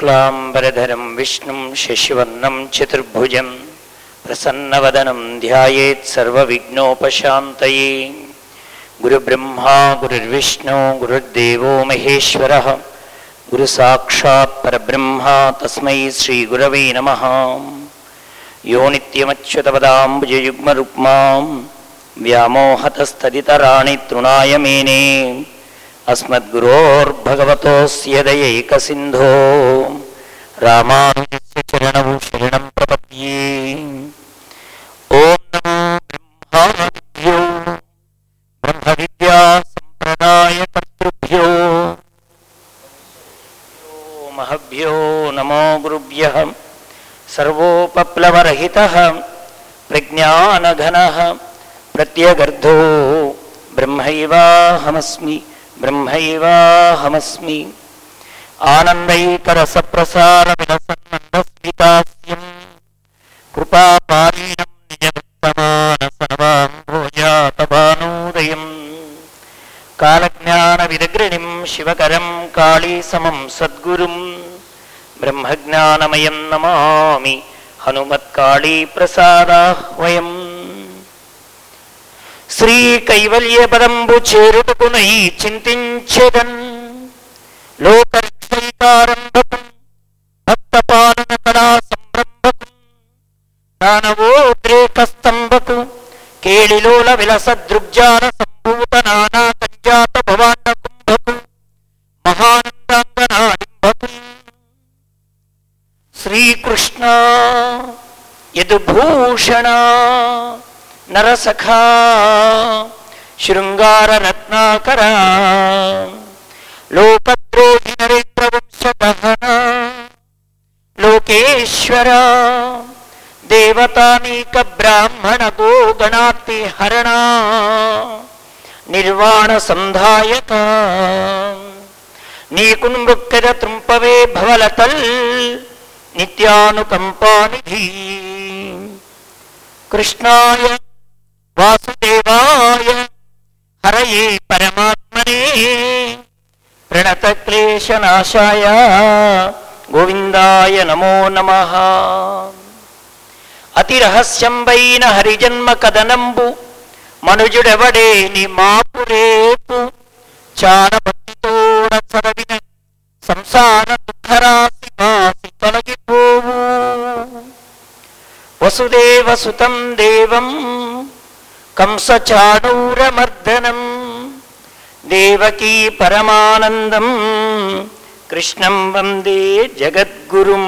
शुक्लाम्बरधरं विष्णुं शशिवर्णं चतुर्भुजं प्रसन्नवदनं ध्यायेत् सर्वविघ्नोपशान्तये गुरुब्रह्मा गुरुर्विष्णु गुरुर्देवो महेश्वरः गुरुसाक्षात् परब्रह्मा तस्मै श्रीगुरवे नमः यो नित्यमच्युतपदाम्बुजयुग्मरुक्मां व्यामोहतस्तदितराणि तृणाय मेने अस्मद्गुरोर्भगवतोऽस्य दयैकसिन्धो रामानुजस्य चरणौ शरणं प्रपद्ये ॐ नमो ब्रह्मादिभ्यो ब्रह्मविद्यासम्प्रदायकर्तृभ्यो महभ्यो नमो गुरुभ्यः सर्वोपप्लवरहितः प्रज्ञानघनः प्रत्यगर्धो ब्रह्मैवाहमस्मि ब्रह्मैवाहमस्मि आनन्दैकरसप्रसारविलसन्नन्दस्मितास्यम् कृपापारीणं निजवृत्तमानसनवाम्भोजातभानोदयम् कालज्ञानविदग्रणिं शिवकरं काळीसमं सद्गुरुं బ్రహ్మజ్ఞానమయం నమామి హనుమత్కాళీప్రసాదాహ్వయం శ్రీ కైవల్యపదంబు చేరుటకునై చింతించెదన్ లోకరక్షైకారంభకు భక్తపాలన కళా సంరంభకు దానవోద్రేకస్తంభకు కేళిలోల విలసదృగ్జాల సంభూత నానా కంజాత భవాండ కుంభకు మహానందాంగనాడింభకు శ్రీకృష్ణ యదుభూషణ నరసఖా శృంగార రత్నాకర లోకద్రోహి నరేంద్ర వంశదహన లోకేశ్వర దేవతానీక బ్రాహ్మణ గో గణార్తి హరణ నిర్వాణ సంధాయక నీకున్ మృక్కద త్రుంపవే భవలతల్ నిత్యానుకంపానిధి కృష్ణాయ వాసుదేవాయ హరయే పరమాత్మనే ప్రణతక్లేశనాశాయ గోవిందాయ నమో నమ అతిరహస్యంబైన హరిజన్మ కదనంబు మనుజుడెవడేని మాపురేపు చారభక్తితోడ చరవిన సంసార దుఃఖరాశి మాసి తొలగిపోవు వసుదేవ సుతం దేవం కంసచాణూరమర్దనం దేవకీ పరమానందం కృష్ణం వందే జగద్గురుం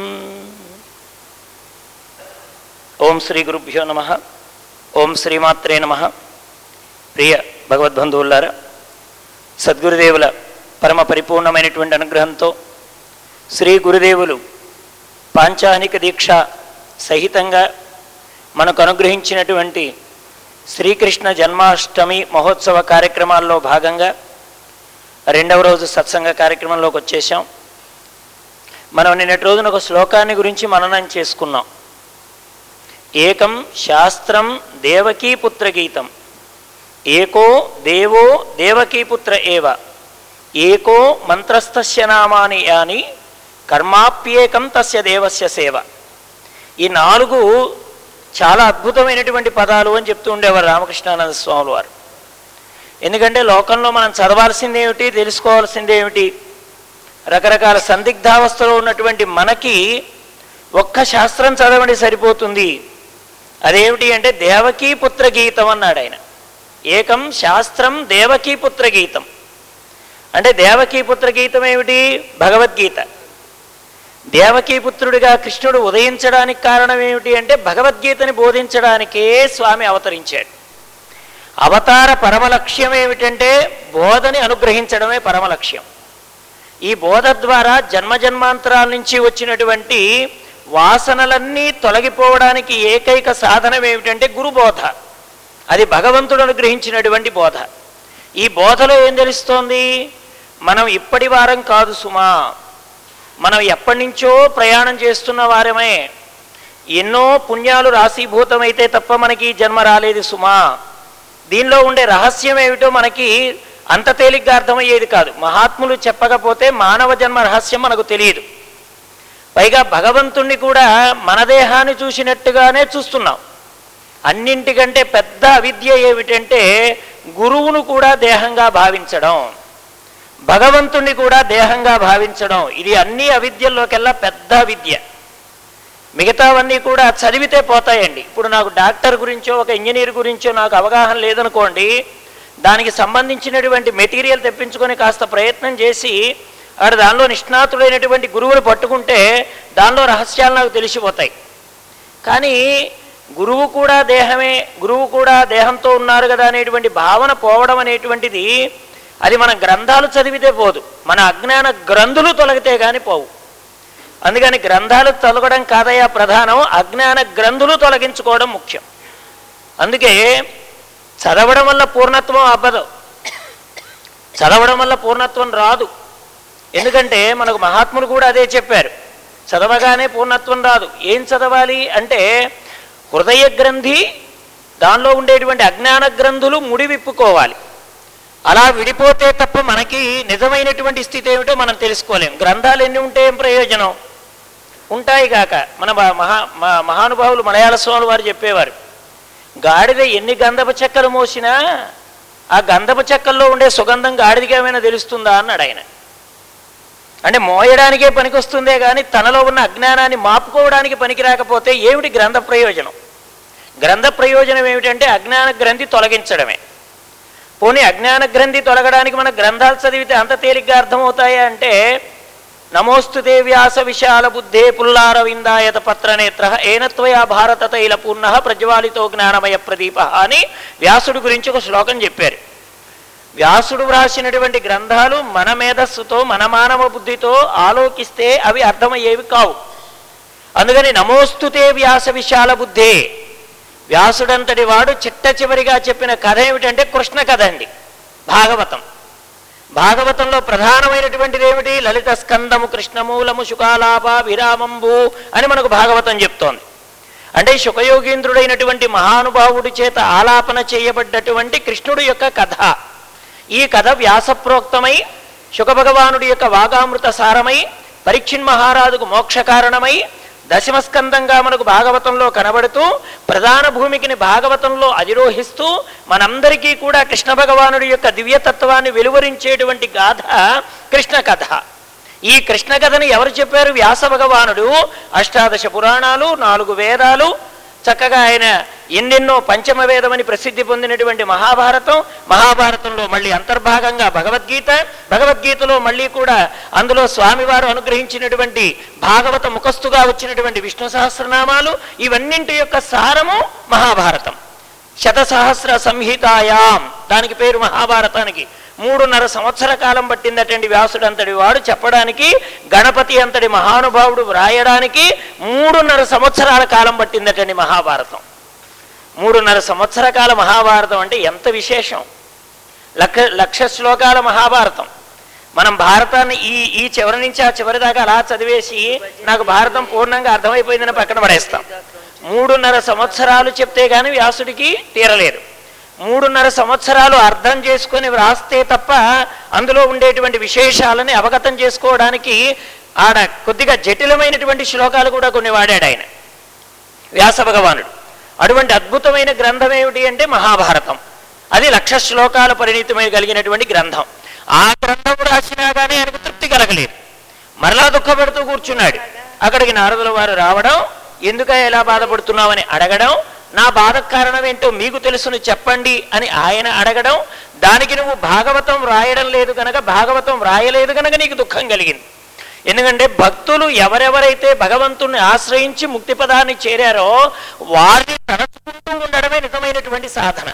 ఓం శ్రీ గురుభ్యో నమ ఓం శ్రీమాత్రే నమ ప్రియ భగవద్బంధువులారా సద్గురుదేవుల పరమ పరిపూర్ణమైనటువంటి అనుగ్రహంతో శ్రీ గురుదేవులు పాంచానిక దీక్ష సహితంగా మనకు అనుగ్రహించినటువంటి శ్రీకృష్ణ జన్మాష్టమి మహోత్సవ కార్యక్రమాల్లో భాగంగా రెండవ రోజు సత్సంగ కార్యక్రమంలోకి వచ్చేసాం మనం నిన్నటి రోజున ఒక శ్లోకాన్ని గురించి మననం చేసుకున్నాం ఏకం శాస్త్రం దేవకీపుత్ర గీతం ఏకో దేవో దేవకీపుత్ర ఏవ ఏకో మంత్రస్తస్య నామాని యాని కర్మాప్యేకం తస్య దేవస్య సేవ ఈ నాలుగు చాలా అద్భుతమైనటువంటి పదాలు అని చెప్తూ ఉండేవారు రామకృష్ణానంద స్వాములు వారు ఎందుకంటే లోకంలో మనం చదవాల్సింది ఏమిటి తెలుసుకోవాల్సింది ఏమిటి రకరకాల సందిగ్ధావస్థలో ఉన్నటువంటి మనకి ఒక్క శాస్త్రం చదవండి సరిపోతుంది అదేమిటి అంటే దేవకీ పుత్ర గీతం అన్నాడు ఆయన ఏకం శాస్త్రం దేవకీ పుత్ర గీతం అంటే దేవకీ పుత్ర గీతం ఏమిటి భగవద్గీత దేవకీ పుత్రుడిగా కృష్ణుడు ఉదయించడానికి కారణం ఏమిటి అంటే భగవద్గీతని బోధించడానికే స్వామి అవతరించాడు అవతార పరమలక్ష్యం ఏమిటంటే బోధని అనుగ్రహించడమే పరమలక్ష్యం ఈ బోధ ద్వారా జన్మజన్మాంతరాల నుంచి వచ్చినటువంటి వాసనలన్నీ తొలగిపోవడానికి ఏకైక సాధనం ఏమిటంటే గురుబోధ అది భగవంతుడు అనుగ్రహించినటువంటి బోధ ఈ బోధలో ఏం తెలుస్తోంది మనం ఇప్పటి వారం కాదు సుమా మనం ఎప్పటి నుంచో ప్రయాణం చేస్తున్న వారమే ఎన్నో పుణ్యాలు రాశీభూతమైతే తప్ప మనకి ఈ జన్మ రాలేదు సుమా దీనిలో ఉండే రహస్యం ఏమిటో మనకి అంత తేలిగ్గా అర్థమయ్యేది కాదు మహాత్ములు చెప్పకపోతే మానవ జన్మ రహస్యం మనకు తెలియదు పైగా భగవంతుణ్ణి కూడా మన దేహాన్ని చూసినట్టుగానే చూస్తున్నాం అన్నింటికంటే పెద్ద అవిద్య ఏమిటంటే గురువును కూడా దేహంగా భావించడం భగవంతుణ్ణి కూడా దేహంగా భావించడం ఇది అన్ని అవిద్యల్లోకెల్లా పెద్ద విద్య మిగతావన్నీ కూడా చదివితే పోతాయండి ఇప్పుడు నాకు డాక్టర్ గురించో ఒక ఇంజనీర్ గురించో నాకు అవగాహన లేదనుకోండి దానికి సంబంధించినటువంటి మెటీరియల్ తెప్పించుకొని కాస్త ప్రయత్నం చేసి ఆడ దానిలో నిష్ణాతుడైనటువంటి గురువుని పట్టుకుంటే దానిలో రహస్యాలు నాకు తెలిసిపోతాయి కానీ గురువు కూడా దేహమే గురువు కూడా దేహంతో ఉన్నారు కదా అనేటువంటి భావన పోవడం అనేటువంటిది అది మన గ్రంథాలు చదివితే పోదు మన అజ్ఞాన గ్రంథులు తొలగితే కానీ పోవు అందుకని గ్రంథాలు తొలగడం కాదయ్యా ప్రధానం అజ్ఞాన గ్రంథులు తొలగించుకోవడం ముఖ్యం అందుకే చదవడం వల్ల పూర్ణత్వం అవ్వదు చదవడం వల్ల పూర్ణత్వం రాదు ఎందుకంటే మనకు మహాత్ములు కూడా అదే చెప్పారు చదవగానే పూర్ణత్వం రాదు ఏం చదవాలి అంటే హృదయ గ్రంథి దానిలో ఉండేటువంటి అజ్ఞాన గ్రంథులు ముడి విప్పుకోవాలి అలా విడిపోతే తప్ప మనకి నిజమైనటువంటి స్థితి ఏమిటో మనం తెలుసుకోలేం గ్రంథాలు ఎన్ని ఉంటే ఏం ప్రయోజనం ఉంటాయి కాక మన బ- మహా మ- మహానుభావులు మలయాళ స్వాములు వారు చెప్పేవారు గాడిద ఎన్ని గంధపు చెక్కలు మోసినా ఆ గంధపు చెక్కల్లో ఉండే సుగంధం గాడిదకి ఏమైనా తెలుస్తుందా అన్నాడు ఆయన అంటే మోయడానికే పనికొస్తుందే కానీ తనలో ఉన్న అజ్ఞానాన్ని మాపుకోవడానికి పనికి రాకపోతే ఏమిటి గ్రంథ ప్రయోజనం గ్రంథ ప్రయోజనం ఏమిటంటే అజ్ఞాన గ్రంథి తొలగించడమే పోనీ అజ్ఞాన గ్రంథి తొలగడానికి మన గ్రంథాలు చదివితే అంత తేలిగ్గా అర్థమవుతాయా అంటే నమోస్తుతే వ్యాస విశాల బుద్ధే పుల్లారవిందాయత పత్రనేత్ర ఏనత్వయా భారత తైల పూర్ణ ప్రజ్వాలితో జ్ఞానమయ ప్రదీప అని వ్యాసుడి గురించి ఒక శ్లోకం చెప్పారు వ్యాసుడు వ్రాసినటువంటి గ్రంథాలు మన మేధస్సుతో మన మానవ బుద్ధితో ఆలోకిస్తే అవి అర్థమయ్యేవి కావు అందుకని నమోస్తుతే వ్యాస విశాల బుద్ధే వ్యాసుడంతటి వాడు చిట్ట చివరిగా చెప్పిన కథ ఏమిటంటే కృష్ణ కథ అండి భాగవతం భాగవతంలో ప్రధానమైనటువంటిది ఏమిటి లలిత స్కందము కృష్ణమూలము శుకాలాప విరామంబు అని మనకు భాగవతం చెప్తోంది అంటే శుకయోగీంద్రుడైనటువంటి మహానుభావుడి చేత ఆలాపన చేయబడ్డటువంటి కృష్ణుడి యొక్క కథ ఈ కథ వ్యాసప్రోక్తమై శుకభగవానుడి యొక్క వాగామృత సారమై పరీక్షిన్ మహారాజుకు మోక్ష కారణమై దశమస్కందంగా మనకు భాగవతంలో కనబడుతూ ప్రధాన భూమికిని భాగవతంలో అధిరోహిస్తూ మనందరికీ కూడా కృష్ణ భగవానుడి యొక్క దివ్యతత్వాన్ని వెలువరించేటువంటి గాథ కృష్ణ కథ ఈ కృష్ణ కథని ఎవరు చెప్పారు వ్యాస భగవానుడు అష్టాదశ పురాణాలు నాలుగు వేదాలు చక్కగా ఆయన ఎన్నెన్నో పంచమ వేదమని ప్రసిద్ధి పొందినటువంటి మహాభారతం మహాభారతంలో మళ్ళీ అంతర్భాగంగా భగవద్గీత భగవద్గీతలో మళ్ళీ కూడా అందులో స్వామివారు అనుగ్రహించినటువంటి భాగవత ముఖస్తుగా వచ్చినటువంటి విష్ణు సహస్రనామాలు ఇవన్నింటి యొక్క సారము మహాభారతం శతసహస్ర సంహితాయాం దానికి పేరు మహాభారతానికి మూడున్నర సంవత్సర కాలం పట్టిందటండి వ్యాసుడు అంతటి వాడు చెప్పడానికి గణపతి అంతటి మహానుభావుడు వ్రాయడానికి మూడున్నర సంవత్సరాల కాలం పట్టిందటండి మహాభారతం మూడున్నర సంవత్సర కాల మహాభారతం అంటే ఎంత విశేషం లక్ష లక్ష శ్లోకాల మహాభారతం మనం భారతాన్ని ఈ ఈ చివరి నుంచి ఆ చివరి దాకా అలా చదివేసి నాకు భారతం పూర్ణంగా అర్థమైపోయిందని పక్కన పడేస్తాం మూడున్నర సంవత్సరాలు చెప్తే గాని వ్యాసుడికి తీరలేదు మూడున్నర సంవత్సరాలు అర్థం చేసుకొని వ్రాస్తే తప్ప అందులో ఉండేటువంటి విశేషాలని అవగతం చేసుకోవడానికి ఆడ కొద్దిగా జటిలమైనటువంటి శ్లోకాలు కూడా కొన్ని వాడాడు ఆయన వ్యాస భగవానుడు అటువంటి అద్భుతమైన గ్రంథం ఏమిటి అంటే మహాభారతం అది లక్ష శ్లోకాల పరిణితమై కలిగినటువంటి గ్రంథం ఆ గ్రంథం రాసినా కానీ ఆయనకు తృప్తి కలగలేదు మరలా దుఃఖపడుతూ కూర్చున్నాడు అక్కడికి నారదుల వారు రావడం ఎందుక ఎలా బాధపడుతున్నావని అడగడం నా బాధ కారణం ఏంటో మీకు తెలుసును చెప్పండి అని ఆయన అడగడం దానికి నువ్వు భాగవతం రాయడం లేదు కనుక భాగవతం రాయలేదు కనుక నీకు దుఃఖం కలిగింది ఎందుకంటే భక్తులు ఎవరెవరైతే భగవంతుణ్ణి ఆశ్రయించి ముక్తి పదాన్ని చేరారో వారిని తలచుకుంటూ ఉండడమే నిజమైనటువంటి సాధన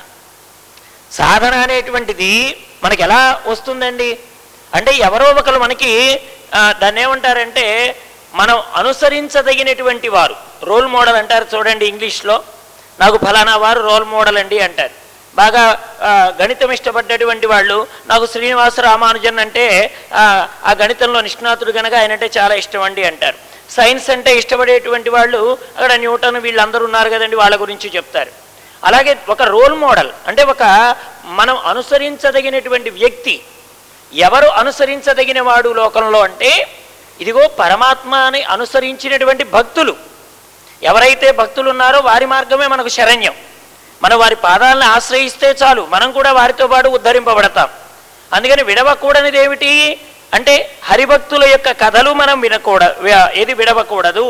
సాధన అనేటువంటిది మనకి ఎలా వస్తుందండి అంటే ఎవరో ఒకరు మనకి ఆ, దాన్ని ఏమంటారంటే మనం అనుసరించదగినటువంటి వారు రోల్ మోడల్ అంటారు చూడండి ఇంగ్లీష్లో నాకు ఫలానా వారు రోల్ మోడల్ అండి అంటారు బాగా ఆ, గణితం ఇష్టపడ్డటువంటి వాళ్ళు నాకు శ్రీనివాస రామానుజన్ అంటే ఆ, ఆ గణితంలో నిష్ణాతుడు కనుక ఆయనంటే చాలా ఇష్టం అండి అంటారు సైన్స్ అంటే ఇష్టపడేటువంటి వాళ్ళు అక్కడ న్యూటన్ వీళ్ళందరూ ఉన్నారు కదండి వాళ్ళ గురించి చెప్తారు అలాగే ఒక రోల్ మోడల్ అంటే ఒక మనం అనుసరించదగినటువంటి వ్యక్తి ఎవరు అనుసరించదగిన వాడు లోకంలో అంటే ఇదిగో పరమాత్మని అనుసరించినటువంటి భక్తులు ఎవరైతే భక్తులు ఉన్నారో వారి మార్గమే మనకు శరణ్యం మనం వారి పాదాలను ఆశ్రయిస్తే చాలు మనం కూడా వారితో పాటు ఉద్ధరింపబడతాం అందుకని విడవకూడనిది ఏమిటి అంటే హరిభక్తుల యొక్క కథలు మనం వినకూడ వి- ఏది విడవకూడదు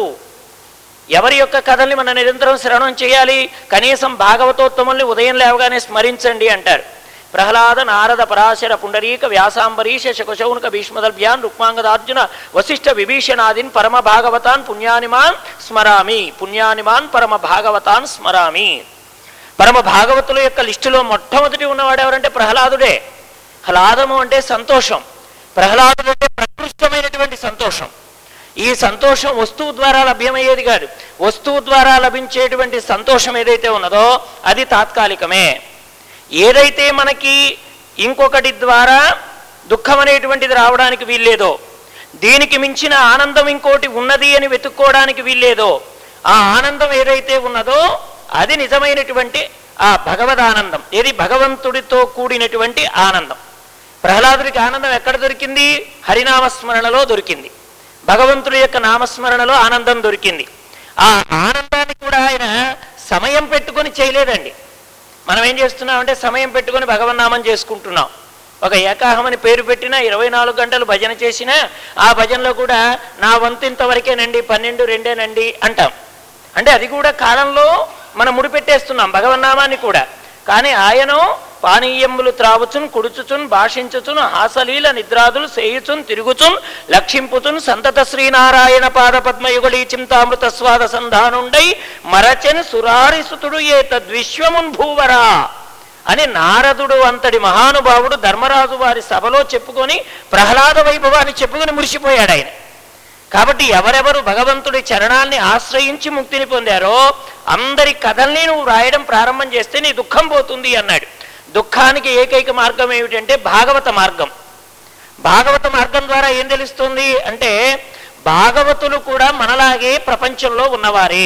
ఎవరి యొక్క కథల్ని మనం నిరంతరం శ్రవణం చేయాలి కనీసం భాగవతోత్తముల్ని ఉదయం లేవగానే స్మరించండి అంటారు ప్రహ్లాద నారద పరాశర పుండరీక వ్యాసాంబరీష శకుశౌనక భీష్మదర్భ్యాన్ రుక్మాంగదార్జున వశిష్ఠ విభీషణాదిన్ పరమ భాగవతాన్ పుణ్యానిమాన్ స్మరామి పుణ్యానిమాన్ పరమ భాగవతాన్ స్మరామి పరమ భాగవతుల యొక్క లిస్టులో మొట్టమొదటి ఉన్నవాడు ఎవరంటే ప్రహ్లాదుడే హ్లాదము అంటే సంతోషం ప్రహ్లాదుడు అంటే ప్రకృష్టమైనటువంటి సంతోషం ఈ సంతోషం వస్తువు ద్వారా లభ్యమయ్యేది కాదు వస్తువు ద్వారా లభించేటువంటి సంతోషం ఏదైతే ఉన్నదో అది తాత్కాలికమే ఏదైతే మనకి ఇంకొకటి ద్వారా దుఃఖం అనేటువంటిది రావడానికి వీల్లేదో దీనికి మించిన ఆనందం ఇంకోటి ఉన్నది అని వెతుక్కోవడానికి వీల్లేదో ఆ ఆనందం ఏదైతే ఉన్నదో అది నిజమైనటువంటి ఆ భగవదానందం ఏది భగవంతుడితో కూడినటువంటి ఆనందం ప్రహ్లాదుడికి ఆనందం ఎక్కడ దొరికింది హరినామస్మరణలో దొరికింది భగవంతుడి యొక్క నామస్మరణలో ఆనందం దొరికింది ఆ ఆనందాన్ని కూడా ఆయన సమయం పెట్టుకొని చేయలేదండి మనం ఏం చేస్తున్నామంటే సమయం పెట్టుకొని భగవన్నామం చేసుకుంటున్నాం ఒక ఏకాహమని పేరు పెట్టినా ఇరవై నాలుగు గంటలు భజన చేసినా ఆ భజనలో కూడా నా వంతు ఇంతవరకేనండి పన్నెండు రెండేనండి అంటాం అంటే అది కూడా కాలంలో మనం ముడిపెట్టేస్తున్నాం భగవన్నామాన్ని కూడా కానీ ఆయనో పానీయములు త్రావుచున్ కుడుచుచున్ భాషించుచున్ హాసలీల నిద్రాదులు సేయుచున్ తిరుగుచున్ లక్షింపుచున్ సంతత శ్రీనారాయణ పాద పద్మయుగళీ చింతామృత స్వాద సంధానుండై మరచెన్ సురారిసుతుడు ఏ తద్విశ్వమున్ భూవరా అని నారదుడు అంతటి మహానుభావుడు ధర్మరాజు వారి సభలో చెప్పుకొని ప్రహ్లాద వైభవాన్ని చెప్పుకొని మురిసిపోయాడు ఆయన కాబట్టి ఎవరెవరు భగవంతుడి చరణాల్ని ఆశ్రయించి ముక్తిని పొందారో అందరి కథల్ని నువ్వు రాయడం ప్రారంభం చేస్తే నీ దుఃఖం పోతుంది అన్నాడు దుఃఖానికి ఏకైక మార్గం ఏమిటంటే భాగవత మార్గం భాగవత మార్గం ద్వారా ఏం తెలుస్తుంది అంటే భాగవతులు కూడా మనలాగే ప్రపంచంలో ఉన్నవారే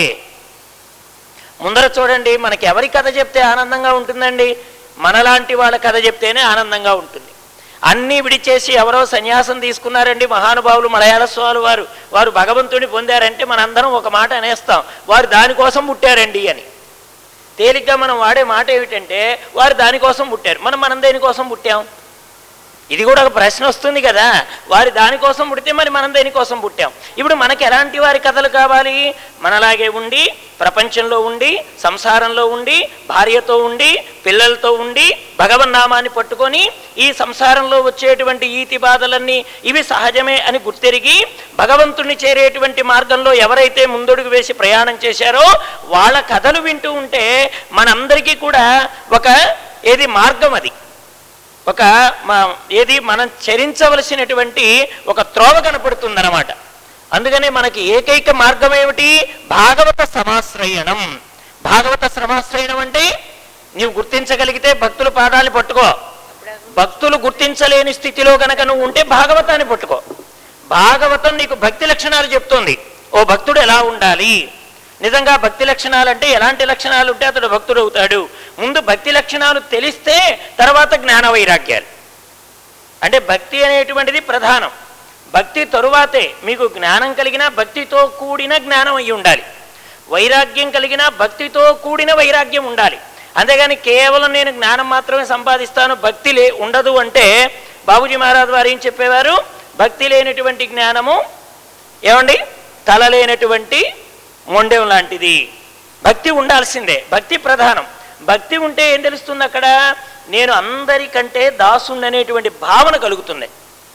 ముందర చూడండి మనకి ఎవరి కథ చెప్తే ఆనందంగా ఉంటుందండి మనలాంటి వాళ్ళ కథ చెప్తేనే ఆనందంగా ఉంటుంది అన్నీ విడిచేసి ఎవరో సన్యాసం తీసుకున్నారండి మహానుభావులు మలయాళ స్వామి వారు వారు భగవంతుని పొందారంటే మనందరం ఒక మాట అనేస్తాం వారు దానికోసం పుట్టారండి అని తేలిగ్గా మనం వాడే మాట ఏమిటంటే వారు దానికోసం పుట్టారు మనం మనం దేనికోసం పుట్టాం ఇది కూడా ఒక ప్రశ్న వస్తుంది కదా వారి దానికోసం పుడితే మరి మనం దేనికోసం పుట్టాం ఇప్పుడు మనకి ఎలాంటి వారి కథలు కావాలి మనలాగే ఉండి ప్రపంచంలో ఉండి సంసారంలో ఉండి భార్యతో ఉండి పిల్లలతో ఉండి భగవన్నామాన్ని పట్టుకొని ఈ సంసారంలో వచ్చేటువంటి ఈతి బాధలన్నీ ఇవి సహజమే అని గుర్తెరిగి భగవంతుణ్ణి చేరేటువంటి మార్గంలో ఎవరైతే ముందడుగు వేసి ప్రయాణం చేశారో వాళ్ళ కథలు వింటూ ఉంటే మనందరికీ కూడా ఒక ఏది మార్గం అది ఒక మ- ఏది మనం చరించవలసినటువంటి ఒక త్రోవ కనపడుతుందన్నమాట అందుకనే మనకి ఏకైక మార్గం ఏమిటి భాగవత సమాశ్రయణం భాగవత సమాశ్రయణం అంటే నీవు గుర్తించగలిగితే భక్తుల పాదాలు పట్టుకో భక్తులు గుర్తించలేని స్థితిలో గనక నువ్వు ఉంటే భాగవతాన్ని పట్టుకో భాగవతం నీకు భక్తి లక్షణాలు చెప్తుంది ఓ భక్తుడు ఎలా ఉండాలి నిజంగా భక్తి లక్షణాలు అంటే ఎలాంటి లక్షణాలు ఉంటే అతడు భక్తుడు అవుతాడు ముందు భక్తి లక్షణాలు తెలిస్తే తర్వాత జ్ఞాన వైరాగ్యాలు అంటే భక్తి అనేటువంటిది ప్రధానం భక్తి తరువాతే మీకు జ్ఞానం కలిగిన భక్తితో కూడిన జ్ఞానం అయి ఉండాలి వైరాగ్యం కలిగిన భక్తితో కూడిన వైరాగ్యం ఉండాలి అంతేగాని కేవలం నేను జ్ఞానం మాత్రమే సంపాదిస్తాను భక్తి లే ఉండదు అంటే బాబుజీ మహారాజ్ వారు ఏం చెప్పేవారు భక్తి లేనటువంటి జ్ఞానము ఏమండి తల లేనటువంటి మొండెం లాంటిది భక్తి ఉండాల్సిందే భక్తి ప్రధానం భక్తి ఉంటే ఏం తెలుస్తుంది అక్కడ నేను అందరికంటే దాసుండనేటువంటి భావన కలుగుతుంది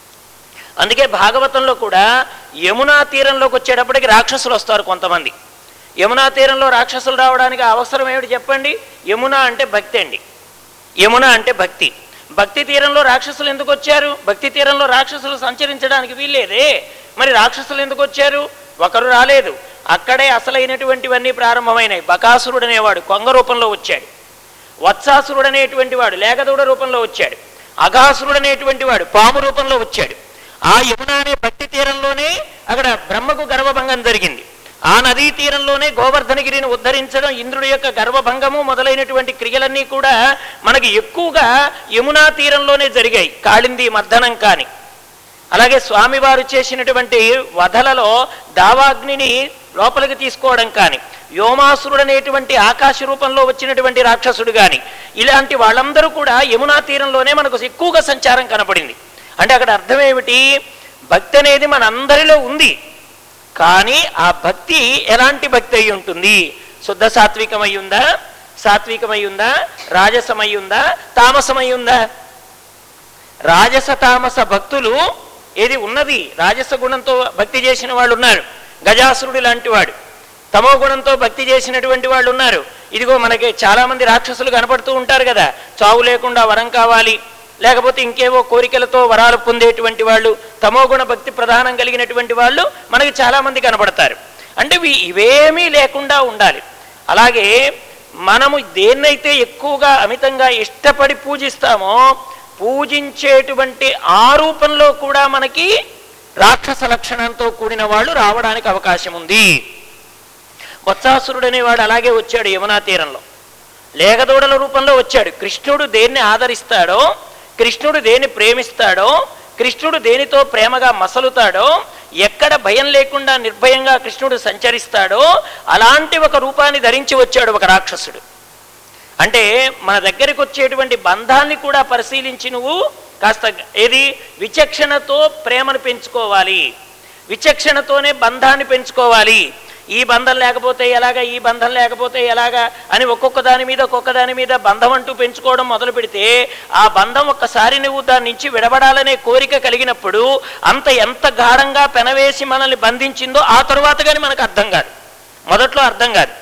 అందుకే భాగవతంలో కూడా యమునా తీరంలోకి వచ్చేటప్పటికి రాక్షసులు వస్తారు కొంతమంది యమునా తీరంలో రాక్షసులు రావడానికి అవసరం ఏమిటి చెప్పండి యమున అంటే భక్తి అండి యమున అంటే భక్తి భక్తి తీరంలో రాక్షసులు ఎందుకు వచ్చారు భక్తి తీరంలో రాక్షసులు సంచరించడానికి వీల్లేదే మరి రాక్షసులు ఎందుకు వచ్చారు ఒకరు రాలేదు అక్కడే అసలైనటువంటివన్నీ ప్రారంభమైనాయి బకాసురుడు అనేవాడు కొంగ రూపంలో వచ్చాడు వత్సాసురుడు అనేటువంటి వాడు లేగదూడ రూపంలో వచ్చాడు అఘాసురుడు అనేటువంటి వాడు పాము రూపంలో వచ్చాడు ఆ యమున అనే భక్తి తీరంలోనే అక్కడ బ్రహ్మకు గర్వభంగం జరిగింది ఆ నదీ తీరంలోనే గోవర్ధనగిరిని ఉద్ధరించడం ఇంద్రుడి యొక్క గర్వభంగము మొదలైనటువంటి క్రియలన్నీ కూడా మనకి ఎక్కువగా యమునా తీరంలోనే జరిగాయి కాళింది మర్దనం కాని అలాగే స్వామివారు చేసినటువంటి వధలలో దావాగ్నిని లోపలికి తీసుకోవడం కానీ వ్యోమాసురుడు అనేటువంటి ఆకాశ రూపంలో వచ్చినటువంటి రాక్షసుడు కానీ ఇలాంటి వాళ్ళందరూ కూడా యమునా తీరంలోనే మనకు ఎక్కువగా సంచారం కనపడింది అంటే అక్కడ అర్థం ఏమిటి భక్తి అనేది మనందరిలో ఉంది కానీ ఆ భక్తి ఎలాంటి భక్తి అయి ఉంటుంది శుద్ధ సాత్వికమై ఉందా సాత్వికమై ఉందా రాజసమై ఉందా తామసమై ఉందా రాజస తామస భక్తులు ఏది ఉన్నది రాజస గుణంతో భక్తి చేసిన వాళ్ళు ఉన్నారు గజాసురుడు లాంటి వాడు తమో గుణంతో భక్తి చేసినటువంటి వాళ్ళు ఉన్నారు ఇదిగో మనకి చాలా మంది రాక్షసులు కనపడుతూ ఉంటారు కదా చావు లేకుండా వరం కావాలి లేకపోతే ఇంకేవో కోరికలతో వరాలు పొందేటువంటి వాళ్ళు తమో గుణ భక్తి ప్రధానం కలిగినటువంటి వాళ్ళు మనకి చాలా మంది కనపడతారు అంటే ఇవి ఇవేమీ లేకుండా ఉండాలి అలాగే మనము దేన్నైతే ఎక్కువగా అమితంగా ఇష్టపడి పూజిస్తామో పూజించేటువంటి ఆ రూపంలో కూడా మనకి రాక్షస లక్షణంతో కూడిన వాళ్ళు రావడానికి అవకాశం ఉంది వత్సాసురుడు అనేవాడు అలాగే వచ్చాడు యమునా తీరంలో లేగదూడల రూపంలో వచ్చాడు కృష్ణుడు దేన్ని ఆదరిస్తాడో కృష్ణుడు దేన్ని ప్రేమిస్తాడో కృష్ణుడు దేనితో ప్రేమగా మసలుతాడో ఎక్కడ భయం లేకుండా నిర్భయంగా కృష్ణుడు సంచరిస్తాడో అలాంటి ఒక రూపాన్ని ధరించి వచ్చాడు ఒక రాక్షసుడు అంటే మన దగ్గరికి వచ్చేటువంటి బంధాన్ని కూడా పరిశీలించి నువ్వు కాస్త ఏది విచక్షణతో ప్రేమను పెంచుకోవాలి విచక్షణతోనే బంధాన్ని పెంచుకోవాలి ఈ బంధం లేకపోతే ఎలాగా ఈ బంధం లేకపోతే ఎలాగా అని ఒక్కొక్క దాని మీద ఒక్కొక్క దాని మీద బంధం అంటూ పెంచుకోవడం మొదలు పెడితే ఆ బంధం ఒక్కసారి నువ్వు దాని నుంచి విడబడాలనే కోరిక కలిగినప్పుడు అంత ఎంత గాఢంగా పెనవేసి మనల్ని బంధించిందో ఆ తరువాత కానీ మనకు అర్థం కాదు మొదట్లో అర్థం కాదు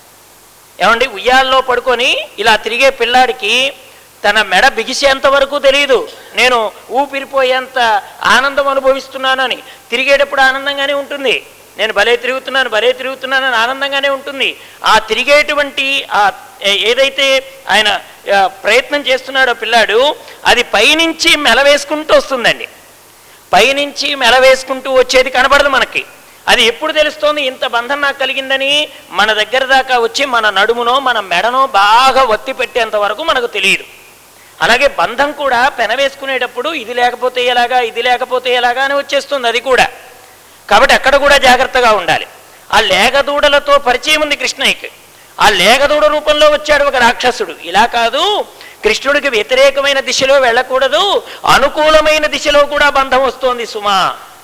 ఏమండి ఉయ్యాల్లో పడుకొని ఇలా తిరిగే పిల్లాడికి తన మెడ బిగిసేంత వరకు తెలియదు నేను ఊపిరిపోయేంత ఆనందం అనుభవిస్తున్నానని తిరిగేటప్పుడు ఆనందంగానే ఉంటుంది నేను భలే తిరుగుతున్నాను భలే తిరుగుతున్నాను అని ఆనందంగానే ఉంటుంది ఆ తిరిగేటువంటి ఆ ఏ- ఏదైతే ఆయన ఆ, ప్రయత్నం చేస్తున్నాడో పిల్లాడు అది పైనుంచి మెలవేసుకుంటూ వస్తుందండి పైనుంచి మెలవేసుకుంటూ వచ్చేది కనబడదు మనకి అది ఎప్పుడు తెలుస్తోంది ఇంత బంధం నాకు కలిగిందని మన దగ్గర దాకా వచ్చి మన నడుమునో మన మెడనో బాగా ఒత్తి పెట్టేంత వరకు మనకు తెలియదు అలాగే బంధం కూడా పెనవేసుకునేటప్పుడు ఇది లేకపోతే ఎలాగా ఇది లేకపోతే ఎలాగా అని వచ్చేస్తుంది అది కూడా కాబట్టి అక్కడ కూడా జాగ్రత్తగా ఉండాలి ఆ లేగదూడలతో పరిచయం ఉంది కృష్ణయ్యకి ఆ లేగదూడ రూపంలో వచ్చాడు ఒక రాక్షసుడు ఇలా కాదు కృష్ణుడికి వ్యతిరేకమైన దిశలో వెళ్ళకూడదు అనుకూలమైన దిశలో కూడా బంధం వస్తోంది సుమా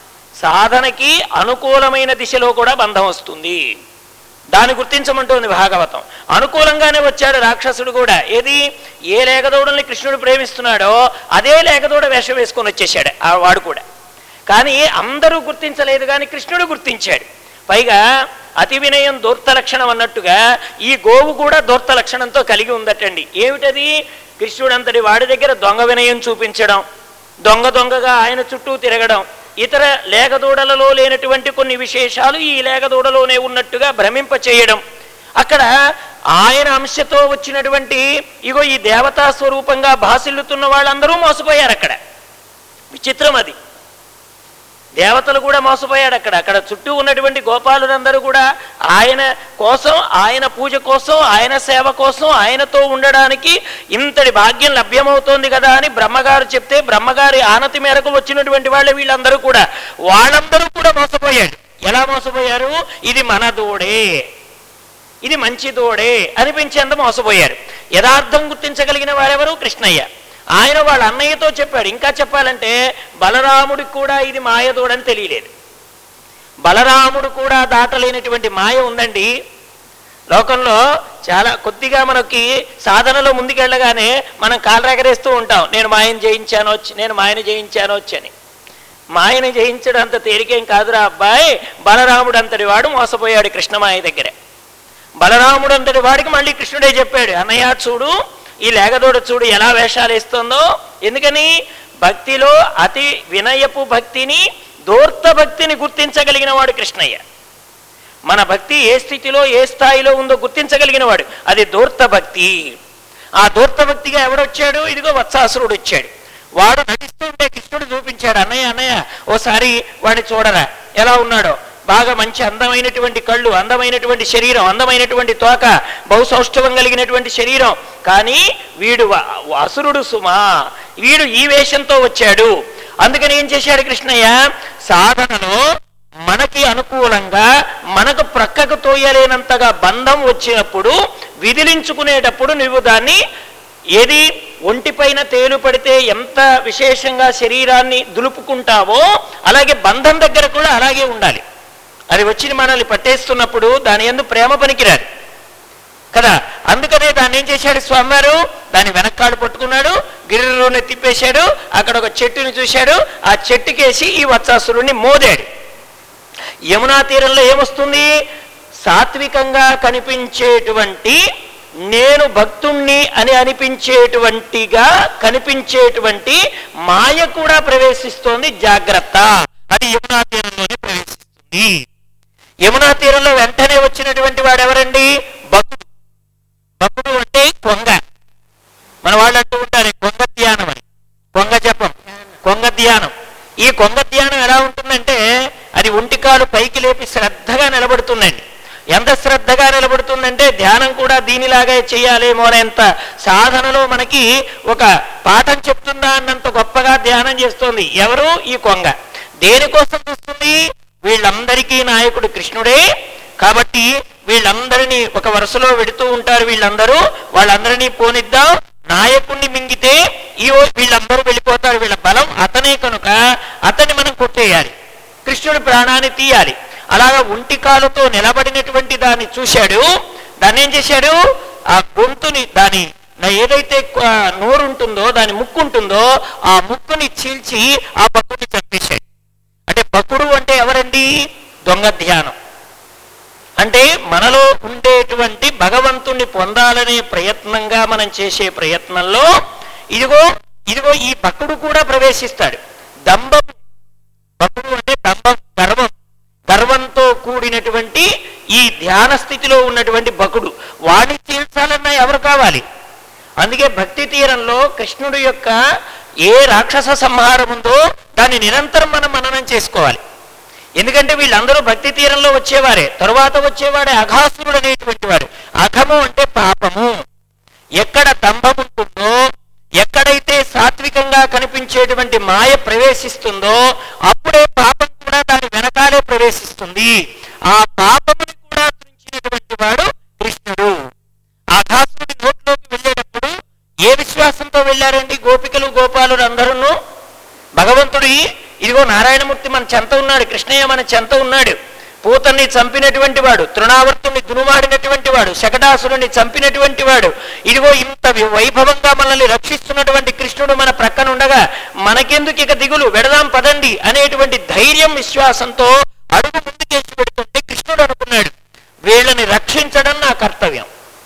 సాధనకి అనుకూలమైన దిశలో కూడా బంధం వస్తుంది దాన్ని గుర్తించమంటోంది భాగవతం అనుకూలంగానే వచ్చాడు రాక్షసుడు కూడా ఏది ఏ లేగదూడల్ని కృష్ణుడు ప్రేమిస్తున్నాడో అదే లేగదూడ వేషం వేసుకొని వచ్చేసాడు ఆ వాడు కూడా కానీ అందరూ గుర్తించలేదు కానీ కృష్ణుడు గుర్తించాడు పైగా అతి వినయం దూర్త లక్షణం అన్నట్టుగా ఈ గోవు కూడా దూర్త లక్షణంతో కలిగి ఉందటండి ఏమిటది కృష్ణుడు అంతటి వాడి దగ్గర దొంగ వినయం చూపించడం దొంగ దొంగగా ఆయన చుట్టూ తిరగడం ఇతర లేగదూడలలో లేనటువంటి కొన్ని విశేషాలు ఈ లేగదూడలోనే ఉన్నట్టుగా భ్రమింప చేయడం అక్కడ ఆయన అంశతో వచ్చినటువంటి ఇగో ఈ దేవతా స్వరూపంగా భాసిల్లుతున్న వాళ్ళందరూ మోసపోయారు అక్కడ విచిత్రం అది దేవతలు కూడా మోసపోయాడు అక్కడ అక్కడ చుట్టూ ఉన్నటువంటి గోపాలులందరూ కూడా ఆయన కోసం ఆయన పూజ కోసం ఆయన సేవ కోసం ఆయనతో ఉండడానికి ఇంతటి భాగ్యం లభ్యమవుతోంది కదా అని బ్రహ్మగారు చెప్తే బ్రహ్మగారి ఆనతి మేరకు వచ్చినటువంటి వాళ్ళే వీళ్ళందరూ కూడా వాళ్ళందరూ కూడా మోసపోయాడు ఎలా మోసపోయారు ఇది మన దూడే ఇది మంచి దూడే అనిపించేంత మోసపోయారు యథార్థం గుర్తించగలిగిన వారెవరు కృష్ణయ్య ఆయన వాళ్ళ అన్నయ్యతో చెప్పాడు ఇంకా చెప్పాలంటే బలరాముడికి కూడా ఇది మాయదోడని తెలియలేదు బలరాముడు కూడా దాటలేనటువంటి మాయ ఉందండి లోకంలో చాలా కొద్దిగా మనకి సాధనలో ముందుకెళ్ళగానే మనం కాలరెగరేస్తూ ఉంటాం నేను మాయను జయించాను వచ్చి నేను మాయను జయించాను వచ్చి అని మాయను జయించడం అంత తేలికేం కాదురా అబ్బాయి బలరాముడు అంతటి వాడు మోసపోయాడు కృష్ణమాయ దగ్గరే బలరాముడు అంతటి వాడికి మళ్ళీ కృష్ణుడే చెప్పాడు అన్నయ్య చూడు ఈ లేగదోడ చూడు ఎలా వేషాలు వేస్తుందో ఎందుకని భక్తిలో అతి వినయపు భక్తిని దూర్త భక్తిని గుర్తించగలిగిన వాడు కృష్ణయ్య మన భక్తి ఏ స్థితిలో ఏ స్థాయిలో ఉందో గుర్తించగలిగిన వాడు అది దూర్త భక్తి ఆ దూర్త భక్తిగా ఎవడొచ్చాడు ఇదిగో వత్సాసురుడు వచ్చాడు వాడు నటిస్తుంటే కృష్ణుడు చూపించాడు అన్నయ్య అన్నయ్య ఓసారి వాడిని చూడరా ఎలా ఉన్నాడో బాగా మంచి అందమైనటువంటి కళ్ళు అందమైనటువంటి శరీరం అందమైనటువంటి తోక బహుసౌష్ఠవం కలిగినటువంటి శరీరం కానీ వీడు వ- అసురుడు సుమా వీడు ఈ వేషంతో వచ్చాడు అందుకని ఏం చేశాడు కృష్ణయ్య సాధనలో మనకి అనుకూలంగా మనకు ప్రక్కకు తోయలేనంతగా బంధం వచ్చినప్పుడు విదిలించుకునేటప్పుడు నువ్వు దాన్ని ఏది ఒంటిపైన తేలు పడితే ఎంత విశేషంగా శరీరాన్ని దులుపుకుంటావో అలాగే బంధం దగ్గర కూడా అలాగే ఉండాలి అది వచ్చి మనల్ని పట్టేస్తున్నప్పుడు దాని ఎందు ప్రేమ పనికిరాదు కదా అందుకనే దాన్ని ఏం చేశాడు స్వామివారు దాన్ని వెనక్కాడు పట్టుకున్నాడు గిరిలోనే తిప్పేశాడు అక్కడ ఒక చెట్టుని చూశాడు ఆ చెట్టుకేసి ఈ వత్సాసురుణ్ణి మోదాడు యమునా తీరంలో ఏమొస్తుంది సాత్వికంగా కనిపించేటువంటి నేను భక్తుణ్ణి అని అనిపించేటువంటిగా కనిపించేటువంటి మాయ కూడా ప్రవేశిస్తోంది జాగ్రత్త అది యమునా తీరంలోనే ప్రవేశిస్తుంది యమునా తీరంలో వెంటనే వచ్చినటువంటి వాడు ఎవరండి భక్తుడు భక్తుడు అంటే కొంగ మన వాళ్ళు అంటూ ఉంటారు కొంగ ధ్యానం అని కొంగ జపం కొంగ ధ్యానం ఈ కొంగ ధ్యానం ఎలా ఉంటుందంటే అది ఒంటికాలు పైకి లేపి శ్రద్ధగా నిలబడుతుందండి ఎంత శ్రద్ధగా నిలబడుతుందంటే ధ్యానం కూడా దీనిలాగే చేయాలేమో అనేంత సాధనలో మనకి ఒక పాఠం చెప్తుందా అన్నంత గొప్పగా ధ్యానం చేస్తోంది ఎవరు ఈ కొంగ దేనికోసం చూస్తుంది వీళ్ళందరికీ నాయకుడు కృష్ణుడే కాబట్టి వీళ్ళందరినీ ఒక వరుసలో వెడుతూ ఉంటారు వీళ్ళందరూ వాళ్ళందరినీ పోనిద్దాం నాయకుణ్ణి మింగితే ఈ ఓ- వీళ్ళందరూ వెళ్ళిపోతారు వీళ్ళ బలం అతనే కనుక అతన్ని మనం కొట్టేయాలి కృష్ణుడి ప్రాణాన్ని తీయాలి అలాగా ఒంటి కాలుతో నిలబడినటువంటి దాన్ని చూశాడు దాన్ని ఏం చేశాడు ఆ గొంతుని దాని నా ఏదైతే ఆ, నోరు ఉంటుందో దాని ముక్కు ఉంటుందో ఆ ముక్కుని చీల్చి ఆ భక్తుని చంపేశాడు అంటే భక్తుడు అంటే ఎవరండి దొంగ ధ్యానం అంటే మనలో ఉండేటువంటి భగవంతుణ్ణి పొందాలనే ప్రయత్నంగా మనం చేసే ప్రయత్నంలో ఇదిగో ఇదిగో ఈ భక్తుడు కూడా ప్రవేశిస్తాడు దంభం భక్తుడు అంటే దంభం గర్వం గర్వంతో కూడినటువంటి ఈ ధ్యాన స్థితిలో ఉన్నటువంటి భకుడు వాడిని తీర్చాలన్నా ఎవరు కావాలి అందుకే భక్తి తీరంలో కృష్ణుడు యొక్క ఏ రాక్షస సంహారం ఉందో దాన్ని నిరంతరం మనం మననం చేసుకోవాలి ఎందుకంటే వీళ్ళందరూ భక్తి తీరంలో వచ్చేవారే తరువాత వచ్చేవాడే అఘాసురుడు అనేటువంటి వాడు అఘము అంటే పాపము ఎక్కడ దంభం ఉంటుందో ఎక్కడైతే సాత్వికంగా కనిపించేటువంటి మాయ ప్రవేశిస్తుందో అప్పుడే పాపం కూడా దాని వెనకాలే ప్రవేశిస్తుంది ఆ పాపముని కూడా తుంచినటువంటి వాడు కృష్ణుడు ఆకాశుడి నోట్లోకి వెళ్ళేటప్పుడు ఏ విశ్వాసంతో వెళ్ళారండి గోపికలు గోపాలుడు అందరూ భగవంతుడి ఇదిగో నారాయణమూర్తి మన చెంత ఉన్నాడు కృష్ణయ్య మన చెంత ఉన్నాడు పూతన్ని చంపినటువంటి వాడు తృణావర్తుని దునుమాడినటువంటి వాడు శకటాసురుని చంపినటువంటి వాడు ఇదిగో ఇంత వి- వైభవంగా మనల్ని రక్షిస్తున్నటువంటి కృష్ణుడు మన ప్రక్కన ఉండగా మనకెందుకు ఇక దిగులు వెడదాం పదండి అనేటువంటి ధైర్యం విశ్వాసంతో అడుగు ముందుకేసి పెడుతుంటే కృష్ణుడు అనుకున్నాడు వీళ్ళని రక్షించడం నా కర్తవ్యం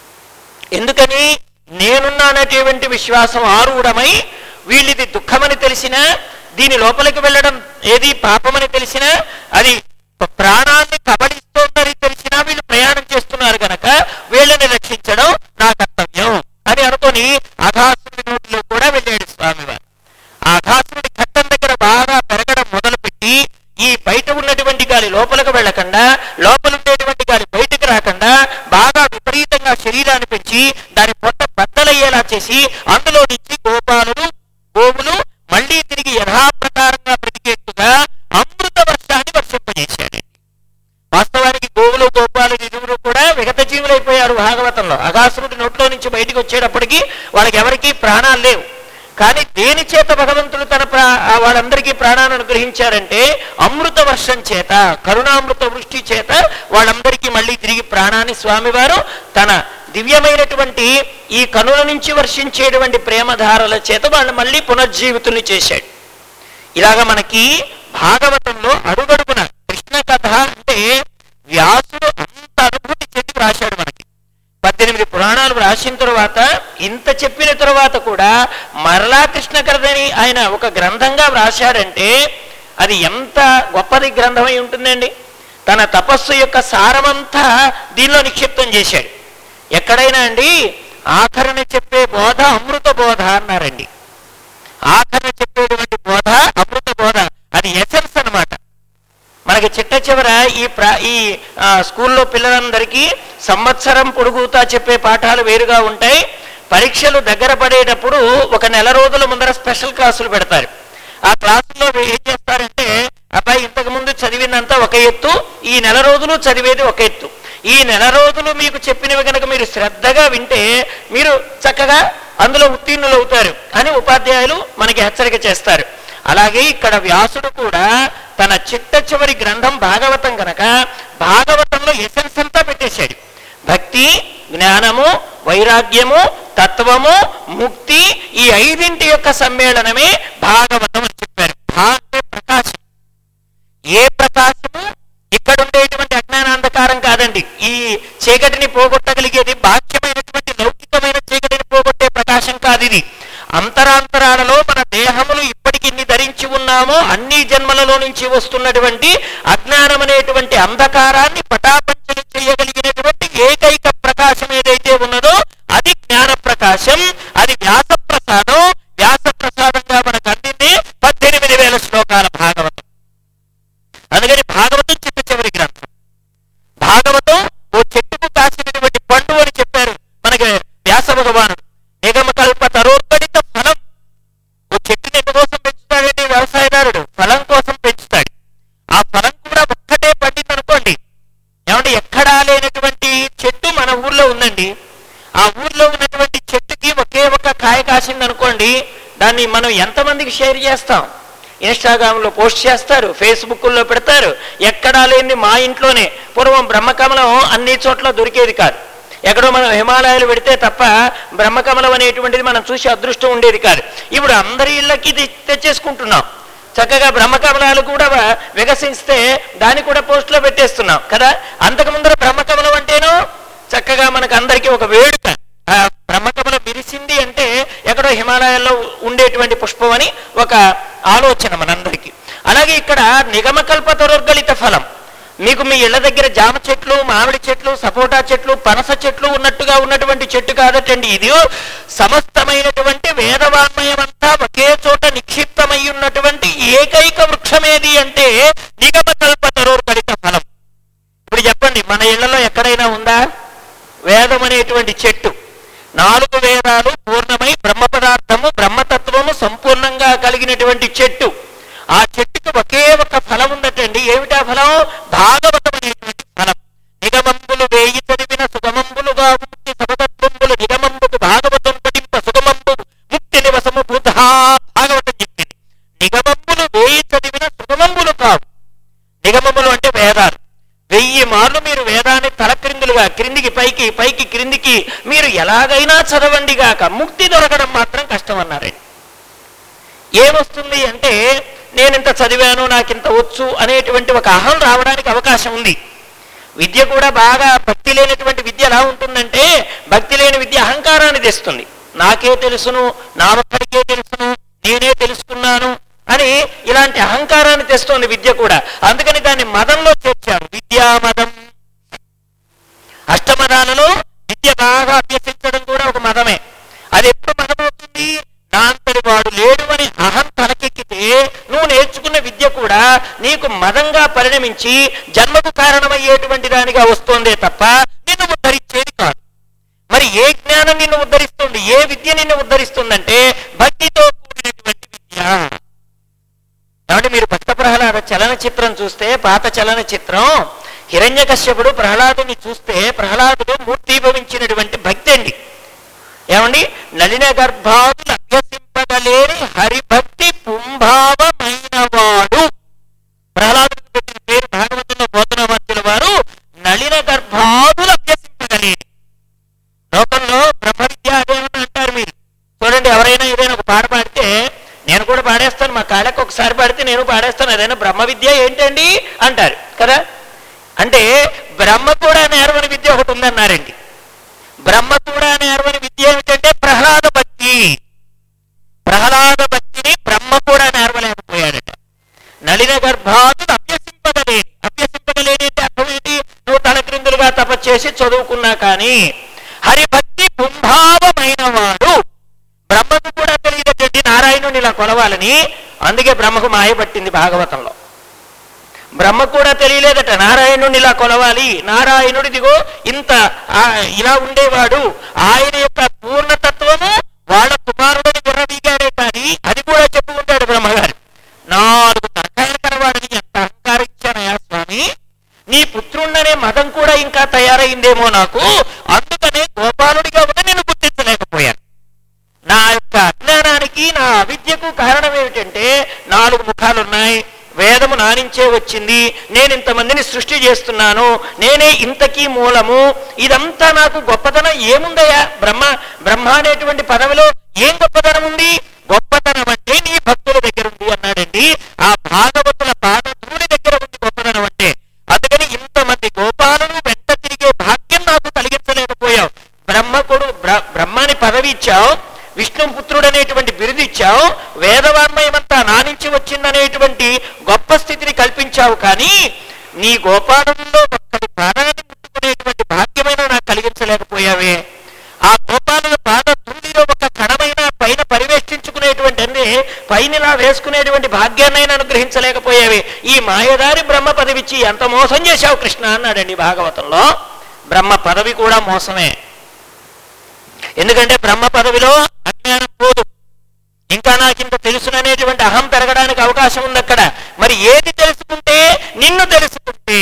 ఎందుకని నేనున్నానటువంటి విశ్వాసం ఆరూఢమై వీళ్ళిది దుఃఖమని తెలిసినా దీని లోపలికి వెళ్ళడం ఏది పాపమని తెలిసినా అది ప- ప్రాణాన్ని కబడిస్తోందని తెలిసినా వీళ్ళు ప్రయాణం చేస్తున్నారు గనక వీళ్ళని రక్షించడం నా కర్తవ్యం అని అనుకొని అఘాసుడి నోటిలో కూడా వెళ్ళాడు స్వామివారు ఆ అఘాసురుడి ఘట్టం దగ్గర బాగా పెరగడం మొదలుపెట్టి ఈ బయట ఉన్నటువంటి గాలి లోపలికి వెళ్ళకుండా లోపల ఉండేటువంటి గాలి బయటకు రాకుండా బాగా విపరీతంగా శరీరాన్ని పెంచి దాని పొట్ట బద్దలయ్యేలా చేసి అందులో నుంచి గోపాలుడు గోవులు మళ్ళీ తిరిగి యథాప్రకారంగా బ్రతికేట్టుగా అమృత వర్షాన్ని వర్షింపజేశాడు వాస్తవానికి గోవులు గోపాలు ఇరువురు కూడా విగత జీవులైపోయారు భాగవతంలో అగాసురుడి నోట్లో నుంచి బయటికి వచ్చేటప్పటికి వాళ్ళకి ఎవరికీ ప్రాణాలు లేవు కానీ దేని చేత భగవంతుడు తన ప్రా ఆ వాళ్ళందరికీ ప్రాణాలను అనుగ్రహించారంటే అమృత వర్షం చేత కరుణామృత వృష్టి చేత వాళ్ళందరికీ మళ్ళీ తిరిగి ప్రాణాన్ని స్వామివారు తన దివ్యమైనటువంటి ఈ కనుల నుంచి వర్షించేటువంటి ప్రేమధారల చేత వాళ్ళు మళ్ళీ పునర్జీవితుల్ని చేశాడు ఇలాగ మనకి భాగవతంలో అడుగడుగున కృష్ణ కథ అంటే వ్యాసుడు అంత అనుభూతి చెంది రాశాడు మనకి పద్దెనిమిది పురాణాలు రాసిన తరువాత ఇంత చెప్పిన తరువాత కూడా మరలా కృష్ణ కథని ఆయన ఒక గ్రంథంగా వ్రాశాడంటే అది ఎంత గొప్పది గ్రంథమై ఉంటుందండి తన తపస్సు యొక్క సారమంతా దీనిలో నిక్షిప్తం చేశాడు ఎక్కడైనా అండి ఆఖరణ చెప్పే బోధ అమృత బోధ అన్నారండి ఆఖరణ చెప్పేటువంటి బోధ అమృత బోధ అది ఎసెన్స్ అన్నమాట మనకి చిట్ట చివర ఈ ప్రా ఈ ఆ, స్కూల్లో పిల్లలందరికీ సంవత్సరం పొడుగుతా చెప్పే పాఠాలు వేరుగా ఉంటాయి పరీక్షలు దగ్గర పడేటప్పుడు ఒక నెల రోజుల ముందర స్పెషల్ క్లాసులు పెడతారు ఆ క్లాసుల్లో ఏం చేస్తారంటే అబ్బాయి ఇంతకు ముందు చదివినంత ఒక ఎత్తు ఈ నెల రోజులు చదివేది ఒక ఎత్తు ఈ నెల రోజులు మీకు చెప్పినవి కనుక మీరు శ్రద్ధగా వింటే మీరు చక్కగా అందులో ఉత్తీర్ణులు అవుతారు అని ఉపాధ్యాయులు మనకి హెచ్చరిక చేస్తారు అలాగే ఇక్కడ వ్యాసుడు కూడా తన చిట్ట చివరి గ్రంథం భాగవతం గనక భాగవతంలో ఎసెన్స్ అంతా పెట్టేశాడు భక్తి జ్ఞానము వైరాగ్యము తత్వము ముక్తి ఈ ఐదింటి యొక్క సమ్మేళనమే భాగవతం అని చెప్పారు భా అంటే ప్రకాశం ఏ ప్రకాశము ఇక్కడ ఉండేటువంటి అజ్ఞానాంధకారం కాదండి ఈ చీకటిని పోగొట్టగలిగేది బాహ్యమైనటువంటి లౌకికమైన చీకటిని పోగొట్టే ప్రకాశం కాదు ఇది అంతరాంతరాలలో మన దేహములు ఇప్పటికి ఇన్ని ధరించి ఉన్నామో అన్ని జన్మలలో నుంచి వస్తున్నటువంటి అజ్ఞానం అనేటువంటి అంధకారాన్ని పటాపంచలు చేయగలిగినటువంటి ఏకైక ప్రకాశం ఏదైతే ఉన్నదో అది జ్ఞాన ప్రకాశం అది వ్యాస ప్రసాదం వ్యాస ప్రసాదంగా మనకు అందింది పద్దెనిమిది వేల శ్లోకాల భాగవతం అందుకని భాగవతం చిట్ట చివరి గ్రంథం భాగవతం ఓ చెట్టుకు కాసినటువంటి పండు అని చెప్పారు మనకి వ్యాస భగవానుడు నిగమ కల్ప తరోత్కడిత ఫలం ఓ చెట్టుని ఎందుకోసం పెంచుతాడండి వ్యవసాయదారుడు ఫలం కోసం పెంచుతాడు ఆ ఫలం కూడా ఒక్కటే పండింది అనుకోండి ఏమంటే ఎక్కడా లేనటువంటి చెట్టు మన ఊర్లో ఉందండి ఆ ఊర్లో ఉన్నటువంటి చెట్టుకి ఒకే ఒక కాయ కాసింది అనుకోండి దాన్ని మనం ఎంతమందికి షేర్ చేస్తాం ఇన్స్టాగ్రామ్లో పోస్ట్ చేస్తారు ఫేస్బుక్లో పెడతారు ఎక్కడా లేని మా ఇంట్లోనే పూర్వం బ్రహ్మకమలం అన్ని చోట్ల దొరికేది కాదు ఎక్కడో మనం హిమాలయాలు పెడితే తప్ప బ్రహ్మకమలం అనేటువంటిది మనం చూసి అదృష్టం ఉండేది కాదు ఇప్పుడు అందరి ఇళ్ళకి ఇది తెచ్చేసుకుంటున్నాం చక్కగా బ్రహ్మకమలాలు కూడా వ- వికసిస్తే దాన్ని కూడా పోస్ట్లో పెట్టేస్తున్నాం కదా అంతకు ముందర బ్రహ్మకమలం అంటేనో చక్కగా మనకు అందరికీ ఒక వేడుక ఆ బ్రహ్మకమలం విరిసింది అంటే ఎక్కడో హిమాలయాల్లో ఉండేటువంటి పుష్పం అని ఒక ఆలోచన మనందరికీ అలాగే ఇక్కడ నిగమకల్పతరోర్గలిత ఫలం మీకు మీ ఇళ్ల దగ్గర జామ చెట్లు మామిడి చెట్లు సపోటా చెట్లు పనస చెట్లు ఉన్నట్టుగా ఉన్నటువంటి చెట్టు కాదటండి ఇది సమస్తమైనటువంటి వేదవాన్మయమంతా ఒకే చోట నిక్షిప్తమై ఉన్నటువంటి ఏకైక వృక్షమేది అంటే నిగమకల్పతరోర్గలిత ఫలం ఇప్పుడు చెప్పండి మన ఇళ్లలో ఎక్కడైనా ఉందా వేదం అనేటువంటి చెట్టు నాలుగు వేదాలు పూర్ణమై బ్రహ్మ పదార్థము బ్రహ్మతత్వము సంపూర్ణంగా కలిగినటువంటి చెట్టు ఆ చెట్టుకు ఒకే ఒక ఫలం ఉందటండి ఏమిటా ఫలం భాగవతం అనేటువంటి ఫలం నిగమంబులు వేయి చదివిన సుగమంబులుగా ముక్తి సమతత్వంబులు నిగమంబుకు భాగవతం పఠింప సుగమంబు ముక్తి నివసము బుధ భాగవతం చెప్పింది నిగమంబులు వేయి చదివిన సుగమంబులు కావు నిగమములు అంటే వేదాలు వెయ్యి మార్లు మీరు వేదాన్ని తలక్రిందులుగా క్రిందికి పైకి పైకి క్రిందికి మీరు ఎలాగైనా చదవండి గాక ముక్తి దొరకడం మాత్రం కష్టం అన్నారండి ఏమొస్తుంది అంటే నేను ఇంత చదివాను నాకు ఇంత వచ్చు అనేటువంటి ఒక అహం రావడానికి అవకాశం ఉంది విద్య కూడా బాగా భక్తి లేనటువంటి విద్య ఎలా ఉంటుందంటే భక్తి లేని విద్య అహంకారాన్ని తెస్తుంది నాకే తెలుసును నా ఒక్కడికే తెలుసును నేనే తెలుసుకున్నాను అని ఇలాంటి అహంకారాన్ని తెస్తోంది విద్య కూడా అందుకని దాన్ని మదంలో చేర్చారు విద్యా మదం అష్టమదాలలో విద్య బాగా అభ్యసించడం కూడా ఒక మదమే అది ఎప్పుడు మదం అవుతుంది నా అంతటి వాడు లేడు అని అహం తలకెక్కితే నువ్వు నేర్చుకున్న విద్య కూడా నీకు మదంగా పరిణమించి జన్మకు కారణమయ్యేటువంటి దానిగా వస్తోందే తప్ప నిన్ను ఉద్ధరించేది కాదు మరి ఏ జ్ఞానం నిన్ను ఉద్ధరిస్తుంది ఏ విద్య నిన్ను ఉద్ధరిస్తుందంటే భక్తితో కూడినటువంటి విద్య కాబట్టి మీరు భక్త ప్రహ్లాద చలనచిత్రం చూస్తే పాత చలనచిత్రం హిరణ్యకశ్యపుడు ప్రహ్లాదుని చూస్తే ప్రహ్లాదుడు మూర్తీభవించినటువంటి భక్తి అండి ఏమండి నలిన గర్భాదులు అభ్యసింపగలేని హరిభక్తి పుంభావమైనవాడు ప్రహ్లాదుడికి పెట్టిన పేరు భాగవతంలో బోధనవర్తుల వారు నలిన గర్భాదులు అభ్యసింపగలేని లోకంలో బ్రహ్మ విద్య అదేమని అంటారు మీరు చూడండి ఎవరైనా ఏదైనా ఒక పాట పాడితే నేను కూడా పాడేస్తాను మా కాళ్ళకి ఒకసారి పాడితే నేను పాడేస్తాను అదైనా బ్రహ్మ విద్య ఏంటండి అంటారు కదా అంటే బ్రహ్మ కూడా నేర్వని విద్య ఒకటి ఉందన్నారండి బ్రహ్మ కూడా నేర్వని విద్య ఏమిటంటే ప్రహ్లాద భక్తి ప్రహ్లాద భక్తిని బ్రహ్మ కూడా నేర్వలేకపోయాడట నలిన గర్భాతులు అభ్యసింపగలేని అభ్యసింపగలేని అంటే అర్థం ఏంటి నువ్వు తలక్రిందులుగా తపస్సు చదువుకున్నా కానీ హరిభక్తి పుంభావమైన వాడు బ్రహ్మకు కూడా తెలియదటండి నారాయణుని ఇలా కొలవాలని అందుకే బ్రహ్మకు మాయ పట్టింది భాగవతంలో బ్రహ్మ కూడా తెలియలేదట నారాయణుని ఇలా కొలవాలి నారాయణుడిదిగో ఇంత ఆ, ఇలా ఉండేవాడు ఆయన యొక్క పూర్ణతత్వము వాళ్ళ కుమారుడిని విర్రవీగాడే కానీ అది కూడా చెప్పుకుంటాడు బ్రహ్మగారు నాలుగు తరకాయల కలవాడని ఎంత అహంకారించానయా స్వామి నీ పుత్రుణ్ణనే మదం కూడా ఇంకా తయారైందేమో నాకు అందుకనే గోపాలుడిగా ఉన్న నేను గుర్తించలేకపోయాను నా యొక్క అజ్ఞానానికి నా అవిద్యకు కారణం ఏమిటంటే నాలుగు ముఖాలున్నాయి వేదము నానించే వచ్చింది నేను ఇంతమందిని సృష్టి చేస్తున్నాను నేనే ఇంతకీ మూలము ఇదంతా నాకు గొప్పతనం ఏముందయ్యా బ్రహ్మ బ్రహ్మ అనేటువంటి పదవిలో ఏం గొప్పతనం ఉంది గొప్పతనం అంటే నీ భక్తుల దగ్గర ఉంది అన్నాడండి ఆ భాగవతుల పాదధూళి దగ్గర ఉంది గొప్పతనం అంటే అందుకని ఇంతమంది గోపాలను వెంట తిరిగే భాగ్యం నాకు కలిగించలేకపోయావు బ్రహ్మకుడు బ్ర- బ్రహ్మాని పదవి ఇచ్చావు విష్ణుపుత్రుడు అనేటువంటి బిరుదు ఇచ్చావు వేదవాన్మయమంతా నానించి వచ్చిందనేటువంటి గొప్ప స్థితిని కల్పించావు కానీ నీ గోపాలంలో ఒక్కడి ప్రాణాన్ని ముట్టుకునేటువంటి భాగ్యమైన నాకు కలిగించలేకపోయావే ఆ గోపాలుల పాద ధూళిలో ఒక కణమైన పైన పరివేష్టించుకునేటువంటి అన్ని పైనలా వేసుకునేటువంటి భాగ్యాన్నైనా అనుగ్రహించలేకపోయావే ఈ మాయదారి బ్రహ్మ పదవిచ్చి ఎంత మోసం చేశావు కృష్ణ అన్నాడండి భాగవతంలో బ్రహ్మ పదవి కూడా మోసమే ఎందుకంటే బ్రహ్మ పదవిలో అజ్ఞానం పోదు ఇంకా నాకింత తెలుసుననేటువంటి అహం పెరగడానికి అవకాశం ఉంది అక్కడ మరి ఏది తెలుసుకుంటే నిన్ను తెలుసుకుంటే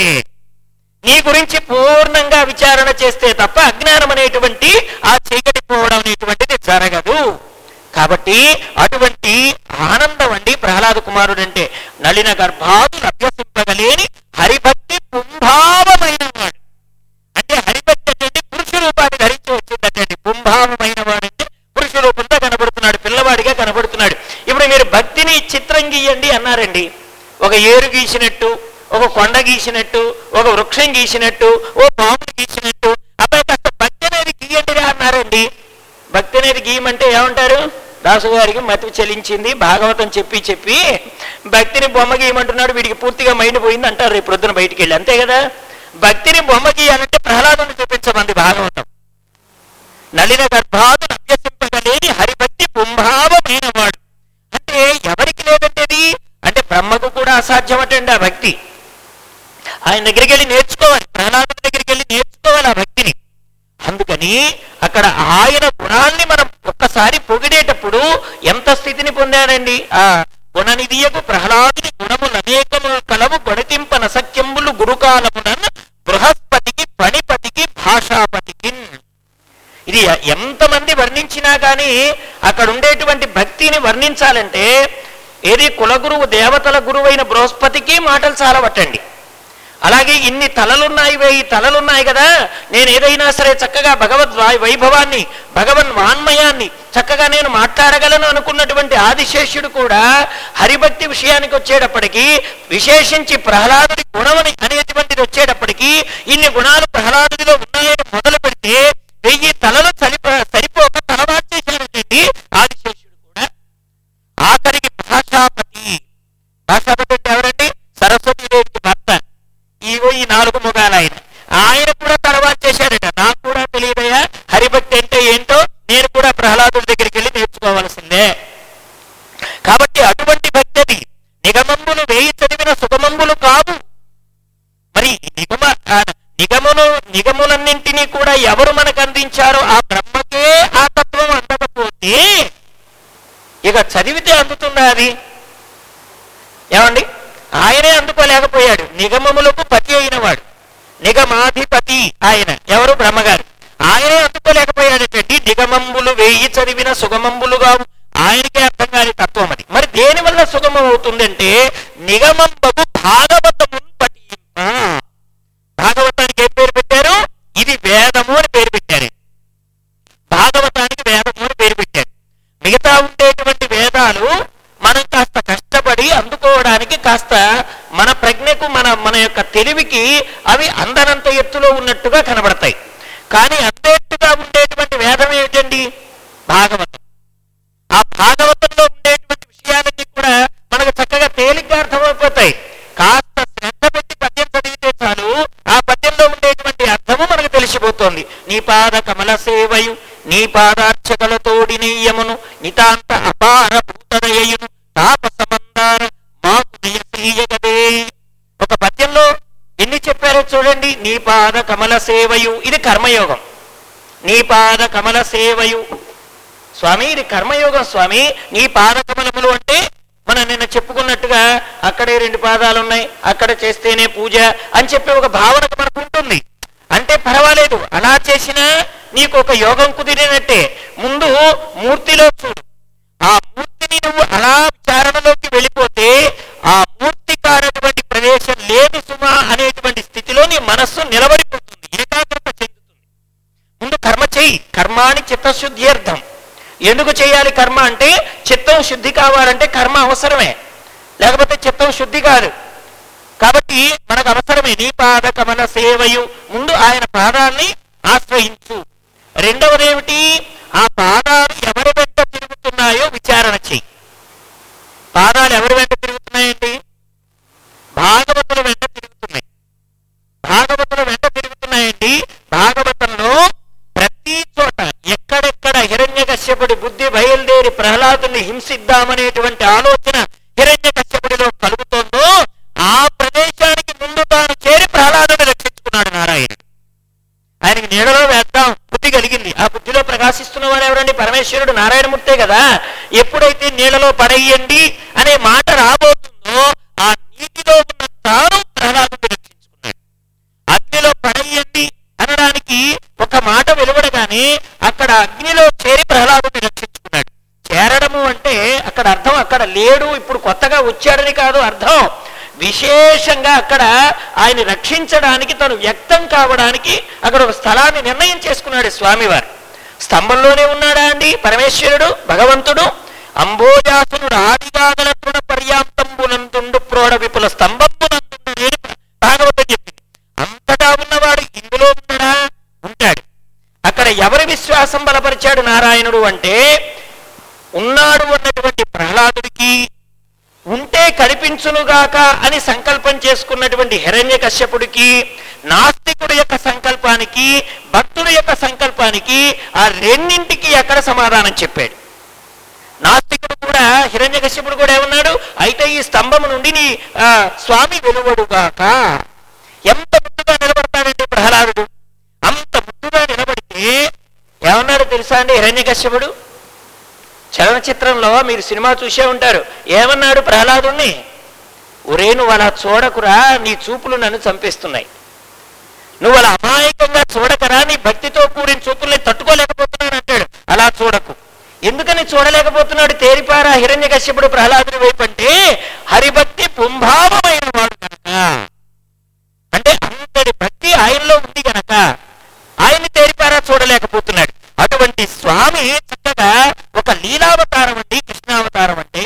నీ గురించి పూర్ణంగా విచారణ చేస్తే తప్ప అజ్ఞానం అనేటువంటి ఆ చీకటి పోవడం అనేటువంటిది జరగదు కాబట్టి అటువంటి ఆనందం అండి ప్రహ్లాద కుమారుడు అంటే నలిన గర్భాదు అభ్యసింపగలేని హరిభక్తి పుంభావమైన వాడు అంటే హరిభక్తి అంటే పురుష రూపాన్ని ధరించి వచ్చిందటండి పుంభావమైన వాడంటే పురుష రూపంతో కనబడుతున్నాడు పిల్లవాడిగా కనబడుతున్నాడు ఇప్పుడు మీరు భక్తిని చిత్రం గీయండి అన్నారండి ఒక ఏరు గీసినట్టు ఒక కొండ గీసినట్టు ఒక వృక్షం గీసినట్టు ఓ పాముని గీసినట్టు అబ్బాయి కాస్త భక్తి అనేది గీయండిరా అన్నారండి భక్తి అనేది గీయమంటే ఏమంటారు దాసు గారికి మతి చెలించింది భాగవతం చెప్పి చెప్పి భక్తిని బొమ్మ గీయమంటున్నాడు వీడికి పూర్తిగా మైండ్ పోయింది అంటారు రేపు ప్రొద్దున బయటికి వెళ్ళి అంతే కదా భక్తిని బొమ్మ గీయాలంటే ప్రహ్లాదుని చూపించమంది భాగవతం నలిన గర్భాదు అభ్యసింపగలేని హరిభక్తి పుంభావమైన వాడు అంటే ఎవరికి లేదండి అది అంటే బ్రహ్మకు కూడా అసాధ్యమటండి ఆ భక్తి ఆయన దగ్గరికి వెళ్ళి నేర్చుకోవాలి ప్రహ్లాదుని దగ్గరికి వెళ్ళి నేర్చుకోవాలి ఆ భక్తిని అందుకని అక్కడ ఆయన గుణాల్ని మనం ఒక్కసారి పొగిడేటప్పుడు ఎంత స్థితిని పొందాడండి ఆ గుణనిధియకు ప్రహ్లాదుని గుణములు అనేకము కలవు గొడతింపన సఖ్యములు గురుకాలమునన్ బృహస్పతికి పణిపతికి భాషాపతికి ఇది ఎంతమంది వర్ణించినా కానీ అక్కడ ఉండేటువంటి భక్తిని వర్ణించాలంటే ఏది కులగురువు దేవతల గురువైన బృహస్పతికి మాటలు చాలా పట్టండి అలాగే ఇన్ని తలలున్నాయి వెయ్యి తలలున్నాయి కదా నేను ఏదైనా సరే చక్కగా భగవద్ వై- వైభవాన్ని భగవన్ వాన్మయాన్ని చక్కగా నేను మాట్లాడగలను అనుకున్నటువంటి ఆదిశేష్యుడు కూడా హరిభక్తి విషయానికి వచ్చేటప్పటికి విశేషించి ప్రహ్లాదుడి గుణమని అనేటువంటిది వచ్చేటప్పటికి ఇన్ని గుణాలు ప్రహ్లాదుడిలో ఉన్నాయని మొదలు పెడితే వెయ్యి తలలు సరిప సరిపోక తలవార్చేశారండి ఆదిశేషుడు కూడా ఆఖరికి భాషాపతి భాషాపతి అంటే ఎవరండి సరస్వతీదేవికి భర్త ఇగో ఈ నాలుగు ముఖాలు ఆయన ఆయన కూడా తర్వాత చేశాడట నాకు కూడా తెలియదయా హరిభక్తి అంటే ఏంటో నేను కూడా ప్రహ్లాదుడి దగ్గరికి వెళ్ళి నేర్చుకోవాల్సిందే కాబట్టి అటువంటి భక్తి అది నిగమంబులు వేయి చదివిన సుగమంబులు కావు మరి ఈ నిగమ ఆ నిగమును నిగములన్నింటినీ కూడా ఎవరు మనకు అందించారో ఆ బ్రహ్మకే ఆ తత్వం అందకపోతే ఇక చదివితే అందుతుందా అది ఏమండి ఆయనే అందుకోలేకపోయాడు నిగమములకు పతి అయినవాడు నిగమాధిపతి ఆయన ఎవరు బ్రహ్మగారు ఆయనే అందుకోలేకపోయాడటండి నిగమంబులు వేయి చదివిన సుగమంబులుగావు ఆయనకే అర్థం కాని తత్వం అది మరి దేని వల్ల సుగమం అవుతుందంటే నిగమంబకు భాగవతమున్ పఠింప భాగవతానికి ఏం పేరు పెట్టారు ఇది వేదము అని పేరు పెట్టారు భాగవతానికి వేదము అని పేరు పెట్టారు మిగతా ఉండేటువంటి వేదాలు మనం కాస్త కష్టపడి అందుకోవడానికి కాస్త మన ప్రజ్ఞకు మన మన యొక్క తెలివికి అవి అందనంత ఎత్తులో ఉన్నట్టుగా కనబడతాయి కానీ అందేట్టుగా ఉండేటువంటి వేదం ఏమిటండి భాగవతం ఆ భాగవతంలో ఉండేటువంటి విషయాలన్నీ కూడా మనకు చక్కగా తేలిగ్గా అర్థమైపోతాయి కాస్త శ్రద్ధ పెట్టి పద్యం చదివితే చాలు ఆ పద్యంలో ఉండేటువంటి అర్థము మనకు తెలిసిపోతోంది నీ పాద కమల సేవయు నీ పాదార్చకలతోడి నెయ్యమును నితాంత అపార భూతదయయును తాపసమందార మాకు దయసీయగదే ఒక పద్యంలో ఎన్ని చెప్పారో చూడండి నీ పాద కమల సేవయు ఇది కర్మయోగం నీ పాద కమల సేవయు స్వామి ఇది కర్మయోగం స్వామి నీ పాదకమలములు అంటే మనం నిన్న చెప్పుకున్నట్టుగా అక్కడే రెండు పాదాలు ఉన్నాయి అక్కడ చేస్తేనే పూజ అని చెప్పి ఒక భావన మనకు ఉంటుంది అంటే పర్వాలేదు అలా చేసినా నీకు ఒక యోగం కుదిరినట్టే ముందు మూర్తిలో చూడు ఆ మూర్తిని నువ్వు అలా విచారణలోకి వెళ్ళిపోతే ఆ మూర్తి కానటువంటి ప్రదేశం లేదు సుమా అనేటువంటి స్థితిలో నీ మనస్సు నిలబడిపోతుంది ఏకాగ్రత చెందుతుంది ముందు కర్మ చెయ్యి కర్మాని చిత్తశుద్ధ్యర్థం ఎందుకు చేయాలి కర్మ అంటే చిత్తం శుద్ధి కావాలంటే కర్మ అవసరమే లేకపోతే చిత్తం శుద్ధి కాదు కాబట్టి మనకు అవసరమే నీ పాద కమల సేవయు ముందు ఆయన పాదాన్ని ఆశ్రయించు రెండవది ఏమిటి ఆ పాదాలు ఎవరి వెంట తిరుగుతున్నాయో విచారణ చెయ్యి పాదాలు ఎవరి వెంట తిరుగుతున్నాయండి భాగవతుల వెంట తిరుగుతున్నాయి భాగవతుల వెంట తిరుగుతున్నాయండి భాగవతంలో ప్రతి చోట ఎక్కడెక్కడ హిరణ్య కశ్యపుడి బుద్ధి బయలుదేరి ప్రహ్లాదుని హింసిద్దామనేటువంటి ఆలోచన హిరణ్య కశ్యపుడిలో కలుగుతోందో ఆ ప్రదేశానికి ముందు తాను చేరి ప్రహ్లాదుని రక్షించుకున్నాడు నారాయణుడు ఆయనకి నీడలో వేద్దాం బుద్ధి కలిగింది ఆ బుద్ధిలో ప్రకాశిస్తున్న వారు ఎవరండి పరమేశ్వరుడు నారాయణమూర్తే కదా ఎప్పుడైతే నీళ్ళలో పడేయండి అనే మాట రాబోతుందో ఆ నీటిలో ఉన్న తాను ప్రహ్లాదుని రక్షించుకున్నాడు అగ్నిలో పడేయండి అనడానికి ఒక మాట వెలువడగానే అక్కడ అగ్నిలో చేరి ప్రహ్లాదుని రక్షించుకున్నాడు చేరడము అంటే అక్కడ అర్థం అక్కడ లేడు ఇప్పుడు కొత్తగా వచ్చాడని కాదు అర్థం విశేషంగా అక్కడ ఆయన రక్షించడానికి తను వ్యక్తం కావడానికి అక్కడ ఒక స్థలాన్ని నిర్ణయం చేసుకున్నాడు స్వామివారు స్తంభంలోనే ఉన్నాడా అండి పరమేశ్వరుడు భగవంతుడు అంబోజాసునుడు ఆదిగాగల తృణ పర్యాంతంబునంతుండు ప్రోడ విపుల స్తంభంబునందుండు నేను భాగవతం చెప్పింది అంతటా ఉన్నవాడు ఇందులో ఉన్నాడా ఉంటాడు అక్కడ ఎవరి విశ్వాసం బలపరిచాడు నారాయణుడు అంటే ఉన్నాడు అన్నటువంటి ప్రహ్లాదుడికి ఉంటే కనిపించునుగాక అని సంకల్పం చేసుకున్నటువంటి హిరణ్య కశ్యపుడికి నాస్తికుడి యొక్క సంకల్పానికి భక్తుడి యొక్క సంకల్పానికి ఆ రెండింటికి ఎక్కడ సమాధానం చెప్పాడు నాస్తికుడు కూడా హిరణ్య కశ్యపుడు కూడా ఏమన్నాడు అయితే ఈ స్తంభము నుండి నీ ఆ, స్వామి వెలువడుగాక ఎంత ముద్దుగా నిలబడతాడండి ప్రహ్లాదుడు అంత ముద్దుగా నిలబడితే ఏమన్నాడు తెలుసా అండి హిరణ్య కశ్యపుడు చలనచిత్రంలో మీరు సినిమా చూసే ఉంటారు ఏమన్నాడు ప్రహ్లాదుణ్ణి ఒరే నువ్వు అలా చూడకురా నీ చూపులు నన్ను చంపేస్తున్నాయి నువ్వు అలా అమాయకంగా చూడకరా నీ భక్తితో కూడిన చూపుల్ని తట్టుకోలేకపోతున్నాను అంటాడు అలా చూడకు ఎందుకని చూడలేకపోతున్నాడు తేరిపారా హిరణ్య కశ్యపుడు ప్రహ్లాదుని వైపు అంటే హరిభక్తి పుంభావమైన వాడు కనుక అంటే అంతటి భక్తి ఆయనలో ఉంది గనక ఆయన్ని తేరిపారా చూడలేకపోతున్నాడు అటువంటి స్వామి చక్కగా ఒక లీలావతారం అండి కృష్ణావతారం అంటే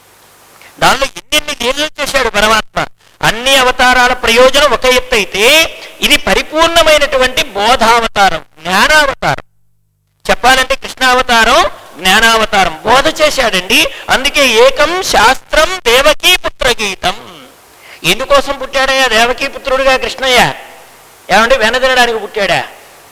దానిలో ఎన్నెన్ని లీలలు చేశాడు పరమాత్మ అన్ని అవతారాల ప్రయోజనం ఒక ఎత్తు అయితే ఇది పరిపూర్ణమైనటువంటి బోధావతారం జ్ఞానావతారం చెప్పాలంటే కృష్ణావతారం జ్ఞానావతారం బోధ చేశాడండి అందుకే ఏకం శాస్త్రం దేవకీ పుత్ర గీతం ఎందుకోసం పుట్టాడయ్యా దేవకీ పుత్రుడుగా కృష్ణయ్య ఏమంటే వెనదినడానికి పుట్టాడా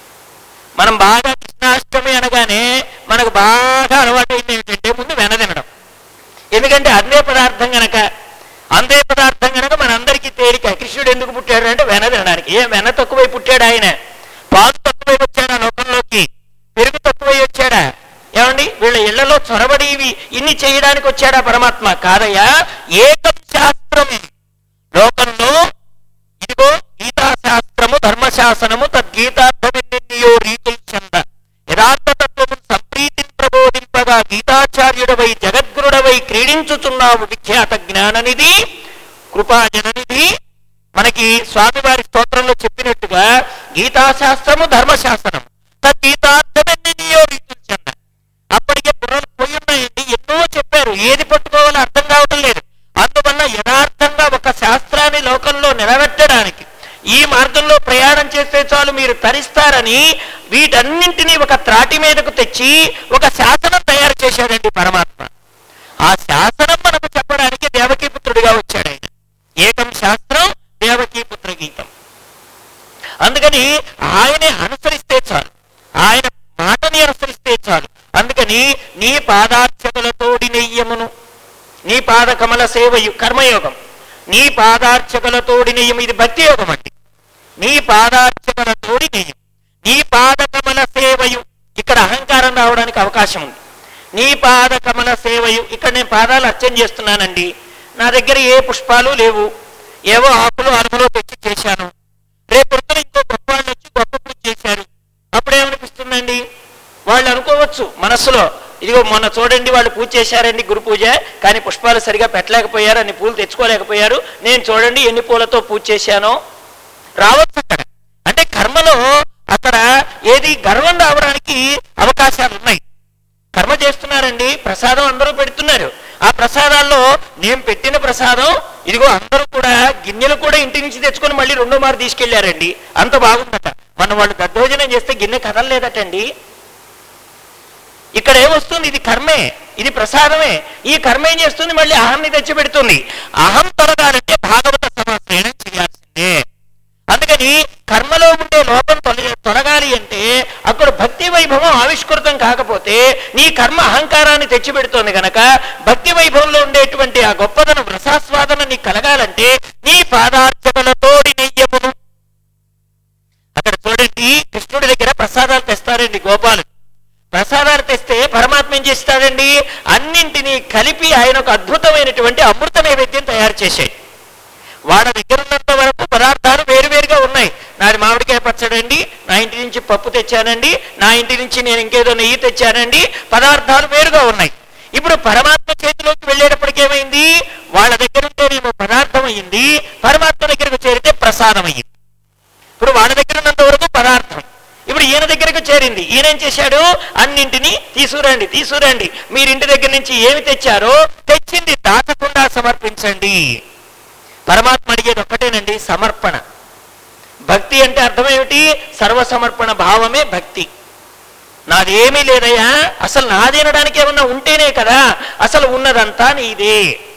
మనం బాగా కృష్ణాష్టమి అనగానే మనకు బాగా అలవాటైంది ఏమిటంటే ముందు వెనదినడం ఎందుకంటే అందే పదార్థం గనక అందే పదార్థం గనక మనందరికీ తేలిక కృష్ణుడు ఎందుకు పుట్టాడు అంటే వెన తినడానికి ఏ వెన తక్కువై పుట్టాడు ఆయన పాలు తక్కువై వచ్చాడా లోకంలోకి పెరుగు తక్కువై వచ్చాడా ఏమండి వీళ్ళ ఇళ్లలో చొరబడి ఇవి ఇన్ని చేయడానికి వచ్చాడా పరమాత్మ కాదయ్యా ఏకం శాస్త్రం లోకంలో ఇదిగో గీతాశాస్త్రము ధర్మశాసనము తద్గీతార్థమెన్నెన్నో రీతులు చంద యథార్థతత్వము సంప్రీతిని ప్రబోధింపగా గీతాచార్యుడవై జగద్గురుడవై క్రీడించుచున్నావు విఖ్యాత జ్ఞాననిధి కృపాజననిధి మనకి స్వామివారి స్తోత్రంలో చెప్పినట్టుగా గీతాశాస్త్రము ధర్మశాస్త్రము తద్గీతార్థమెన్నెన్నో రీతులు చంద అప్పటికే బుర్రలు పోయి ఉన్నాయండి ఎన్నో చెప్పారు ఏది పట్టుకోవాలో అర్థం కావటం లేదు అందువల్ల యథార్థంగా ఒక శాస్త్రాన్ని లోకంలో నిలబెట్టడానికి ఈ మార్గంలో ప్రయాణం చేస్తే చాలు మీరు తరిస్తారని వీటన్నింటినీ ఒక త్రాటి మీదకు తెచ్చి ఒక శాసనం తయారు చేశాడండి పరమాత్మ ఆ శాసనం మనకు చెప్పడానికి దేవకీపుత్రుడిగా వచ్చాడు ఆయన ఏకం శాస్త్రం దేవకీపుత్ర గీతం అందుకని ఆయనే అనుసరిస్తే చాలు ఆయన మాటని అనుసరిస్తే చాలు అందుకని నీ పాదార్చకులతోడి నెయ్యమును నీ పాద కమల సేవయు కర్మయోగం నీ పాదార్చకులతోడి నెయ్యం ఇది భక్తి యోగం అండి నీ పాదార్చకులతోడి నెయ్యం నీ పాద కమల సేవయు ఇక్కడ అహంకారం రావడానికి అవకాశం ఉంది నీ పాద కమల సేవయు ఇక్కడ నేను పాదాలు అర్చన చేస్తున్నానండి నా దగ్గర ఏ పుష్పాలు లేవు ఏవో ఆకులు అరుములో తెచ్చి చేశాను రేపు పొద్దున ఇంకో గొప్ప వాళ్ళు వచ్చి గొప్ప పూజ చేశారు అప్పుడేమనిపిస్తుందండి వాళ్ళు అనుకోవచ్చు మనస్సులో ఇదిగో మొన్న చూడండి వాళ్ళు పూజ చేశారండి గురు పూజ కానీ పుష్పాలు సరిగా పెట్టలేకపోయారు అన్ని పూలు తెచ్చుకోలేకపోయారు నేను చూడండి ఎన్ని పూలతో పూజ చేశానో రావచ్చు అక్కడ అంటే కర్మలో అక్కడ ఏది గర్వం రావడానికి అవకాశాలు ఉన్నాయి కర్మ చేస్తున్నారండి ప్రసాదం అందరూ పెడుతున్నారు ఆ ప్రసాదాల్లో నేను పెట్టిన ప్రసాదం ఇదిగో అందరూ కూడా గిన్నెలు కూడా ఇంటి నుంచి తెచ్చుకొని మళ్ళీ రెండో మారు తీసుకెళ్లారండి అంత బాగుందట మన వాళ్ళు దద్దోజనం చేస్తే గిన్నె కదలలేదటండి ఇక్కడ ఏమొస్తుంది ఇది కర్మే ఇది ప్రసాదమే ఈ కర్మ ఏం చేస్తుంది మళ్ళీ అహంని తెచ్చిపెడుతుంది అహం తొలగాలంటే భాగవత సమాశ్రయణం చేయాల్సిందే అందుకని కర్మలో ఉండే లోపం తొలగి తొలగాలి అంటే అక్కడ భక్తి వైభవం ఆవిష్కృతం కాకపోతే నీ కర్మ అహంకారాన్ని తెచ్చిపెడుతోంది గనక భక్తి వైభవంలో ఉండేటువంటి ఆ గొప్పదనం రసాస్వాదన నీకు కలగాలంటే నీ పాదార్చకులతోడి నెయ్యమును అక్కడ చూడండి కృష్ణుడి దగ్గర ప్రసాదాలు తెస్తారండి గోపాలు ప్రసాదాలు తెస్తే పరమాత్మ ఏం చేస్తాడండి అన్నింటినీ కలిపి ఆయన ఒక అద్భుతమైనటువంటి అమృత నైవేద్యం తయారు చేశాడు వాడ దగ్గర ఉన్నంత వరకు పదార్థాలు వేరువేరుగా ఉన్నాయి నాది మామిడికాయ పచ్చడండి నా ఇంటి నుంచి పప్పు తెచ్చానండి నా ఇంటి నుంచి నేను ఇంకేదో నెయ్యి తెచ్చానండి పదార్థాలు వేరుగా ఉన్నాయి ఇప్పుడు పరమాత్మ చేతిలోకి వెళ్ళేటప్పటికి ఏమైంది వాళ్ళ దగ్గర ఉంటేనేమో పదార్థం అయింది పరమాత్మ దగ్గరకు చేరితే ప్రసాదం అయ్యింది ఇప్పుడు వాళ్ళ దగ్గర ఉన్నంత వరకు పదార్థం ఇప్పుడు ఈయన దగ్గరకు చేరింది ఈయన ఏం చేశాడు అన్నింటినీ తీసుకురండి తీసుకురండి మీరు ఇంటి దగ్గర నుంచి ఏమి తెచ్చారో తెచ్చింది దాచకుండా సమర్పించండి పరమాత్మ అడిగేది ఒక్కటేనండి సమర్పణ భక్తి అంటే అర్థం ఏమిటి సర్వసమర్పణ భావమే భక్తి నాదేమీ లేదయ్యా అసలు నాదేనడానికి ఏమన్నా ఉంటేనే కదా అసలు ఉన్నదంతా నీదే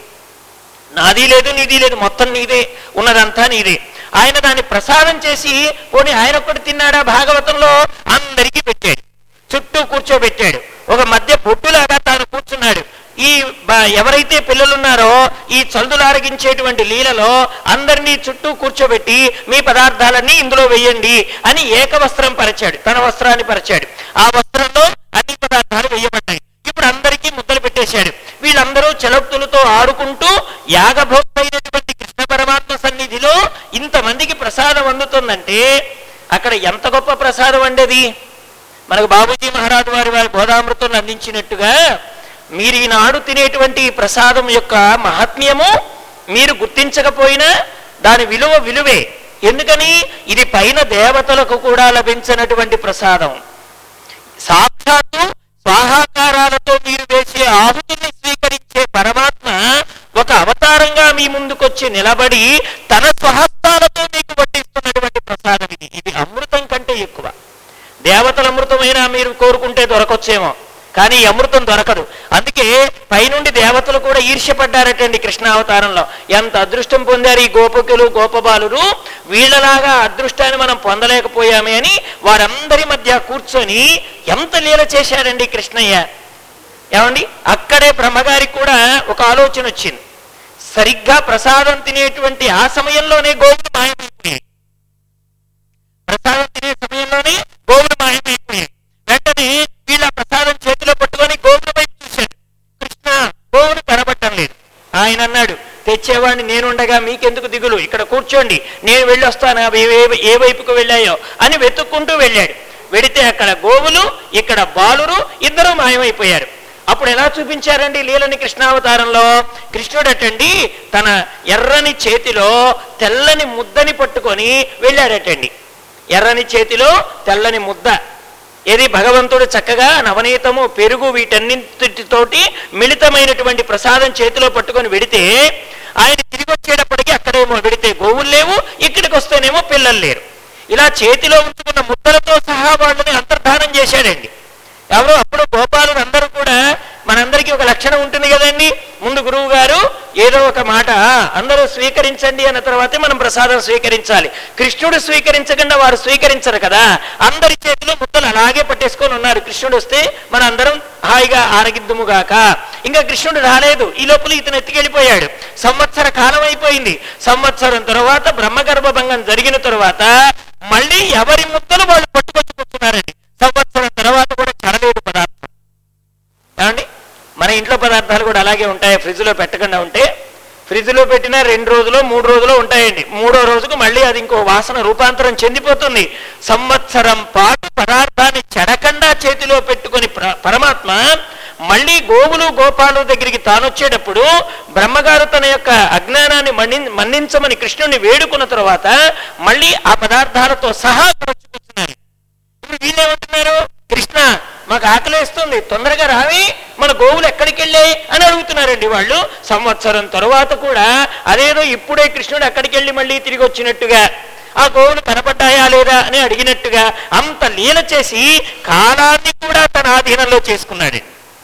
నాది లేదు నీది లేదు మొత్తం నీదే ఉన్నదంతా నీదే ఆయన దాన్ని ప్రసాదం చేసి పోనీ ఆయన ఒక్కటి తిన్నాడా భాగవతంలో అందరికీ పెట్టాడు చుట్టూ కూర్చోబెట్టాడు ఒక మధ్య బొట్టులాగా తాను కూర్చున్నాడు ఈ బ- ఎవరైతే పిల్లలు ఉన్నారో ఈ చల్దులారగించేటువంటి లీలలో అందరినీ చుట్టూ కూర్చోబెట్టి మీ పదార్థాలన్నీ ఇందులో వేయండి అని ఏక వస్త్రం పరిచాడు తన వస్త్రాన్ని పరిచాడు ఆ వస్త్రంలో అన్ని పదార్థాలు వేయబడ్డాయి ఇప్పుడు అందరికీ ముద్దలు పెట్టేశాడు వీళ్ళందరూ చలక్తులతో ఆడుకుంటూ యాగభోక్తైనటువంటి కృష్ణ పరమాత్మ సన్నిధిలో ఇంతమందికి ప్రసాదం అందుతుందంటే అక్కడ ఎంత గొప్ప ప్రసాదం అండేది మనకు బాబూజీ మహారాజు వారి వారి బోధామృతం అందించినట్టుగా మీరు ఈనాడు తినేటువంటి ఈ ప్రసాదం యొక్క మహాత్మ్యము మీరు గుర్తించకపోయినా దాని విలువ విలువే ఎందుకని ఇది పైన దేవతలకు కూడా లభించినటువంటి ప్రసాదం సాక్షాత్తు స్వాహాకారాలతో మీరు వేసే ఆహుతుల్ని స్వీకరించే పరమాత్మ ఒక అవతారంగా మీ ముందుకొచ్చి నిలబడి తన స్వహస్తాలతో మీకు వడ్డిస్తున్నటువంటి ప్రసాదం ఇది ఇది అమృతం కంటే ఎక్కువ దేవతల అమృతమైనా మీరు కోరుకుంటే దొరకొచ్చేమో కానీ ఈ అమృతం దొరకదు అందుకే పైనుండి దేవతలు కూడా ఈర్ష్యపడ్డారటండి కృష్ణావతారంలో ఎంత అదృష్టం పొందారు ఈ గోపకులు గోపబాలురు వీళ్ళలాగా అదృష్టాన్ని మనం పొందలేకపోయామే అని వారందరి మధ్య కూర్చొని ఎంత లీల చేశాడండి కృష్ణయ్య ఏమండి అక్కడే బ్రహ్మగారికి కూడా ఒక ఆలోచన వచ్చింది సరిగ్గా ప్రసాదం తినేటువంటి ఆ సమయంలోనే గోవులు మాయమైపోయాయి ప్రసాదం తినే సమయంలోనే గోవులు మాయమైపోయాయి వెంటనే వీళ్ళ ప్రసాదం చేతిలో పట్టుకొని గోవుల వైపు చూశాడు కృష్ణ గోవులు కనబట్టం లేదు ఆయన అన్నాడు తెచ్చేవాడిని నేనుండగా మీకెందుకు దిగులు ఇక్కడ కూర్చోండి నేను వెళ్ళొస్తాను అవి ఏ- ఏ వైపుకు వెళ్ళాయో అని వెతుక్కుంటూ వెళ్ళాడు వెడితే అక్కడ గోవులు ఇక్కడ బాలురు ఇద్దరు మాయమైపోయారు అప్పుడు ఎలా చూపించారండి లీలని కృష్ణావతారంలో కృష్ణుడటండి తన ఎర్రని చేతిలో తెల్లని ముద్దని పట్టుకొని వెళ్ళాడటండి ఎర్రని చేతిలో తెల్లని ముద్ద ఏది భగవంతుడు చక్కగా నవనీతము పెరుగు వీటన్నింటితోటి మిళితమైనటువంటి ప్రసాదం చేతిలో పట్టుకొని వెడితే ఆయన తిరిగి వచ్చేటప్పటికి అక్కడేమో వెడితే గోవులు లేవు ఇక్కడికి వస్తేనేమో పిల్లలు లేరు ఇలా చేతిలో ఉంచుకున్న ముద్దలతో సహా వాళ్ళని అంతర్ధానం చేశాడండి ఎవరు అప్పుడు గోపాలు అందరూ కూడా మనందరికీ ఒక లక్షణం ఉంటుంది కదండి ముందు గురువు గారు ఏదో ఒక మాట అందరూ స్వీకరించండి అన్న తర్వాతే మనం ప్రసాదం స్వీకరించాలి కృష్ణుడు స్వీకరించకుండా వారు స్వీకరించరు కదా అందరి చేతిలో ముద్దలు అలాగే పట్టేసుకొని ఉన్నారు కృష్ణుడు వస్తే మన అందరం హాయిగా ఆరగిద్దుముగాక ఇంకా కృష్ణుడు రాలేదు ఈ లోపల ఇతను ఎత్తుకెళ్ళిపోయాడు సంవత్సర కాలం అయిపోయింది సంవత్సరం తర్వాత బ్రహ్మగర్భ భంగం జరిగిన తర్వాత మళ్ళీ ఎవరి ముద్దలు వాళ్ళు పట్టుకొచ్చి కూర్చున్నారండి సంవత్సరం తర్వాత కూడా చడలేదు పదార్థం ఏమండి ఫ్రిడ్జ్లో పెట్టకుండా ఉంటే ఫ్రిడ్జ్లో పెట్టినా రెండు రోజులు మూడు రోజులు ఉంటాయండి మూడో రోజుకు మళ్ళీ అది ఇంకో వాసన రూపాంతరం చెందిపోతుంది సంవత్సరం పాటు పదార్థాన్ని చెడకుండా చేతిలో పెట్టుకొని ప్ర- పరమాత్మ మళ్ళీ గోవులు గోపాలు దగ్గరికి తానొచ్చేటప్పుడు బ్రహ్మగారు తన యొక్క అజ్ఞానాన్ని మన్ని మన్నించమని కృష్ణుని వేడుకున్న తర్వాత మళ్ళీ ఆ పదార్థాలతో సహా వచ్చుకొస్తున్నారు ఇప్పుడు వీళ్ళేమంటున్నారు కృష్ణ మాకు ఆకలేస్తుంది తొందరగా రావి మన గోవులు ఎక్కడికి వెళ్ళాయి అని అడుగుతున్నారండి వాళ్ళు సంవత్సరం తరువాత కూడా అదేదో ఇప్పుడే కృష్ణుడు అక్కడికి వెళ్ళి మళ్ళీ తిరిగి వచ్చినట్టుగా ఆ గోవులు కనపడ్డాయా లేదా అని అడిగినట్టుగా అంత లీల చేసి కాలాన్ని కూడా తన ఆధీనంలో చేసుకున్నాడు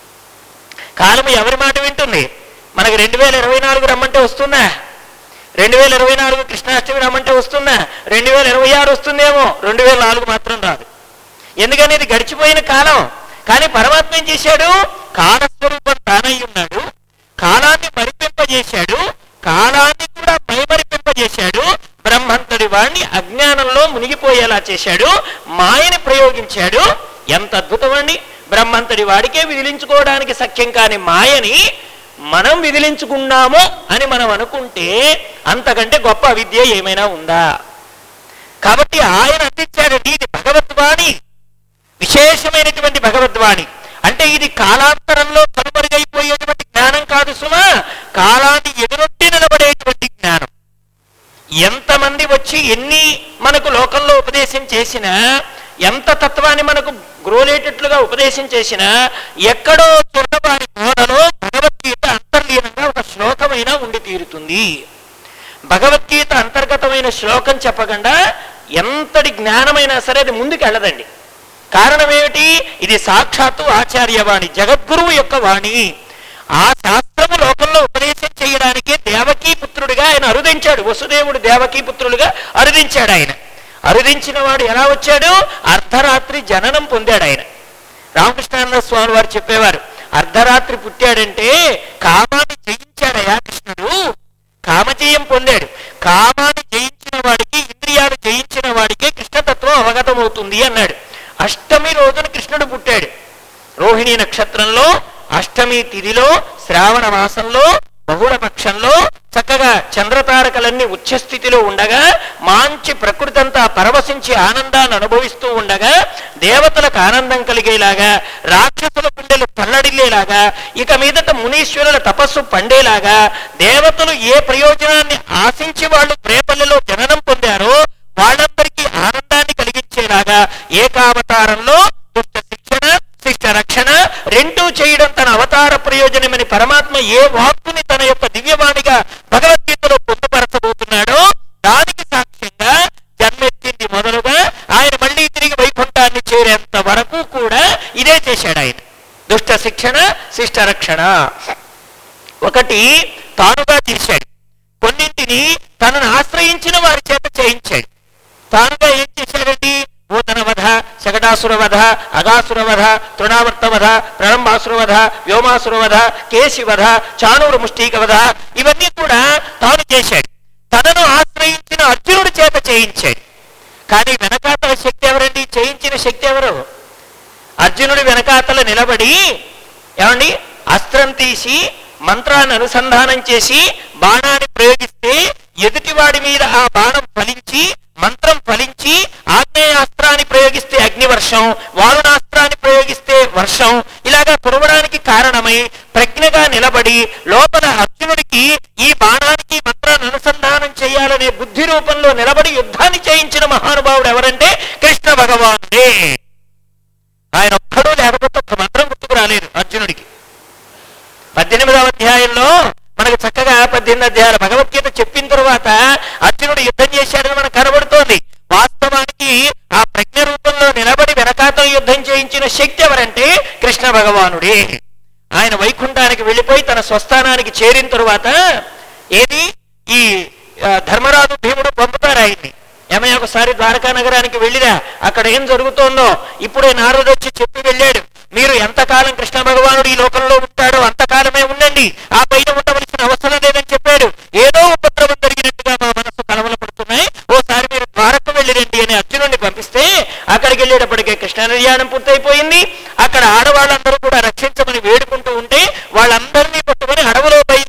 కాలము ఎవరి మాట వింటుంది మనకి రెండు వేల ఇరవై నాలుగు రమ్మంటే వస్తుందా రెండు వేల ఇరవై నాలుగు కృష్ణాష్టమి రమ్మంటే వస్తుందా రెండు వేల ఇరవై ఆరు వస్తుందేమో రెండు వేల నాలుగు మాత్రం రాదు ఎందుకని ఇది గడిచిపోయిన కాలం కానీ పరమాత్మ ఏం చేశాడు కాలస్వరూపం తానై ఉన్నాడు కాలాన్ని మరిపింపజేశాడు కాలాన్ని కూడా మైమరిపింపజేశాడు బ్రహ్మంతడి వాడిని అజ్ఞానంలో మునిగిపోయేలా చేశాడు మాయని ప్రయోగించాడు ఎంత అద్భుతమండి బ్రహ్మంతడి వాడికే విదిలించుకోవడానికి సఖ్యం కాని మాయని మనం విదిలించుకున్నాము అని మనం అనుకుంటే అంతకంటే గొప్ప విద్య ఏమైనా ఉందా కాబట్టి ఆయన అందించాడండి ఇది భగవద్వాణి విశేషమైనటువంటి భగవద్వాణి అంటే ఇది కాలాంతరంలో కనుమరుగైపోయేటువంటి జ్ఞానం కాదు సుమా కాలాన్ని ఎదురొట్టి నిలబడేటువంటి జ్ఞానం ఎంతమంది వచ్చి ఎన్ని మనకు లోకంలో ఉపదేశం చేసినా ఎంత తత్వాన్ని మనకు గ్రోలేటట్లుగా ఉపదేశం చేసినా ఎక్కడో చుట్టవారి బోధలో భగవద్గీత అంతర్లీనంగా ఒక శ్లోకమైనా ఉండి తీరుతుంది భగవద్గీత అంతర్గతమైన శ్లోకం చెప్పకుండా ఎంతటి జ్ఞానమైనా సరే అది ముందుకు వెళ్ళదండి కారణం ఏమిటి ఇది సాక్షాత్తు ఆచార్యవాణి జగద్గురువు యొక్క వాణి ఆ శాస్త్రము లోకంలో ఉపదేశం చేయడానికే దేవకీ పుత్రుడిగా ఆయన అరుదించాడు వసుదేవుడు దేవకీ పుత్రుడుగా అరుదించాడు ఆయన అరుదించిన వాడు ఎలా వచ్చాడు అర్ధరాత్రి జననం పొందాడు ఆయన రామకృష్ణానంద స్వామి వారు చెప్పేవారు అర్ధరాత్రి పుట్టాడంటే కామాన్ని జయించాడయా కృష్ణుడు కామజయం పొందాడు కామాన్ని జయించిన వాడికి ఇంద్రియాలు జయించిన వాడికే కృష్ణతత్వం అవగతమవుతుంది అన్నాడు అష్టమి రోజున కృష్ణుడు పుట్టాడు రోహిణి నక్షత్రంలో అష్టమి తిథిలో శ్రావణ మాసంలో బహుళ పక్షంలో చక్కగా చంద్రతారకలన్నీ ఉచ్చస్థితిలో ఉండగా మాంచి ప్రకృతి అంతా పరవశించి ఆనందాన్ని అనుభవిస్తూ ఉండగా దేవతలకు ఆనందం కలిగేలాగా రాక్షసుల గుండెలు తల్లడిల్లేలాగా ఇక మీదట మునీశ్వరుల తపస్సు పండేలాగా దేవతలు ఏ ప్రయోజనాన్ని ఆశించి వాళ్ళు ప్రేపల్లెలో జననం పొందారో వాళ్ళందరికీ ఆనందాన్ని కలిగించేలాగా ఏకావతారంలో దుష్ట శిక్షణ శిష్ట రక్షణ రెండూ చేయడం తన అవతార ప్రయోజనమని పరమాత్మ ఏ వాక్కుని తన యొక్క దివ్యవాణిగా భగవద్గీతలో పొందుపరచబోతున్నాడో దానికి సాక్ష్యంగా జన్మెత్తింది మొదలుగా ఆయన మళ్ళీ తిరిగి వైకుంఠాన్ని చేరేంత వరకు కూడా ఇదే చేశాడు ఆయన దుష్ట శిక్షణ శిష్ట రక్షణ ఒకటి తానుగా చేశాడు కొన్నింటిని తనను ఆశ్రయించిన వారి చేత చేయించాడు తానుగా ఏం చేశాడండి భూతన వధ శకటాసుర వధ అగాసుర వధ తృణావర్త వధ ప్రణంబాసుర వధ వ్యోమాసుర వధ కేసి వధ చాణూరు ముష్టీక వధ ఇవన్నీ కూడా తాను చేశాడు తనను ఆశ్రయించిన అర్జునుడి చేత చేయించాడు కానీ వెనకాతల శక్తి ఎవరండి చేయించిన శక్తి ఎవరు అర్జునుడి వెనకాతల నిలబడి ఏమండి అస్త్రం తీసి మంత్రాన్ని అనుసంధానం చేసి బాణాన్ని ప్రయోగిస్తే ఎదుటివాడి మీద ఆ బాణం ఫలించి మంత్రం ఫలించి ఆగ్నేయాస్త్రాన్ని ప్రయోగిస్తే అగ్నివర్షం వారుణాస్త్రాన్ని ప్రయోగిస్తే వర్షం ఇలాగా కురవడానికి కారణమై ప్రజ్ఞగా నిలబడి లోపల అర్జునుడికి ఈ బాణానికి మంత్రాన్ని అనుసంధానం చేయాలనే బుద్ధి రూపంలో నిలబడి యుద్ధాన్ని చేయించిన మహానుభావుడు ఎవరంటే కృష్ణ భగవానుడే ఆయన ఒక్కడూ లేకపోతే ఒక్క మంత్రం గుర్తుకు రాలేదు అర్జునుడికి పద్దెనిమిదవ అధ్యాయంలో మనకు చక్కగా పద్దెనిమిది అధ్యాయాలు భగవద్గీత చెప్పిన తరువాత అర్జునుడు యుద్ధం చేశాడని మనకు కనబడుతోంది వాస్తవానికి ఆ ప్రజ్ఞ రూపంలో నిలబడి వెనకాతో యుద్ధం చేయించిన శక్తి ఎవరంటే కృష్ణ భగవానుడే ఆయన వైకుంఠానికి వెళ్ళిపోయి తన స్వస్థానానికి చేరిన తరువాత ఏది ఈ ఆ, ధర్మరాజు భీముడు పంపుతారు ఆయన్ని ఏమయ్య ఒకసారి ద్వారకా నగరానికి వెళ్ళిరా అక్కడ ఏం జరుగుతోందో ఇప్పుడే నారదుడు వచ్చి చెప్పి వెళ్ళాడు మీరు ఎంతకాలం కృష్ణ భగవానుడు ఈ లోకంలో ఉంటాడో అంతకాలమే ఉండండి ఆ పైన ఉండవలసిన అవసరం లేదని చెప్పాడు ఏదో ఉపద్రవం జరిగినట్టుగా మా మనసు కలవలపడుతున్నాయి ఓసారి మీరు ద్వారకు వెళ్ళిరండి అని అర్జునుడిని పంపిస్తే అక్కడికి వెళ్ళేటప్పటికే కృష్ణ నిర్యాణం పూర్తయిపోయింది అక్కడ ఆడవాళ్ళందరూ కూడా రక్షించమని వేడుకుంటూ ఉంటే వాళ్ళందరినీ పట్టుకొని అడవిలో బయలుదేరి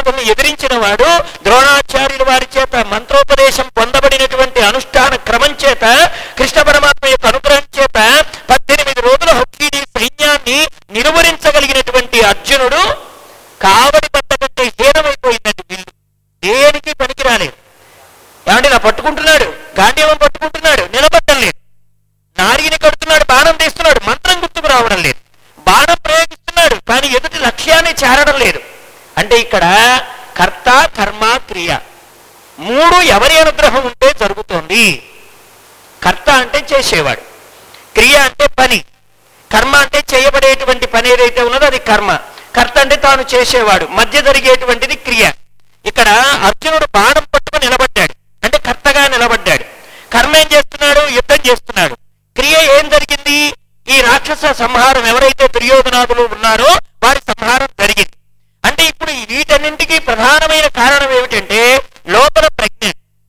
దుర్యోధను ఎదిరించిన వాడు ద్రోణాచార్యుల వారి చేత మంత్రోపదేశం పొందబడినటువంటి అనుష్ఠాన క్రమం చేత కృష్ణ పరమాత్మ యొక్క అనుగ్రహం చేత పద్దెనిమిది రోజుల హొక్కీని సైన్యాన్ని నిలువరించగలిగినటువంటి అర్జునుడు కావడి బద్ద కంటే హీనమైపోయిందండి వీళ్ళు దేనికి పనికి రాలేదు ఏమంటే ఇలా పట్టుకుంటున్నాడు గాంధీవం పట్టుకుంటున్నాడు నిలబడ్డం లేదు నారిగిని కడుతున్నాడు బాణం తీస్తున్నాడు మంత్రం గుర్తుకు రావడం లేదు బాణం ప్రయోగిస్తున్నాడు కానీ ఎదుటి లక్ష్యాన్ని చేరడం లేదు అంటే ఇక్కడ కర్త కర్మ క్రియ మూడు ఎవరి అనుగ్రహం ఉంటే జరుగుతోంది కర్త అంటే చేసేవాడు క్రియ అంటే పని కర్మ అంటే చేయబడేటువంటి పని ఏదైతే ఉన్నదో అది కర్మ కర్త అంటే తాను చేసేవాడు మధ్య జరిగేటువంటిది క్రియ ఇక్కడ అర్జునుడు బాణం పట్టుకుని నిలబడ్డాడు అంటే కర్తగా నిలబడ్డాడు కర్మ ఏం చేస్తున్నాడు యుద్ధం చేస్తున్నాడు క్రియ ఏం జరిగింది ఈ రాక్షస సంహారం ఎవరైతే దుర్యోధనాదులు ఉన్నారో వారి సంహారం జరిగింది అంటే ఇప్పుడు ఈ వీటన్నింటికి ప్రధానమైన కారణం ఏమిటంటే లోపల ప్రజ్ఞ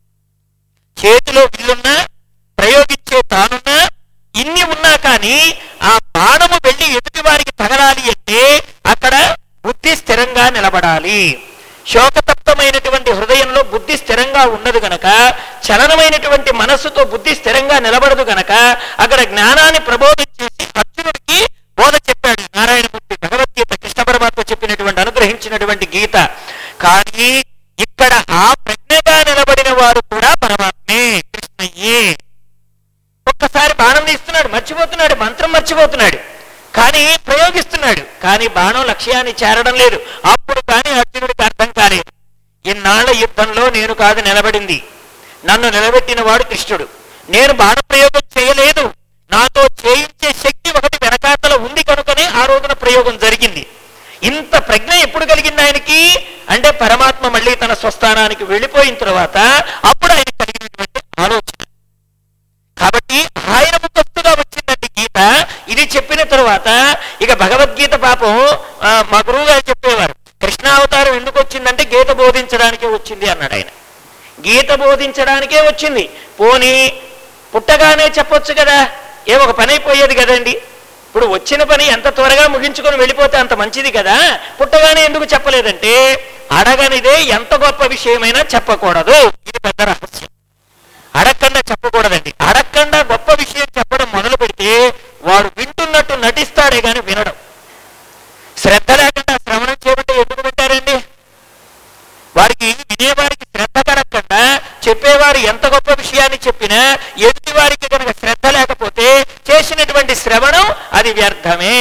చేతిలో విల్లున్నా ప్రయోగించే తానున్నా ఇన్ని ఉన్నా కానీ ఆ బాణము వెళ్ళి ఎదుటి వారికి తగలాలి అంటే అక్కడ బుద్ధి స్థిరంగా నిలబడాలి శోకతప్తమైనటువంటి హృదయంలో బుద్ధి స్థిరంగా ఉండదు గనక చలనమైనటువంటి మనస్సుతో బుద్ధి స్థిరంగా నిలబడదు గనక అక్కడ జ్ఞానాన్ని ప్రబోధం చేసి అర్జునుడికి బోధ చెప్పాడు నారాయణమూర్తి భగవద్గీత కృష్ణ పరమాత్మ చెప్పినటువంటి అనుగ్రహించినటువంటి గీత కానీ ఇక్కడ ఆ ప్రజ్ఞగా నిలబడిన వారు కూడా పరమాత్మే కృష్ణయ్యే ఒక్కసారి బాణం తీస్తున్నాడు మర్చిపోతున్నాడు మంత్రం మర్చిపోతున్నాడు కానీ ప్రయోగిస్తున్నాడు కానీ బాణం లక్ష్యాన్ని చేరడం లేదు అప్పుడు కానీ అర్జునుడికి అర్థం కాలేదు ఇన్నాళ్ల యుద్ధంలో నేను కాదు నిలబడింది నన్ను నిలబెట్టిన వాడు కృష్ణుడు నేను బాణ ప్రయోగం చేయలేదు నాతో చేయించే శక్తి ఒకటి వెనకాతల ఉంది కనుకనే ఆ రోజున ప్రయోగం జరిగింది ఇంత ప్రజ్ఞ ఎప్పుడు కలిగింది ఆయనకి అంటే పరమాత్మ మళ్ళీ తన స్వస్థానానికి వెళ్ళిపోయిన తర్వాత అప్పుడు ఆయన కలిగినటువంటి ఆలోచన కాబట్టి ఆయన ముఖస్తుగా వచ్చిందండి గీత ఇది చెప్పిన తరువాత ఇక భగవద్గీత పాపం ఆ, మా గురువు గారు చెప్పేవారు కృష్ణావతారం ఎందుకు వచ్చిందంటే గీత బోధించడానికే వచ్చింది అన్నాడు ఆయన గీత బోధించడానికే వచ్చింది పోనీ పుట్టగానే చెప్పొచ్చు కదా ఏ ఒక పని అయిపోయేది కదండి ఇప్పుడు వచ్చిన పని ఎంత త్వరగా ముగించుకొని వెళ్ళిపోతే అంత మంచిది కదా పుట్టగానే ఎందుకు చెప్పలేదంటే అడగనిదే ఎంత గొప్ప విషయమైనా చెప్పకూడదు ఇది పెద్ద రహస్యం అడగకుండా చెప్పకూడదండి అడగకుండా గొప్ప విషయం చెప్పడం మొదలు పెడితే వాడు వింటున్నట్టు నటిస్తాడే గాని వినడం శ్రద్ధ లేకుండా శ్రవణం చేయమంటే ఎందుకు వింటారండి వారికి వినేవారికి శ్రద్ధ కలగకుండా చెప్పేవారు ఎంత గొప్ప విషయాన్ని చెప్పినా ఎదుటి వారికి కనుక శ్రద్ధ లేకపోతే చేసినటువంటి శ్రవణం అది వ్యర్థమే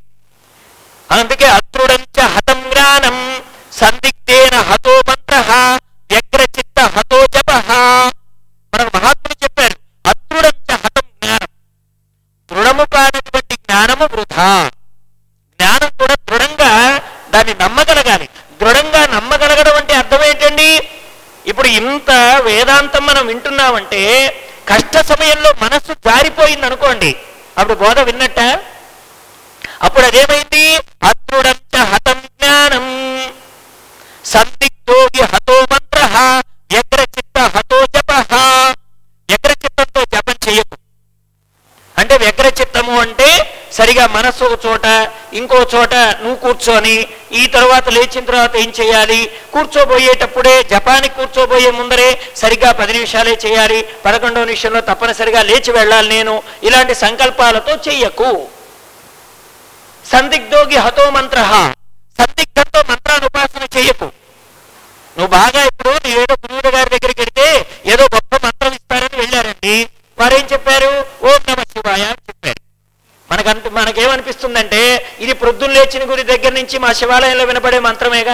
అందుకే అత్రుడంచ హతం జ్ఞానం సందిగ్ధేన హతో మంత్ర వ్యగ్రచిత్త హతో జప మనకు మహాత్ములు చెప్పారు అత్రుడంచ హతం జ్ఞానం దృఢము కానటువంటి జ్ఞానము వృధా జ్ఞానం కూడా దృఢంగా దాన్ని నమ్మగలగాలి దృఢంగా నమ్మగలగడం అంటే అర్థం ఏంటండి ఇప్పుడు ఇంత వేదాంతం మనం వింటున్నామంటే కష్ట సమయంలో మనస్సు జారిపోయింది అనుకోండి అప్పుడు బోధ విన్నట్ట అప్పుడు అదేమైంది అద్రుడంచ హతం జ్ఞానం సందిగ్ధోగి హతో మంత్ర వ్యగ్రచిత్త హతో జప వ్యగ్రచిత్తంతో జపం చెయ్యకు అంటే వ్యగ్రచిత్తము అంటే సరిగా మనస్సు ఒక చోట ఇంకో చోట నువ్వు కూర్చొని ఈ తర్వాత లేచిన తర్వాత ఏం చేయాలి కూర్చోబోయేటప్పుడే జపానికి కూర్చోబోయే ముందరే సరిగ్గా పది నిమిషాలే చేయాలి పదకొండవ నిమిషంలో తప్పనిసరిగా లేచి వెళ్ళాలి నేను ఇలాంటి సంకల్పాలతో చెయ్యకు సందిగ్ధోగి హతో మంత్ర సందిగ్ధంతో మంత్రాన్ని ఉపాసన చేయకు నువ్వు బాగా ఇప్పుడు ఏదో గురువుల గారి దగ్గరికి వెడితే ఏదో గొప్ప మంత్రం ఇస్తారని వెళ్ళారండి వారేం చెప్పారు ఓం నమ శివాయ అని చెప్పారు మనకంత మనకేమనిపిస్తుందంటే ఇది ప్రొద్దున లేచిన గురి దగ్గర నుంచి మా శివాలయంలో వినపడే మంత్రమేగా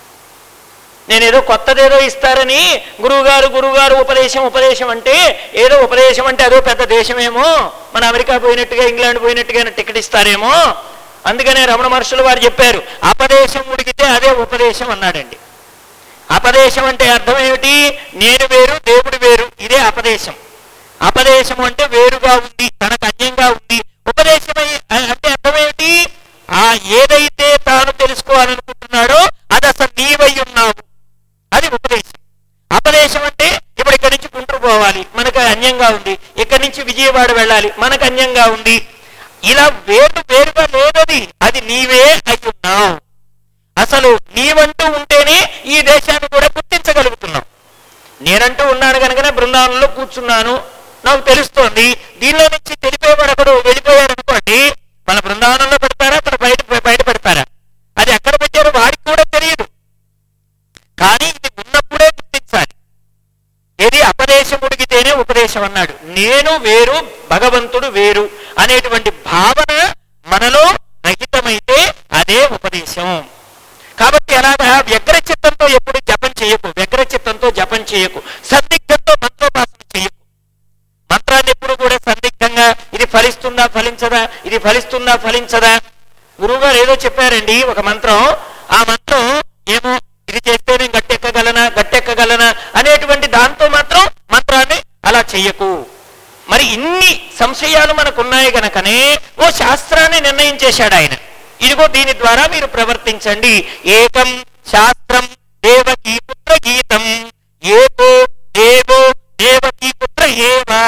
నేనేదో కొత్తదేదో ఇస్తారని గురువుగారు గురువుగారు ఉపదేశం ఉపదేశం అంటే ఏదో ఉపదేశం అంటే అదో పెద్ద దేశమేమో మన అమెరికా పోయినట్టుగా ఇంగ్లాండ్ పోయినట్టుగా టికెట్ ఇస్తారేమో అందుకనే రమణ మహర్షులు వారు చెప్పారు అపదేశం ఉడికితే అదే ఉపదేశం అన్నాడండి అపదేశం అంటే అర్థం ఏమిటి నేను వేరు దేవుడు వేరు ఇదే అపదేశం అపదేశం అంటే వేరుగా ఉంది తనకు అన్యంగా ఉంది ఉపదేశమై అంటే అర్థం ఏమిటి ఆ ఏదైతే తాను తెలుసుకోవాలనుకుంటున్నాడో అది అసలు నీవై ఉన్నావు అది ఉపదేశం అపదేశం అంటే ఇప్పుడు ఇక్కడి నుంచి గుంటూరు పోవాలి మనకు అన్యంగా ఉంది ఇక్కడి నుంచి విజయవాడ వెళ్ళాలి మనకు అన్యంగా ఉంది ఇలా వేరు వేరుగా లేదది అది నీవే అయి ఉన్నావు అసలు నీవంటూ ఉంటేనే ఈ దేశాన్ని కూడా గుర్తించగలుగుతున్నాం నేనంటూ ఉన్నాను కనుకనే బృందావనంలో కూర్చున్నాను నాకు తెలుస్తోంది దీనిలో నుంచి తెలిపేవాడు ఒకడు వెళ్ళిపోయాడు అనుకోండి మన బృందావనంలో పెడతారా తన బయట బయట పెడతారా అది ఎక్కడ పెట్టారో వాడికి కూడా తెలియదు కానీ ఇది ఉన్నప్పుడే గుర్తించాలి ఏది అపదేశం ఉడిగితేనే ఉపదేశం అన్నాడు నేను వేరు భగవంతుడు వేరు అనేటువంటి భావన మనలో రహితమైతే అదే ఉపదేశం కాబట్టి అలాగా వ్యగ్ర చిత్తంతో ఎప్పుడు జపం చేయకు వ్యగ్ర చిత్తంతో జపం చేయకు సందిగ్ధంతో మంత్రోపాసన చేయకు మంత్రాన్ని ఎప్పుడు కూడా సందిగ్ధంగా ఇది ఫలిస్తుందా ఫలించదా ఇది ఫలిస్తుందా ఫలించదా గురువుగారు ఏదో చెప్పారండి ఒక మంత్రం ఆ మంత్రం ఏమో ఇది చేస్తే నేను గట్టెక్కగలనా గట్టెక్కగలనా అనేటువంటి దాంతో మాత్రం మంత్రాన్ని అలా చెయ్యకు మరి ఇన్ని సంశయాలు మనకున్నాయి గనకనే ఓ శాస్త్రాన్ని నిర్ణయించేశాడు ఆయన ఇదిగో దీని ద్వారా మీరు ప్రవర్తించండి ఏకం శాస్త్రం దేవకీ పుత్ర గీతం ఏకో దేవో దేవకీ పుత్ర ఏవా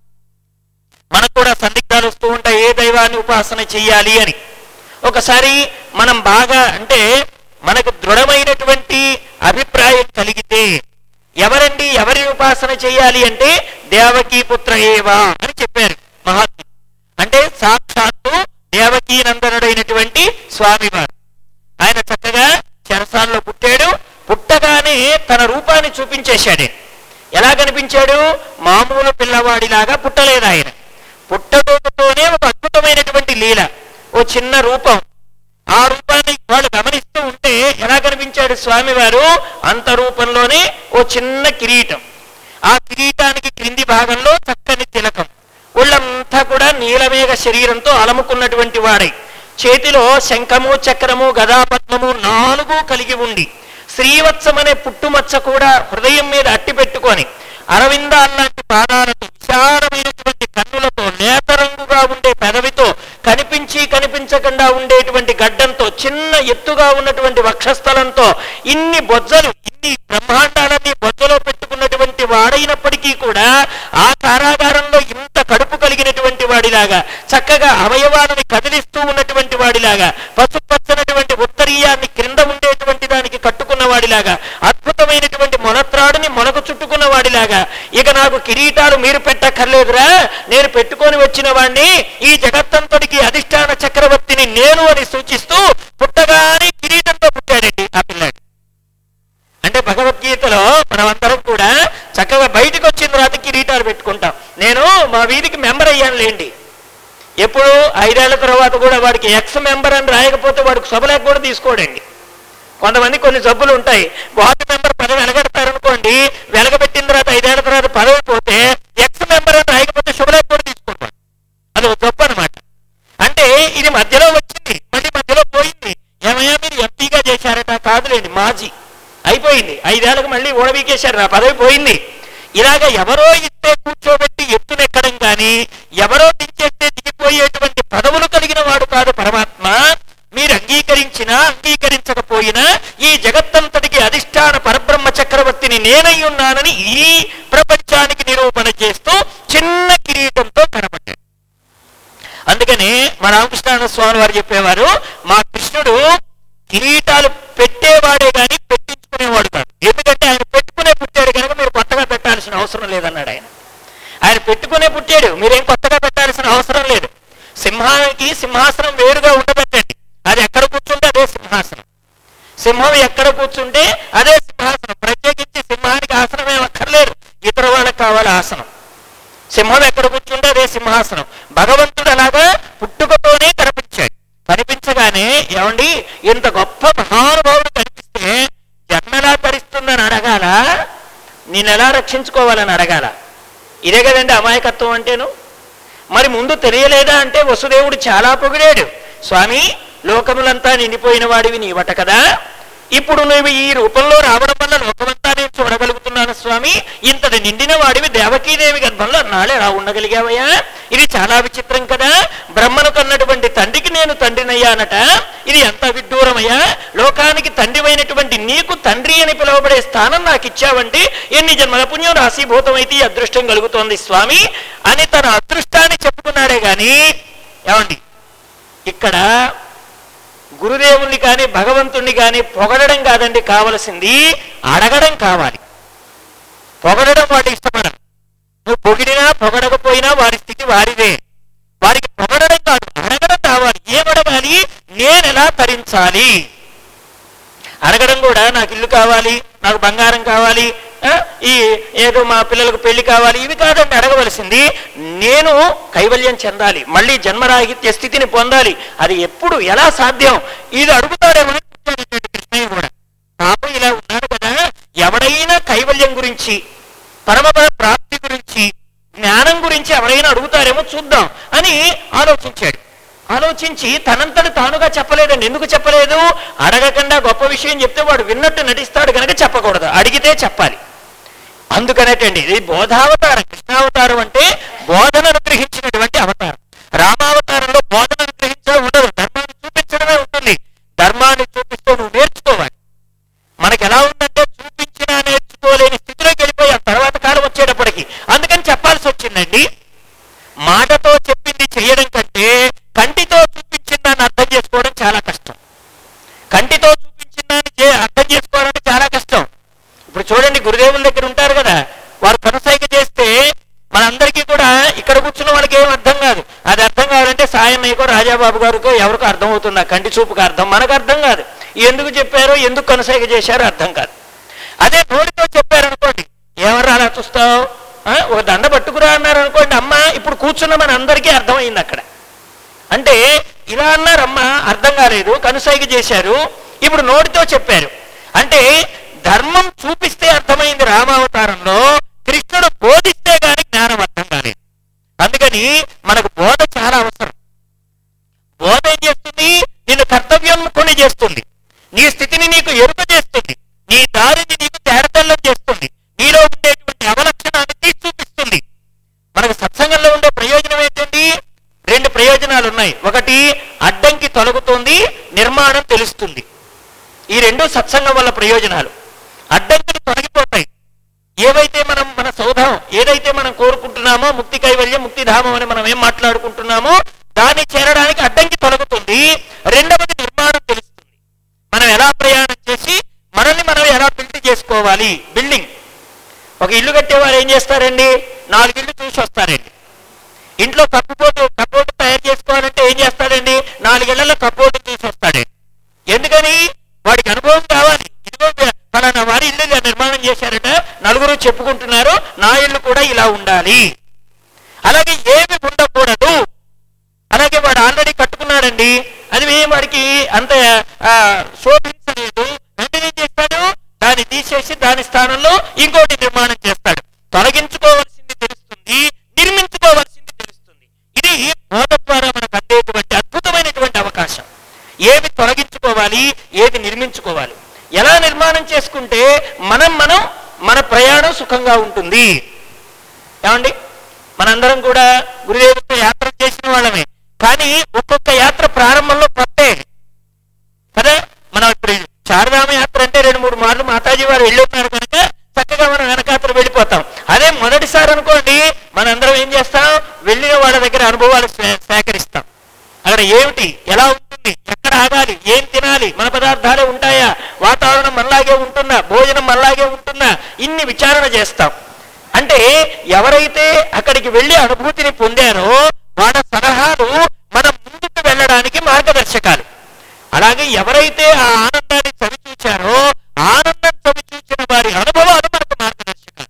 మనకు కూడా సందిగ్ధాలు వస్తూ ఉంటాయి ఏ దైవాన్ని ఉపాసన చెయ్యాలి అని ఒకసారి మనం బాగా అంటే మనకు దృఢమైనటువంటి అభిప్రాయం కలిగితే ఎవరండి ఎవరి ఉపాసన చేయాలి అంటే దేవకీ పుత్ర ఏవా అని చెప్పారు మహాత్ములు అంటే సాక్షాత్తు దేవకీ నందనుడైనటువంటి స్వామివారు ఆయన చక్కగా చెరసాలలో పుట్టాడు పుట్టగానే తన రూపాన్ని చూపించేశాడు ఎలా కనిపించాడు మామూలు పిల్లవాడిలాగా పుట్టలేదు ఆయన పుట్టడంతోనే ఒక అద్భుతమైనటువంటి లీల ఓ చిన్న రూపం ఆ రూపాన్ని వాళ్ళు గమనిస్తూ ఉంటే ఎలా కనిపించాడు స్వామివారు అంత రూపంలోనే ఓ చిన్న కిరీటం ఆ కిరీటానికి క్రింది భాగంలో చక్కని తిలకం ఒళ్ళంతా కూడా నీలమేఘ శరీరంతో అలముకున్నటువంటి వాడై చేతిలో శంఖము చక్రము గదాపద్మము నాలుగు కలిగి ఉండి శ్రీవత్సం అనే పుట్టుమచ్చ కూడా హృదయం మీద అట్టి పెట్టుకొని అరవిందాల్లాంటి పాదాలతో విశాలమైనటువంటి కన్నులతో నేతరంగుగా ఉండే పెదవితో కనిపించి కనిపించకుండా ఉండేటువంటి గడ్డంతో చిన్న ఎత్తుగా ఉన్నటువంటి వక్షస్థలంతో ఇన్ని బొజ్జలు ఇన్ని బ్రహ్మాండాలన్నీ బొజ్జలో పెట్టుకున్నటువంటి వాడైనప్పటికీ కూడా ఆ కారాగారంలో ఇంత కడుపు కలిగినటువంటి వాడిలాగా చక్కగా అవయవాలను కదిలిస్తూ ఉన్నటువంటి వాడిలాగా పసుపచ్చనటువంటి ఉత్తరీయాన్ని క్రింద ఉండేటువంటి దానికి కట్టుకున్న వాడిలాగా అద్భుతమైనటువంటి మొనత్రాడుని మొనకు చుట్టుకున్న వాడిలాగా ఇక నాకు కిరీటాలు మీరు పెట్టక్కర్లేదురా నేను పెట్టుకొని వచ్చిన వాణ్ణి ఈ జగత్తంతటికి అధిష్టాన చక్రవర్తిని నేను అని సూచిస్తూ పుట్టగానే కిరీటంతో పుట్టాడండి ఆ పిల్లాడు అంటే భగవద్గీతలో మనమందరం కూడా చక్కగా బయటకు వచ్చిన తర్వాత కిరీటాలు పెట్టుకుంటాం నేను మా వీధికి మెంబర్ అయ్యాను లేండి ఎప్పుడు ఐదేళ్ల తర్వాత కూడా వాడికి ఎక్స్ మెంబర్ అని రాయకపోతే వాడికి శుభలేఖ కూడా తీసుకోడండి కొంతమంది కొన్ని జబ్బులు ఉంటాయి వార్డు మెంబర్ పదవి వెలగడతారనుకోండి వెలగబెట్టిన తర్వాత ఐదేళ్ల తర్వాత పదవి పోతే ఎక్స్ మెంబర్ అని రాయకపోతే శుభలేఖ కూడా తీసుకుంటాడు అది ఒక జబ్బు అనమాట అంటే ఇది మధ్యలో వచ్చింది మళ్ళీ మధ్యలో పోయింది ఏమయ్యా మీరు ఎంపీగా చేశారట కాదులేండి మాజీ అయిపోయింది ఐదేళ్లకు మళ్ళీ ఓడబీకేశారు నా పదవి పోయింది ఇలాగ ఎవరో ఇస్తే కూర్చోబెట్టి ఎత్తునెక్కడం కానీ ఎవరో దించేస్తే దిగిపోయేటువంటి పదవులు కలిగిన వాడు కాదు పరమాత్మ మీరు అంగీకరించినా అంగీకరించకపోయినా ఈ జగత్తంతటికి అధిష్టాన పరబ్రహ్మ చక్రవర్తిని నేనై ఉన్నానని ఈ ప్రపంచానికి నిరూపణ చేస్తూ చిన్న కిరీటంతో కనబడ్డాడు అందుకని మా రామకృష్ణ స్వామి వారు చెప్పేవారు మా కృష్ణుడు కిరీటాలు పెట్టేవాడే గాని పెట్టించుకునేవాడు కాదు ఎందుకంటే ఆయన పెట్టుకునే పుట్టాడు కనుక మీరు కొత్తగా పెట్టాల్సిన అవసరం లేదన్నాడు ఆయన ఆయన పెట్టుకునే పుట్టాడు మీరేం కొత్తగా పెట్టాల్సిన అవసరం లేదు సింహానికి సింహాసనం వేరుగా ఉండబెట్టండి అది ఎక్కడ కూర్చుంటే అదే సింహాసనం సింహం ఎక్కడ కూర్చుంటే అదే సింహాసనం ప్రత్యేకించి సింహానికి ఆసనం ఏం అక్కర్లేదు ఇతర వాళ్ళకి కావాలి ఆసనం సింహం ఎక్కడ కూర్చుంటే అదే సింహాసనం భగవంతుడు అలాగా పుట్టుకతోనే కనిపించాడు కనిపించగానే ఏమండి ఇంత గొప్ప మహానుభావుడు కనిపిస్తే జన్మ ఎలా తరిస్తుందని అడగాల నేను ఎలా రక్షించుకోవాలని అడగాల ఇదే కదండి అమాయకత్వం అంటేను మరి ముందు తెలియలేదా అంటే వసుదేవుడు చాలా పొగిడాడు స్వామి లోకములంతా నిండిపోయిన వాడివి నీవట కదా ఇప్పుడు నువ్వు ఈ రూపంలో రావడం వల్ల లోకమంతా నేను చూడగలుగుతున్నాను స్వామి ఇంతటి నిండిన వాడివి దేవకీదేవి గర్భంలో నాಳೆ రా ఉండగలిగావయ్యా ఇది చాలా విచిత్రం కదా బ్రహ్మను కన్నటువంటి తండ్రికి నేను తండ్రినయ్యానట ఇది ఎంత విడ్డూరమయ్యా లోకానికి తండ్రివైనటువంటి నీకు తండ్రి అని పిలువబడే స్థానం నాకు ఇచ్చావంటే ఎన్ని జన్మల పుణ్యం రాశీభూతమైతే ఈ అదృష్టం కలుగుతోంది స్వామి అని తన అదృష్టాన్ని చెప్పుకున్నాడే గాని ఏమండి ఇక్కడ గురుదేవుణ్ణి కానీ భగవంతుణ్ణి కానీ పొగడడం కాదండి కావలసింది అడగడం కావాలి పొగడడం వాటి ఇష్టపడరు నువ్వు పొగిడినా పొగడకపోయినా వారి స్థితి వారిదే వారికి పొగడడం కాదు అడగడం కావాలి ఏమడగాలి నేను ఎలా తరించాలి అడగడం కూడా నాకు ఇల్లు కావాలి నాకు బంగారం కావాలి ఆ, ఈ ఏదో మా పిల్లలకు పెళ్లి కావాలి ఇవి కాదండి అడగవలసింది నేను కైవల్యం చెందాలి మళ్ళీ జన్మరాహిత్య స్థితిని పొందాలి అది ఎప్పుడు ఎలా సాధ్యం ఇది అడుగుతాడేమో అని చెప్తాడటండి కృష్ణయ్య కూడా పాపం ఇలా ఉన్నాడు కదా ఎవడైనా కైవల్యం గురించి పరమపద ప్రాప్తి గురించి జ్ఞానం గురించి ఎవరైనా అడుగుతారేమో చూద్దాం అని ఆలోచించాడు ఆలోచించి తనంతట తానుగా చెప్పలేదండి ఎందుకు చెప్పలేదు అడగకుండా గొప్ప విషయం చెప్తే వాడు విన్నట్టు నటిస్తాడు కనుక చెప్పకూడదు అడిగితే చెప్పాలి అందుకనేటండి ఇది బోధావతారం కృష్ణావతారం అంటే బోధనను గ్రహించినటువంటి అవతారం రామావతారంలో బోధనను గ్రహించడం ఉండదు ధర్మాన్ని చూపించడమే ఉంటుంది ధర్మాన్ని చూపిస్తూ నువ్వు నేర్చుకోవాలి మనకి ఎలా ఉందంటే చూపించినా నేర్చుకోలేని స్థితిలోకి వెళ్ళిపోయాం తర్వాత కాలం వచ్చేటప్పటికి అందుకని చెప్పాల్సి వచ్చిందండి మాటతో చెప్పింది చేయడం కంటే కంటితో చూపించిన దాన్ని అర్థం చేసుకోవడం చాలా కష్టం కంటితో చూపించిన దాన్ని చే- అర్థం చేసుకోవడం అంటే చాలా కష్టం ఇప్పుడు చూడండి గురుదేవుల దగ్గర ఉంటారు కదా వారు కొనసాగ చేస్తే మనందరికీ కూడా ఇక్కడ కూర్చున్న వాళ్ళకి ఏం అర్థం కాదు అది అర్థం కావాలంటే సాయన్నయ్యకో రాజాబాబు గారికో ఎవరికో అర్థం అవుతుంది ఆ కంటి చూపుకు అర్థం మనకు అర్థం కాదు ఎందుకు చెప్పారో ఎందుకు కొనసాగ చేశారో అర్థం కాదు అదే నోటితో చెప్పారనుకోండి ఎవరు అలా చూస్తావు ఆ, ఒక దండ పట్టుకురా అన్నారు అనుకోండి అమ్మ ఇప్పుడు కూర్చున్న మన అందరికీ అర్థమైంది అక్కడ అంటే ఇలా అన్నారమ్మా అర్థం కాలేదు కనుసైగ చేశారు ఇప్పుడు నోటితో చెప్పారు అంటే ధర్మం చూపిస్తే అర్థమైంది రామావతారంలో కృష్ణుడు బోధిస్తే గాని జ్ఞానం అర్థం కాలేదు అందుకని మనకు బోధ చాలా అవసరం బోధ ఏం చేస్తుంది నిన్ను కర్తవ్యం కొన్ని చేస్తుంది నీ స్థితిని నీకు ఎరుక చేస్తుంది నీ దారిని నీకు తేడతెల్లం చేస్తుంది నీలో ఉండేటువంటి అవలక్షణాన్ని తీసి చూపిస్తుంది మనకు సత్సంగంలో ఉండే ప్రయోజనం ఏంటండి రెండు ప్రయోజనాలు ఉన్నాయి ఒకటి అడ్డంకి తొలగుతుంది నిర్మాణం తెలుస్తుంది ఈ రెండు సత్సంగం వల్ల ప్రయోజనాలు అడ్డంకులు తొలగిపోతాయి ఏవైతే మనం మన సౌధం ఏదైతే మనం కోరుకుంటున్నామో ముక్తి కైవల్యం ముక్తిధామం అని మనం ఏం మాట్లాడుకుంటున్నామో దాన్ని చేరడానికి అడ్డంకి తొలగుతుంది రెండవది నిర్మాణం తెలుస్తుంది మనం ఎలా ప్రయాణం చేసి మనల్ని మనం ఎలా బిల్డ్ చేసుకోవాలి బిల్డింగ్ ఒక ఇల్లు కట్టేవారు ఏం చేస్తారండి నాలుగు ఇల్లు చూసి వస్తారండి ఇంట్లో కప్పుబోర్డు కప్బోర్డు తయారు చేసుకోవాలంటే ఏం చేస్తాడండి నాలుగేళ్లలో కప్బోర్డు చూసి వస్తాడండి ఎందుకని వాడికి అనుభవం కావాలి ఇదిగో వే- ఫలానా వారి ఇల్లు ఇలా నిర్మాణం చేశారట నలుగురు చెప్పుకుంటున్నారు నా ఇల్లు కూడా ఇలా ఉండాలి అలాగే ఏమి ఉండకూడదు అలాగే వాడు ఆల్రెడీ కట్టుకున్నాడండి అది ఏం వాడికి అంత ఆ, శోభించలేదు వెంటనే ఏం చేస్తాడు దాన్ని తీసేసి దాని స్థానంలో ఇంకోటి నిర్మాణం చేస్తాడు తొలగించుకోవాల్సింది తెలుస్తుంది నిర్మించుకోవాల్సింది తెలుస్తుంది ఇది బోధ ద్వారా మనకు అందేటువంటి అద్భుతమైనటువంటి అవకాశం ఏది తొలగించుకోవాలి ఏది నిర్మించుకోవాలి ఎలా నిర్మాణం చేసుకుంటే మనం మనం మన ప్రయాణం సుఖంగా ఉంటుంది ఏమండి మనందరం కూడా గురుదేవుడితో యాత్ర చేసిన వాళ్ళమే కానీ ఒక్కొక్క యాత్ర ప్రారంభంలో కొత్తే కదా మనం ఇప్పుడు శారదామ యాత్ర అంటే రెండు మూడు మార్లు మాతాజీ వారు వెళ్ళి ఉన్నారు కనుక చక్కగా మనం వెనకాత్ర వెళ్ళిపోతాం అదే మొదటిసారి అనుకోండి మనందరం ఏం చేస్తాం వెళ్ళిన వాళ్ళ దగ్గర అనుభవాలు సే- సేకరిస్తాం అక్కడ ఏమిటి ఎలా ఉంటుంది ఎక్కడ ఆగాలి ఏం తినాలి మన పదార్థాలే ఉంటాయా వాతావరణం మనలాగే ఉంటుందా భోజనం మనలాగే ఉంటుందా ఇన్ని విచారణ చేస్తాం అంటే ఎవరైతే అక్కడికి వెళ్ళి అనుభూతిని పొందారో వాళ్ళ సలహాలు మన ముందుకు వెళ్ళడానికి మార్గదర్శకాలు అలాగే ఎవరైతే ఆ ఆనందాన్ని చవి చూచారో ఆనందం చవి చూచిన వారి అనుభవాలు మనకు మార్గదర్శకాలు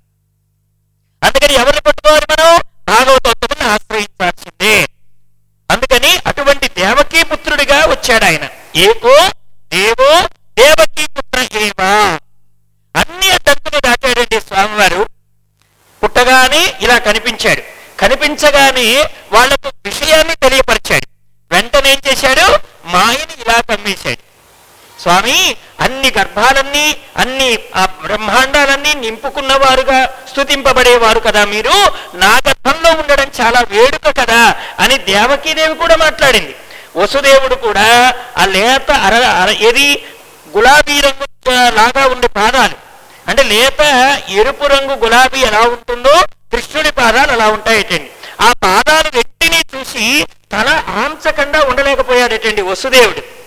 అందుకని ఎవరిని పట్టుకోవాలి మనం భాగవతోత్తముని ఆశ్రయించాల్సిందే అందుకని అటువంటి దేవకీ పుత్రుడిగా వచ్చాడు ఆయన ఏకో దేవో దేవకీ పుత్ర ఏవా అన్ని అడ్డంకులు దాటాడండి స్వామివారు పుట్టగానే ఇలా కనిపించాడు కనిపించగానే వాళ్లకు విషయాన్ని తెలియపరిచాడు వెంటనే ఏం చేశాడు మాయని ఇలా కమ్మేశాడు స్వామి అన్ని గర్భాలన్నీ అన్ని ఆ బ్రహ్మాండాలన్నీ నింపుకున్నవారుగా స్తుతింపబడేవారు కదా మీరు నా గర్భంలో ఉండడం చాలా వేడుక కదా అని దేవకీదేవి కూడా మాట్లాడింది వసుదేవుడు కూడా ఆ లేత అర అర- ఏది గులాబీ రంగు ఆ, లాగా ఉండే పాదాలు అంటే లేత ఎరుపు రంగు గులాబీ ఎలా ఉంటుందో కృష్ణుడి పాదాలు అలా ఉంటాయటండి ఆ పాదాలు వెంటిని చూసి తల ఆంచకుండా ఉండలేకపోయాడటండి వసుదేవుడు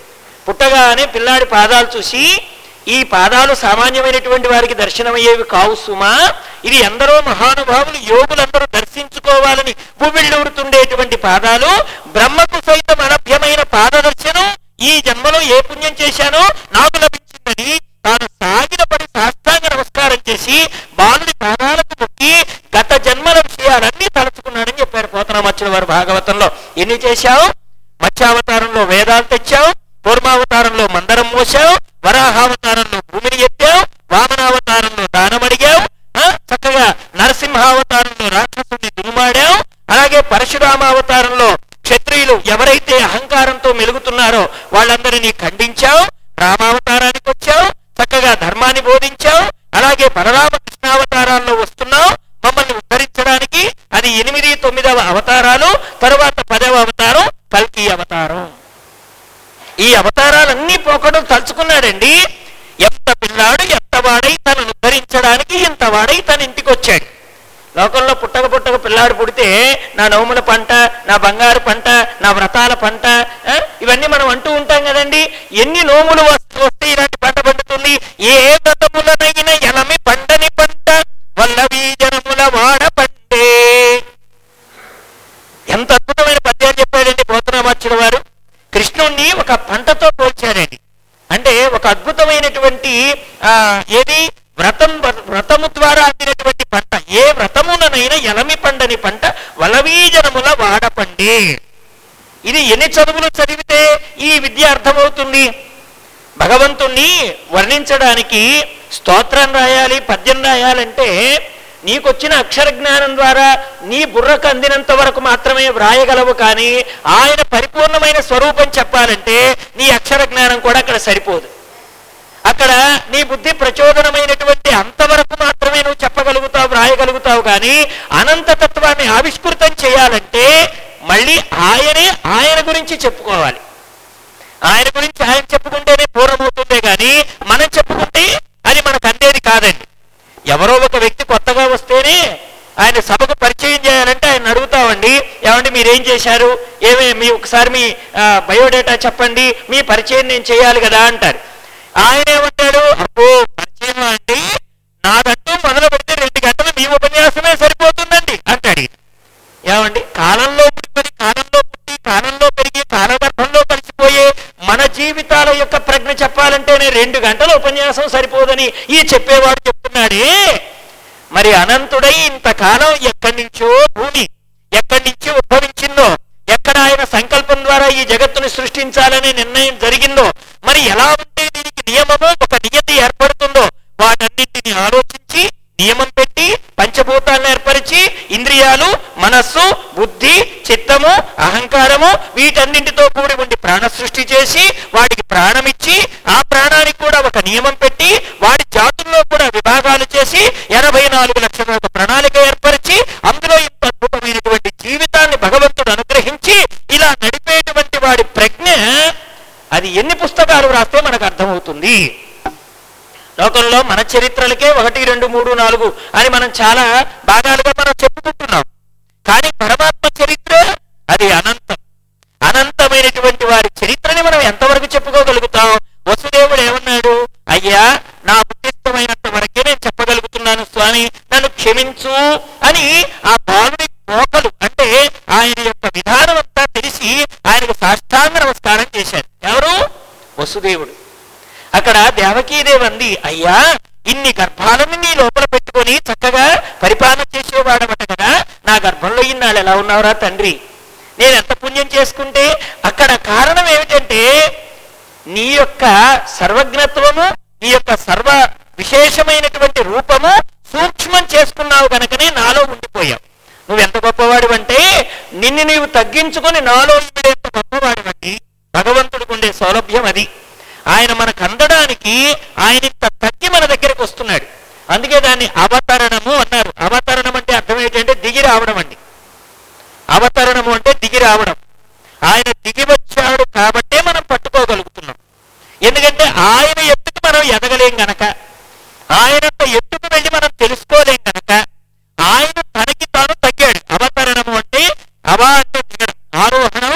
పుట్టగానే పిల్లాడి పాదాలు చూసి ఈ పాదాలు సామాన్యమైనటువంటి వారికి దర్శనమయ్యేవి కావు సుమా ఇది ఎందరో మహానుభావులు యోగులందరూ దర్శించుకోవాలని పువ్విళ్ళూరుతుండేటువంటి పాదాలు బ్రహ్మకు సైతం అనభ్యమైన పాద దర్శనం ఈ జన్మలో ఏ పుణ్యం చేశానో నాకు లభించిందని తాను సాగిన పడి సాష్టాంగ నమస్కారం చేసి బాలుడి పాదాలకు మొక్కి గత జన్మల విషయాలన్నీ తలుచుకున్నాడని చెప్పారు పోతనామచ్చిన వారు భాగవతంలో ఎన్ని చేశావు మత్స్యావతారంలో వేదాలు తెచ్చావు కూర్మావతారంలో మందరం మోసావు వరాహావతారంలో భూమిని ఎత్తావు వామనావతారంలో దానం అడిగావు ఆ, చక్కగా నరసింహావతారంలో రాక్షసుని దునుమాడావు అలాగే పరశురామావతారంలో క్షత్రియులు ఎవరైతే అహంకారంతో మెలుగుతున్నారో వాళ్ళందరినీ ఖండించావు రామావతారానికి వచ్చావు చక్కగా ధర్మాన్ని బోధించావు అలాగే బలరామకృష్ణావతారాల్లో వస్తున్నావు మమ్మల్ని ఉద్ధరించడానికి అది ఎనిమిది తొమ్మిదవ అవతారాలు తరువాత పదవ అవతారం కల్కి అవతారం ఈ అవతారాలన్నీ పోకడం తలుచుకున్నాడండి ఎంత పిల్లాడు ఎంత వాడై తనను ఉద్ధరించడానికి ఇంత వాడై తన ఇంటికి వచ్చాడు లోకంలో పుట్టక పుట్టక పిల్లాడు పుడితే నా నవముల పంట నా బంగారు పంట నా వ్రతాల పంట ఆ, ఇవన్నీ మనం అంటూ ఉంటాం కదండి ఎన్ని నోములు వస్తూ వస్తే ఇలాంటి పంట పండుతుంది ఏ వ్రతములనైన ఎలమి పండని పంట వల్లవీ జనముల వాడ పండే ఎంత అద్భుతమైన పద్యాలు చెప్పాడండి పోతనామాచుల వారు కృష్ణుణ్ణి ఒక పంటతో పోల్చాడండి అంటే ఒక అద్భుతమైనటువంటి ఆ ఏది వ్రతం వ్రతము ద్వారా అందినటువంటి పంట ఏ వ్రతముననైనా ఎలమి పండని పంట వలవీజనముల వాడపండి ఇది ఎన్ని చదువులు చదివితే ఈ విద్య అర్థమవుతుంది భగవంతుణ్ణి వర్ణించడానికి స్తోత్రం రాయాలి పద్యం రాయాలంటే నీకొచ్చిన అక్షర జ్ఞానం ద్వారా నీ బుర్రకు అందినంత వరకు మాత్రమే వ్రాయగలవు కానీ ఆయన పరిపూర్ణమైన స్వరూపం చెప్పాలంటే నీ అక్షర జ్ఞానం కూడా అక్కడ సరిపోదు అక్కడ నీ బుద్ధి ప్రచోదనమైనటువంటి అంతవరకు మాత్రమే నువ్వు చెప్పగలుగుతావు వ్రాయగలుగుతావు కానీ అనంత తత్వాన్ని ఆవిష్కృతం చేయాలంటే మళ్ళీ ఆయనే ఆయన గురించి చెప్పుకోవాలి ఆయన గురించి ఆయన చెప్పుకుంటేనే పూర్ణమవుతుందే కానీ మనం చెప్పుకుంటే అది మనకు అందేది కాదండి ఎవరో ఒక వ్యక్తి కొత్తగా వస్తేనే ఆయన సభకు పరిచయం చేయాలంటే ఆయన అడుగుతామండి ఏమండి మీరేం చేశారు ఏమే మీ ఒకసారి మీ ఆ, బయోడేటా చెప్పండి మీ పరిచయం నేను చేయాలి కదా అంటారు ఆయన ఏమంటాడు అబ్బో పరిచయం అండి నాదంటూ మొదలు పెడితే రెండు గంటలు మీ ఉపన్యాసమే సరిపోతుందండి అంటాడు ఈయన. ఏమండి కాలంలో ముడిపడి కాలంలో పుట్టి కాలంలో పెరిగి కాలగర్భంలో కలిసిపోయే మన జీవితాల యొక్క ప్రజ్ఞ చెప్పాలంటేనే రెండు గంటల ఉపన్యాసం సరిపోదని ఈ చెప్పేవాడు చెప్తున్నాడే మరి అనంతుడై ఇంతకాలం ఎక్కడి నుంచో భూమి ఎక్కడి నుంచి ఉద్భవించిందో ఎక్కడ ఆయన సంకల్పం ద్వారా ఈ జగత్తును సృష్టించాలనే నిర్ణయం జరిగిందో మరి ఎలా ఉంటే దీనికి నియమము ఒక నియతి ఏర్పడుతుందో వాటన్నింటిని ఆలోచించి నియమం పెట్టి పంచభూతాలను ఏర్పరిచి ఇంద్రియాలు మనస్సు బుద్ధి చిత్తము అహంకారము వీటన్నింటితో కూడి ఉండి ప్రాణ సృష్టి చేసి వాడికి ప్రాణమిచ్చి ఆ ప్రాణానికి కూడా ఒక నియమం పెట్టి వాడి జాతుల్లో కూడా విభాగాలు చేసి ఎనభై నాలుగు లక్షల ఒక ప్రణాళిక ఏర్పరిచి అందులో ఇంత అద్భుతమైనటువంటి జీవితాన్ని భగవంతుడు అనుగ్రహించి ఇలా నడిపేటువంటి వాడి ప్రజ్ఞ అది ఎన్ని పుస్తకాలు రాస్తే మనకు అర్థమవుతుంది లోకంలో మన చరిత్రలకే ఒకటి రెండు మూడు నాలుగు అని మనం చాలా భాగాలుగా మనం చెప్పుకుంటున్నాం కానీ పరమాత్మ చరిత్ర అది అనంతం అనంతమైనటువంటి వారి చరిత్రని మనం ఎంతవరకు చెప్పుకోగలుగుతాం వసుదేవుడు ఏమన్నాడు అయ్యా నా బుద్ధిస్తమైనంత వరకే నేను చెప్పగలుగుతున్నాను స్వామి నన్ను క్షమించు అని ఆ బాలుడి పోకలు అంటే ఆయన యొక్క విధానం అంతా తెలిసి ఆయనకు సాష్టాంగ నమస్కారం చేశారు ఎవరు వసుదేవుడు అక్కడ దేవకీదేవి అంది అయ్యా ఇన్ని గర్భాలను నీ లోపల పెట్టుకొని చక్కగా పరిపాలన చేసేవాడమట కదా నా గర్భంలో ఇన్నాళ్ళు ఎలా ఉన్నావురా తండ్రి నేను ఎంత పుణ్యం చేసుకుంటే అక్కడ కారణం ఏమిటంటే నీ యొక్క సర్వజ్ఞత్వము నీ యొక్క సర్వ విశేషమైనటువంటి రూపము సూక్ష్మం చేసుకున్నావు కనుకనే నాలో ఉండిపోయావు నువ్వు ఎంత గొప్పవాడివంటే నిన్ను నీవు తగ్గించుకొని నాలో ఇమిడేంత గొప్పవాడివండి భగవంతుడికి ఉండే సౌలభ్యం అది ఆయన మనకు అందడానికి ఆయన ఇంత తగ్గి మన దగ్గరికి వస్తున్నాడు అందుకే దాన్ని అవతరణము అన్నారు అవతరణం అంటే అర్థం ఏంటంటే దిగి రావడం అండి అవతరణము అంటే దిగి రావడం ఆయన దిగి వచ్చాడు కాబట్టే మనం పట్టుకోగలుగుతున్నాం ఎందుకంటే ఆయన ఎత్తుకు మనం ఎదగలేం గనక ఆయనంత ఎత్తుకు వెళ్ళి మనం తెలుసుకోలేం గనక ఆయన తనకి తాను తగ్గాడు అవతరణము అంటే అవ అంటే దిగడం ఆరోహణం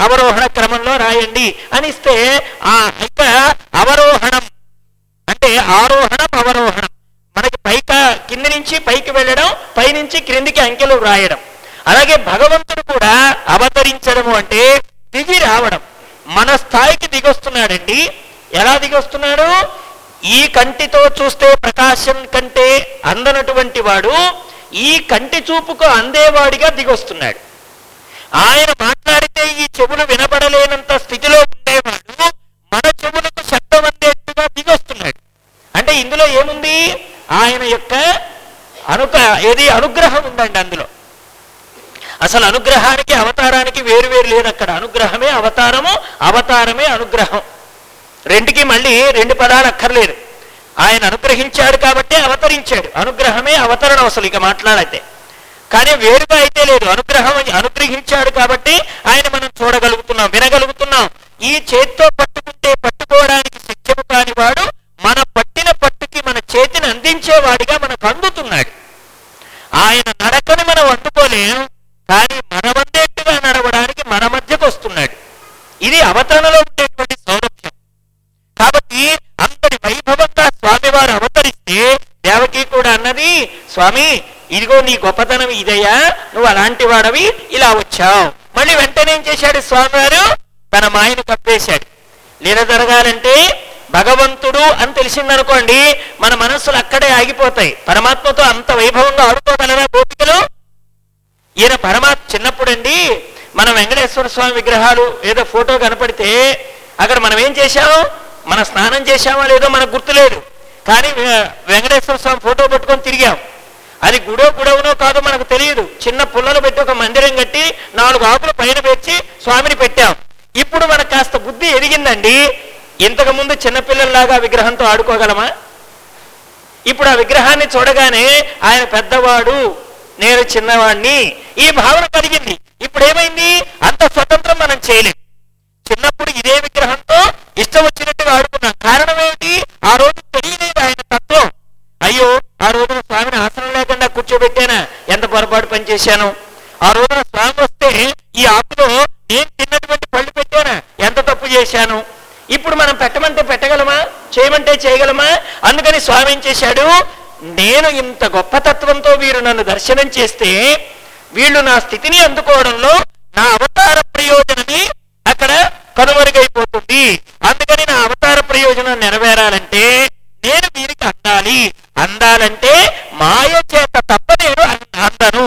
అవరోహణ క్రమంలో రాయండి అని ఇస్తే ఆ ఇక అవరోహణం అంటే ఆరోహణం అవరోహణం మనకి పైక కింది నుంచి పైకి వెళ్ళడం పైనుంచి క్రిందికి అంకెలు రాయడం అలాగే భగవంతుడు కూడా అవతరించడము అంటే దిగి రావడం మన స్థాయికి దిగొస్తున్నాడండి ఎలా దిగొస్తున్నాడు ఈ కంటితో చూస్తే ప్రకాశం కంటే అందనటువంటి వాడు ఈ కంటి చూపుకు అందేవాడిగా దిగొస్తున్నాడు ఆయన మాట్లాడితే ఈ చెవులు వినబడలేనంత స్థితిలో ఉండేవాడు మన చెవులకు శబ్దం అందేట్టుగా దిగొస్తున్నాడు అంటే ఇందులో ఏముంది ఆయన యొక్క అనుక ఏది అనుగ్రహం ఉందండి అందులో అసలు అనుగ్రహానికి అవతారానికి వేరు వేరు లేదు అక్కడ అనుగ్రహమే అవతారము అవతారమే అనుగ్రహం రెండుకి మళ్ళీ రెండు పదాలు అక్కర్లేదు ఆయన అనుగ్రహించాడు కాబట్టి అవతరించాడు అనుగ్రహమే అవతరణం అసలు ఇక మాట్లాడితే కానీ వేరుగా అయితే లేదు అనుగ్రహం అనుగ్రహించాడు కాబట్టి ఆయన మనం చూడగలుగుతున్నాం వినగలుగుతున్నాం ఈ చేత్తో పట్టుకుంటే పట్టుకోవడానికి శక్యము కాని వాడు మన పట్టిన పట్టుకి మన చేతిని అందించేవాడిగా మనకు అందుతున్నాడు ఆయన నడకని మనం అందుకోలేం కానీ మన వందేట్టుగా నడవడానికి మన మధ్యకు వస్తున్నాడు ఇది అవతరణలో ఉండేటువంటి సౌలభ్యం కాబట్టి అంతటి వైభవంగా స్వామివారు అవతరిస్తే దేవకి కూడా అన్నది స్వామి ఇదిగో నీ గొప్పతనం ఇదయ్యా నువ్వు అలాంటి వాడవి ఇలా వచ్చావు మళ్ళీ వెంటనే ఏం చేశాడు స్వామివారు తన మాయను కప్పేశాడు లీల జరగాలంటే భగవంతుడు అని తెలిసిందనుకోండి మన మనస్సులు అక్కడే ఆగిపోతాయి పరమాత్మతో అంత వైభవంగా ఆడుకోగలరా గోపికలు ఈయన పరమాత్మ చిన్నప్పుడండి మనం వెంకటేశ్వర స్వామి విగ్రహాలు ఏదో ఫోటో కనపడితే అక్కడ మనం ఏం చేశాం మన స్నానం చేశామో లేదో మనకు గుర్తులేదు కానీ వె- వెంకటేశ్వర స్వామి ఫోటో పట్టుకొని తిరిగాం అది గుడో గుడవునో కాదో మనకు తెలియదు చిన్న పుల్లలు పెట్టి ఒక మందిరం కట్టి నాలుగు ఆకులు పైన పెట్టి స్వామిని పెట్టాం ఇప్పుడు మనకు కాస్త బుద్ధి ఎదిగిందండి ఇంతకు ముందు చిన్నపిల్లల్లాగా విగ్రహంతో ఆడుకోగలమా ఇప్పుడు ఆ విగ్రహాన్ని చూడగానే ఆయన పెద్దవాడు నేను చిన్నవాణ్ణి ఈ భావన కలిగింది ఇప్పుడు ఏమైంది అంత స్వతంత్రం మనం చేయలేం చిన్నప్పుడు ఇదే విగ్రహంతో ఇష్టం వచ్చినట్టుగా ఆడుకున్నాం కారణం ఏమిటి ఆ రోజు తెలియలేదు ఆయన తత్వం అయ్యో ఆ రోజున స్వామిని ఆసనం లేకుండా కూర్చోబెట్టానా ఎంత పొరపాటు పనిచేశాను ఆ రోజున స్వామి వస్తే ఈ ఆకులో నేను తిన్నటువంటి పళ్ళు పెట్టానా ఎంత తప్పు చేశాను ఇప్పుడు మనం పెట్టమంటే పెట్టగలమా చేయమంటే చేయగలమా అందుకని స్వామి ఏం చేశాడు నేను ఇంత గొప్ప తత్వంతో వీరు నన్ను దర్శనం చేస్తే వీళ్ళు నా స్థితిని అందుకోవడంలో నా అవతార ప్రయోజనని అక్కడ కనుమరుగైపోతుంది అందుకని నా అవతార ప్రయోజనం నెరవేరాలంటే నేను వీరికి అందాలి అందాలంటే మాయ చేత తప్ప నేను అన్- అందను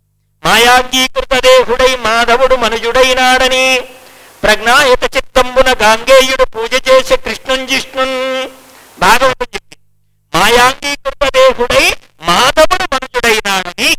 మాయాంగీకృత దేహుడై మాధవుడు మనుజుడైనాడని ప్రజ్ఞాయత చిత్తంబున గాంగేయుడు పూజ చేసే కృష్ణున్ జిష్ణున్ భాగవతం చెప్పింది మాయాంగీకృత దేహుడై మాధవుడు మనుజుడైనాడని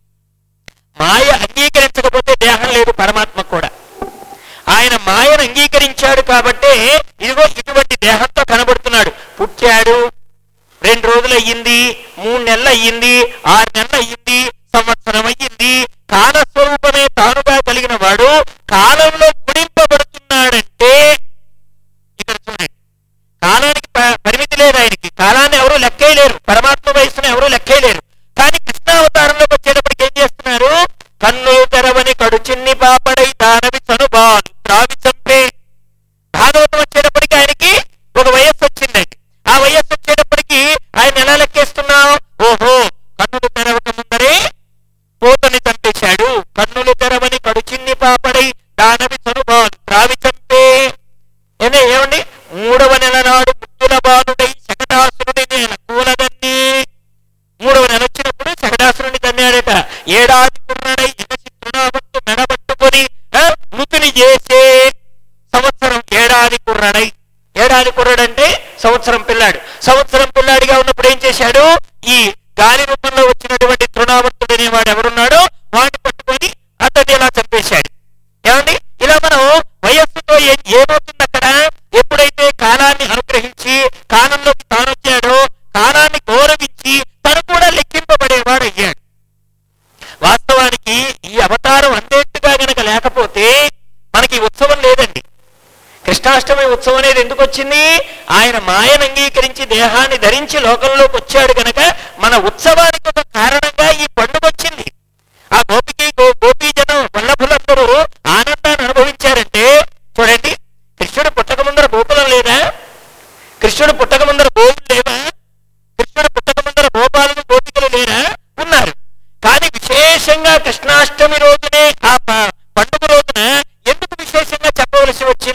మాయ అంగీకరించకపోతే దేహం లేదు పరమాత్మ కూడా ఆయన మాయను అంగీకరించాడు కాబట్టే ఇదిగో ఇటువంటి దేహంతో కనబడుతున్నాడు పుట్టాడు రెండు రోజులు అయ్యింది మూడు నెలలు అయ్యింది ఆరు నెలలు అయ్యింది సంవత్సరం అయ్యింది కాలస్వరూపమే తానుగా కలిగిన వాడు కాలంలో గుణింపబడుతున్నాడంటే ఇక్కడ చూడండి కాలానికి ప- పరిమితి లేదు ఆయనకి కాలాన్ని ఎవరు లెక్కేయలేరు పరమాత్మ వయసును ఎవరు లెక్కేయలేరు కానీ కృష్ణావతారంలోకి వచ్చేటప్పటికి ఏం చేస్తున్నారు కన్ను తెరవని కడు చిన్ని పాపడై దానవి చనుబాలు త్రావి చంపే భాగవతం వచ్చేటప్పటికి ఆయనకి ఒక వయస్సు వచ్చిందండి ఆ వయస్సు వచ్చేటప్పటికి ఆయన ఎలా లెక్కేస్తున్నాం ఓహో కన్నులు తెరవక ముందరే పోతని చంపేశాడు కన్నులు తెరవని కడు చిన్ని పాపడై దానవి చనుబాలు త్రావి చంపే ఏమే ఏమండి మూడవ నెల నాడు ముద్దుల బాలుడై శకటాసురుడి నేల కూలదన్ని మూడవ నెల వచ్చినప్పుడు శకటాసురుని తన్నాడట ఏడాది కుర్రాడై ఎగసి తృణావంతు మెడబట్టుకొని ఆ, మృతుని చేసే సంవత్సరం ఏడాది కుర్రాడై ఏడాది కుర్రాడంటే సంవత్సరం పిల్లాడు సంవత్సరం పిల్లాడిగా ఉన్నప్పుడు ఏం చేశాడు ఈ గాలి రూపంలో వచ్చినటువంటి తృణావంతుడు అనేవాడు ఎవరున్నాడో వాడిని పట్టుకొని అతన్ని ఇలా చంపేశాడు ఏమండి ఇలా మనం వయస్సుతో ఏ- ఏమవుతుంది అక్కడ ఎప్పుడైతే కాలాన్ని అనుగ్రహించి కాలంలోకి తాను వచ్చాడో కాలాన్ని గౌరవించి తను కూడా లెక్కింపబడేవాడు అయ్యాడు వాస్తవానికి ఈ అవతారం అందేట్టుగా గనక లేకపోతే మనకి ఈ ఉత్సవం లేదండి కృష్ణాష్టమి ఉత్సవం అనేది ఎందుకు వచ్చింది ఆయన మాయను అంగీకరించి దేహాన్ని ధరించి లోకంలోకి వచ్చాడు గనక మన ఉత్సవానికి ఒక కారణంగా ఈ పండుగ వచ్చింది ఆ గోపికి గో గోపీ జనం వల్లభులందరూ ఆనందాన్ని అనుభవించారంటే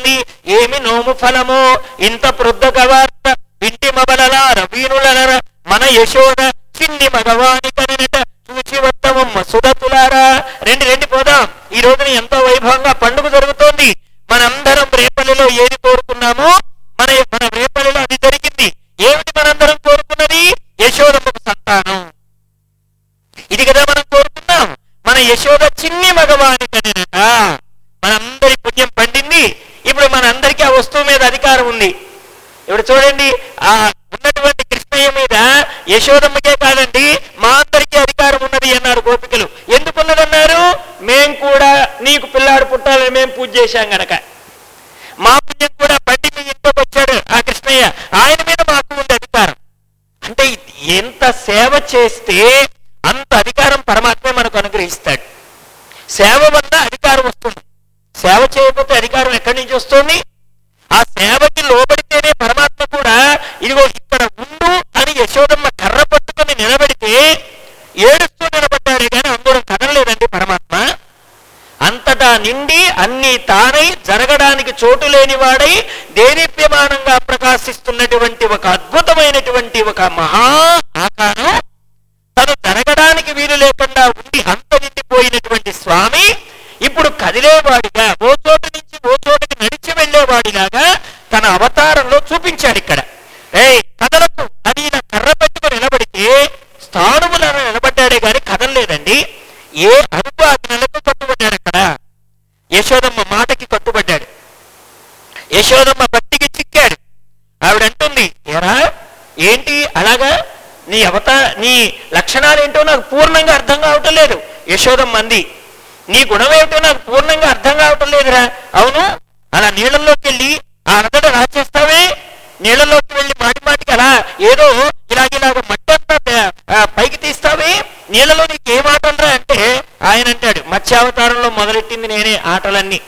చూడండి ఏమి నోము ఫలము ఇంత ప్రొద్ద గవార్త ఇంటి మబలలార వీణులర మన యశోద చిన్ని మగవాని కనట చూచి వత్తమమ్మ సుధతులారా రెండు రెండు పోదాం ఈ రోజున ఎంతో వైభవంగా పండుగ జరుగుతోంది మనందరం రేపల్లిలో ఏది కోరుకున్నామో మన మన రేపల్లిలో అది జరిగింది ఏమిటి మనందరం కోరుకున్నది యశోదమ్మకు సంతానం ఇది కదా మనం కోరుకున్నాం మన యశోద చిన్ని మగవాని కనినట మనందరి పుణ్యం పండింది ఇప్పుడు మనందరికీ ఆ వస్తువు మీద అధికారం ఉంది ఇప్పుడు చూడండి ఆ ఉన్నటువంటి కృష్ణయ్య మీద యశోదమ్మకే కాదండి మా అందరికీ అధికారం ఉన్నది అన్నారు గోపికలు ఎందుకున్నదన్నారు మేం కూడా నీకు పిల్లాడు పుట్టాలని మేము పూజ చేశాం గనక మా పుణ్యం కూడా బండి మీ ఇంట్లోకి వచ్చాడు ఆ కృష్ణయ్య ఆయన మీద మాకు ఉంది అధికారం అంటే ఎంత సేవ చేస్తే అంత అధికారం పరమాత్మే మనకు అనుగ్రహిస్తాడు సేవ వల్ల అధికారం వస్తుంది సేవ చేయకపోతే అధికారం ఎక్కడి నుంచి వస్తుంది ఆ సేవకి లోబడితేనే పరమాత్మ కూడా ఇదిగో ఇక్కడ ఉండు అని యశోదమ్మ కర్ర పట్టుకొని నిలబడితే ఏడుస్తూ నిలబడ్డాడే కానీ అందరం కదలలేదండి పరమాత్మ అంతటా నిండి అన్ని తానై జరగడానికి చోటు లేనివాడై దేదీప్యమానంగా ప్రకాశిస్తున్నటువంటి ఒక అద్భుతమైనటువంటి ఒక మహా ఆకారం తను జరగడానికి వీలు లేకుండా ఉండి అంత నిండిపోయినటువంటి స్వామి ఇప్పుడు కదిలేవాడిగా ఓ చోటు నుంచి ఓ చోటుకి నడిచి వెళ్ళేవాడిలాగా తన అవతారంలో చూపించాడు ఇక్కడ ఏయ్ కదలకు అని ఈయన కర్ర పెట్టుకుని నిలబడితే స్థానువులను నిలబడ్డాడే గాని కదలలేదండి ఏ అదుపు ఆజ్ఞలకు కట్టుబడ్డాడు అక్కడ యశోదమ్మ మాటకి కట్టుబడ్డాడు యశోదమ్మ భక్తికి చిక్కాడు ఆవిడ అంటుంది ఎరా ఏంటి అలాగా నీ అవత నీ లక్షణాలు ఏంటో నాకు పూర్ణంగా అర్థం కావటం లేదు యశోదమ్మ అంది నీ గుణం ఏమిటో నాకు పూర్ణంగా అర్థం కావటం లేదురా అవును అలా నీళ్ళల్లోకి వెళ్ళి ఆ అరదడ రాచేస్తావే నీళ్ళలోకి వెళ్ళి మాటి మాటికి అలా ఏదో ఇలాగిలాగ మట్టి అంతా పే- ఆ, పైకి తీస్తావే నీళ్ళలో నీకు ఏం ఆటలరా అంటే ఆయన అంటాడు మత్స్యావతారంలో మొదలెట్టింది నేనే ఆటలన్నీ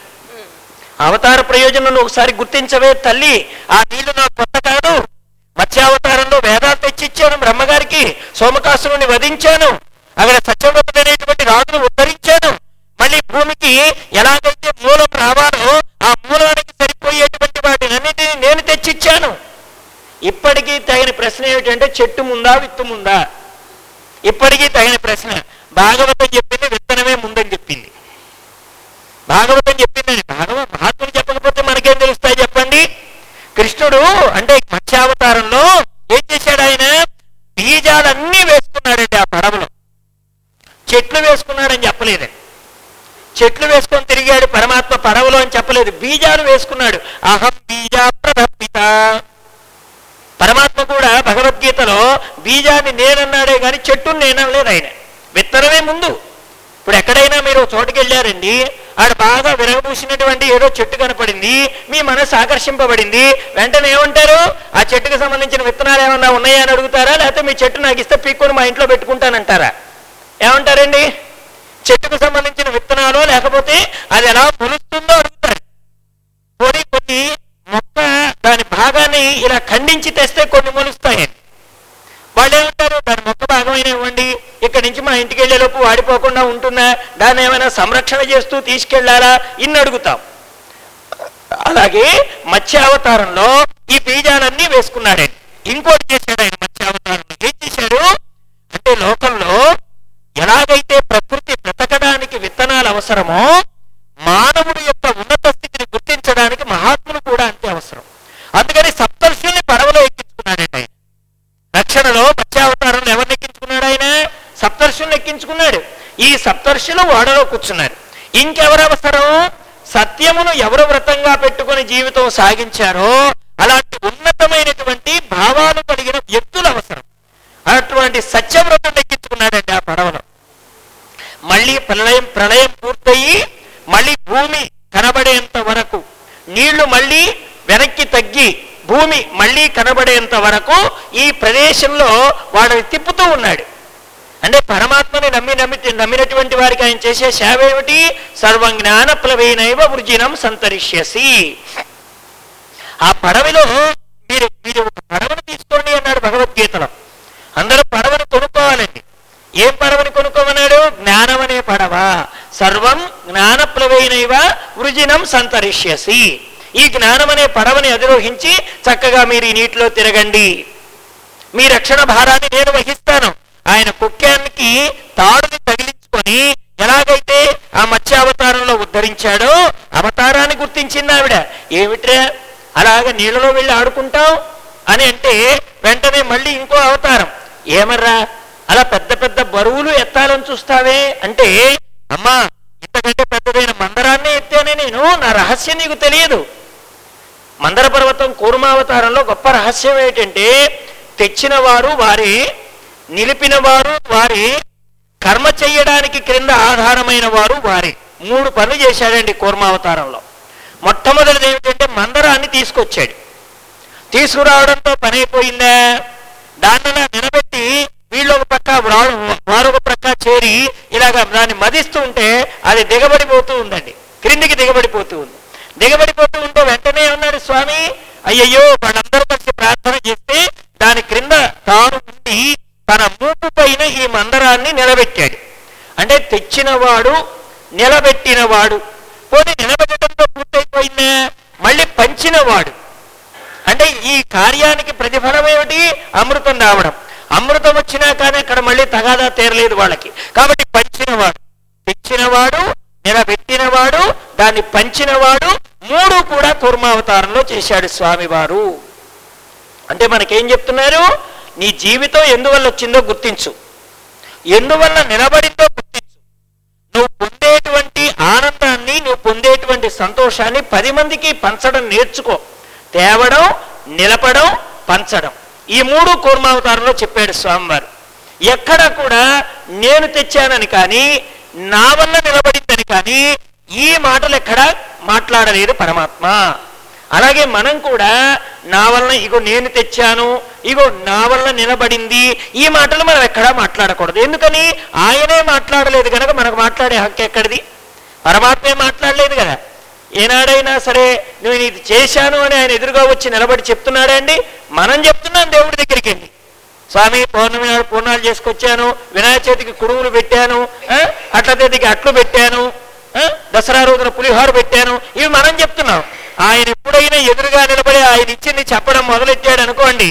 అవతార ప్రయోజనం ఒకసారి గుర్తించవే తల్లి ఆ నీళ్లు నాకు కొత్త కాదు మత్స్యావతారంలో వేదాలు తెచ్చిచ్చాను బ్రహ్మగారికి సోమకాసురుని వధించాను అక్కడ సత్యవ్రతుడైనటువంటి రాజును ఉద్ధరించాను మళ్ళీ భూమికి ఎలాగైతే మూలం రావాలో ఆ మూలానికి సరిపోయేటువంటి వాటినన్నిటిని నేను తెచ్చిచ్చాను ఇప్పటికీ తగిన ప్రశ్న ఏమిటంటే చెట్టు ముందా విత్తు ముందా ఇప్పటికీ తగిన ప్రశ్న భాగవతం చెప్పింది విత్తనమే ముందని చెప్పింది భాగవతం చెప్పిందని భాగవ మహాత్ములు చెప్పకపోతే మనకేం తెలుస్తాయి చెప్పండి కృష్ణుడు అంటే మత్స్యావతారంలో ఏం చేశాడు ఆయన బీజాలన్నీ వేసుకున్నాడండి ఆ పడవలో చెట్లు వేసుకున్నాడని చెప్పలేదండి చెట్లు వేసుకొని తిరిగాడు పరమాత్మ పడవలో అని చెప్పలేదు బీజాలు వేసుకున్నాడు అహం బీజా ప్రదప్పిత పరమాత్మ కూడా భగవద్గీతలో బీజాన్ని నేనన్నాడే గాని చెట్టుని నేనలేదు ఆయన విత్తనమే ముందు ఇప్పుడు ఎక్కడైనా మీరు ఒక చోటుకి వెళ్ళారండి ఆడ బాగా విరగబూసినటువంటి ఏదో చెట్టు కనపడింది మీ మనసు ఆకర్షింపబడింది వెంటనే ఏమంటారు ఆ చెట్టుకు సంబంధించిన విత్తనాలు ఏమన్నా ఉన్నాయా అని అడుగుతారా లేకపోతే మీ చెట్టు నాకు ఇస్తే పీక్కొని మా ఇంట్లో పెట్టుకుంటానంటారా ఏమంటారండి చెట్టుకు సంబంధించిన విత్తనాలు లేకపోతే అది ఎలా మొలుస్తుందో అడుగుతారు పోనీ కొన్ని మొక్క దాని భాగాన్ని ఇలా ఖండించి తెస్తే కొన్ని మొలుస్తాయి వాళ్ళు ఏమంటారు దాని మొక్క భాగమైన ఇవ్వండి ఇక్కడి నుంచి మా ఇంటికి వెళ్ళేలోపు వాడిపోకుండా ఉంటుందా దాన్ని ఏమైనా సంరక్షణ చేస్తూ తీసుకెళ్లాలా ఇన్ని అడుగుతాం అలాగే మత్స్యావతారంలో ఈ బీజాలన్నీ వేసుకున్నాడండి ఇంకోటి చేశాడు ఆయన మత్స్యావతారంలో ఏం చేశాడు అంటే లోకంలో ఎలాగైతే ప్రకృతి బ్రతకడానికి విత్తనాలు అవసరమో మానవుడి యొక్క ఉన్నత స్థితిని గుర్తించడానికి మహాత్ములు కూడా అంతే అవసరం అందుకని సప్తర్షుల్ని పడవలో ఎక్కించుకున్నాడండి ఆయన రక్షణలో మత్స్యావతారంలో ఎవరిని ఎక్కించుకున్నాడు ఆయన సప్తర్షుల్ని ఎక్కించుకున్నాడు ఈ సప్తర్షులు ఓడలో కూర్చున్నారు ఇంకెవరు అవసరం సత్యమును ఎవరు వ్రతంగా పెట్టుకొని జీవితం సాగించారో అలాంటి ఉన్నతమైనటువంటి భావాలు కలిగిన వ్యక్తులు అవసరం అటువంటి సత్యవ్రతం ఎక్కించుకున్నాడండి ఆ పడవలో మళ్ళీ ప్రళయం ప్రళయం పూర్తయి మళ్ళీ భూమి కనబడేంత వరకు నీళ్లు మళ్ళీ వెనక్కి తగ్గి భూమి మళ్ళీ కనబడేంత వరకు ఈ ప్రదేశంలో వాడిని తిప్పుతూ ఉన్నాడు అంటే పరమాత్మని నమ్మి నమ్మి నమ్మినటువంటి వారికి ఆయన చేసే సేవ ఏమిటి సర్వం జ్ఞాన ప్లవేనైవ వృజినం సంతరిష్యసి ఆ పడవలో మీరు మీరు ఒక పడవను తీసుకోండి అన్నాడు భగవద్గీతలో అందరూ పడవను కొనుక్కోవాలండి ఏం పడవని కొనుక్కోమన్నాడు జ్ఞానం అనే పడవ సర్వం జ్ఞానప్లవైనైవ వృజినం సంతరిష్యసి ఈ జ్ఞానం అనే పడవని అధిరోహించి చక్కగా మీరు ఈ నీటిలో తిరగండి మీ రక్షణ భారాన్ని నేను వహిస్తాను ఆయన కుక్యానికి తాడుని తగిలించుకొని ఎలాగైతే ఆ మత్స్యావతారంలో ఉద్ధరించాడో అవతారాన్ని గుర్తించింది ఆవిడ ఏమిట్రా అలాగ నీళ్ళలో వెళ్ళి ఆడుకుంటాం అని అంటే వెంటనే మళ్ళీ ఇంకో అవతారం ఏమర్రా అలా పెద్ద పెద్ద బరువులు ఎత్తాలని చూస్తావే అంటే అమ్మా ఇంతకంటే పెద్దదైన మందరాన్నే ఎత్తానే నేను నా రహస్యం నీకు తెలియదు మందర పర్వతం కూర్మావతారంలో గొప్ప రహస్యం ఏంటంటే తెచ్చిన వారు వారే నిలిపిన వారు వారే కర్మ చెయ్యడానికి క్రింద ఆధారమైన వారు వారే మూడు పనులు చేశాడండి కూర్మావతారంలో మొట్టమొదటిది ఏమిటంటే మందరాన్ని తీసుకొచ్చాడు తీసుకురావడంతో పని అయిపోయిందా దాన్ని నిలబెట్టి వీళ్ళు ఒక ప్రక్క వారు వారు ఒక ప్రక్క చేరి ఇలాగ దాన్ని మదిస్తూ ఉంటే అది దిగబడిపోతూ ఉందండి క్రిందికి దిగబడిపోతూ ఉంది దిగబడిపోతూ ఉంటే వెంటనే ఉన్నాడు స్వామి అయ్యయ్యో వాళ్ళందరూ కలిసి ప్రార్థన చేస్తే దాని క్రింద తాను ఉండి తన మూపు పైన ఈ మందరాన్ని నిలబెట్టాడు అంటే తెచ్చినవాడు నిలబెట్టినవాడు పోనీ నిలబెట్టడంతో పూర్తయిపోయిందా మళ్ళీ పంచినవాడు అంటే ఈ కార్యానికి ప్రతిఫలం ఏమిటి అమృతం రావడం అమృతం వచ్చినా కానీ అక్కడ మళ్ళీ తగాదా తీరలేదు వాళ్ళకి కాబట్టి పంచినవాడు తెచ్చినవాడు నిలబెట్టినవాడు దాన్ని పంచినవాడు మూడు కూడా కూర్మావతారంలో చేశాడు స్వామివారు అంటే మనకేం చెప్తున్నారు నీ జీవితం ఎందువల్ల వచ్చిందో గుర్తించు ఎందువల్ల నిలబడిందో గుర్తించు నువ్వు పొందేటువంటి ఆనందాన్ని నువ్వు పొందేటువంటి సంతోషాన్ని పది మందికి పంచడం నేర్చుకో తేవడం నిలపడం పంచడం ఈ మూడు కూర్మావతారంలో చెప్పాడు స్వామివారు ఎక్కడ కూడా నేను తెచ్చానని కానీ నా వల్ల నిలబడిందని కానీ ఈ మాటలు ఎక్కడ మాట్లాడలేదు పరమాత్మ అలాగే మనం కూడా నా వల్ల ఇగో నేను తెచ్చాను ఇగో నా వల్ల నిలబడింది ఈ మాటలు మనం ఎక్కడా మాట్లాడకూడదు ఎందుకని ఆయనే మాట్లాడలేదు కనుక మనకు మాట్లాడే హక్కు ఎక్కడిది పరమాత్మే మాట్లాడలేదు కదా ఏనాడైనా సరే నేను ఇది చేశాను అని ఆయన ఎదురుగా వచ్చి నిలబడి చెప్తున్నాడా అండి మనం చెప్తున్నాం దేవుడి దగ్గరికి వెళ్ళి స్వామి పౌర్ణమి నాడు పూర్ణాలు చేసుకొచ్చాను వినాయక చవితికి కుడుములు పెట్టాను ఆ? అట్ల తేదీకి అట్లు పెట్టాను ఆ? దసరా రోజున పులిహోర పెట్టాను ఇవి మనం చెప్తున్నాం ఆయన ఎప్పుడైనా ఎదురుగా నిలబడి ఆయన ఇచ్చింది చెప్పడం మొదలెట్టాడు అనుకోండి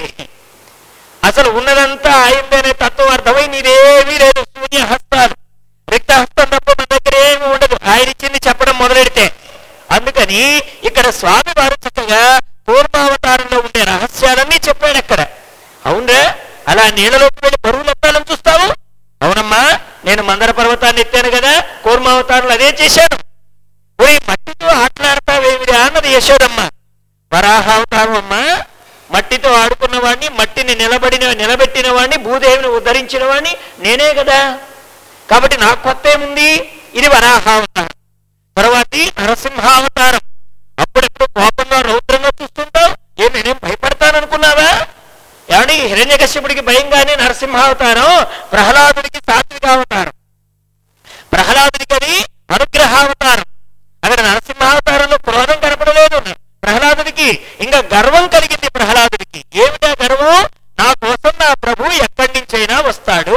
అసలు ఉన్నదంతా ఆయనదనే తత్వం అర్థమై నీదేమీ లేదు శూన్య హస్తాలు రిక్త హస్తం తప్ప మన దగ్గర ఏమి ఉండదు ఆయన ఇచ్చింది చెప్పడం మొదలెడితే అందుకని ఇక్కడ స్వామి వారు చక్కగా పూర్వావతారంలో ఉండే రహస్యాలన్నీ చెప్పాడు అక్కడ అవునరా అలా నీళ్ళలోకి వెళ్ళి బరువులు ఎత్తాలని చూస్తావు అవునమ్మా నేను మందర పర్వతాన్ని ఎత్తాను కదా కూర్మావతారంలో అదే చేశాను ఒరే మట్టితో ఆటలాడతావేమిరా అన్నది యశోదమ్మ వరాహావతారం అమ్మా మట్టితో ఆడుకున్న వాడిని మట్టిని నిలబడిన నిలబెట్టిన వాడిని భూదేవిని ఉద్ధరించిన వాడిని నేనే కదా కాబట్టి నాకు కొత్త ఏముంది ఇది వరాహావతారం తర్వాతి నరసింహావతారం అప్పుడెప్పుడు కోపంగా రౌద్రంగా చూస్తుంటావు ఏ నేనేం భయపడతాననుకున్నావా ఏమండి హిరణ్యకశ్యపుడికి భయంగానే నరసింహావతారం ప్రహ్లాదుడికి సాత్వికావతారం ప్రహ్లాదుడికి అది అనుగ్రహావతారం అక్కడ నరసింహావతారంలో క్రోధం కనపడలేదు ప్రహ్లాదుడికి ఇంకా గర్వం కలిగింది ప్రహ్లాదుడికి ఏమిటా గర్వం నా కోసం నా ప్రభు ఎక్కడి నుంచైనా వస్తాడు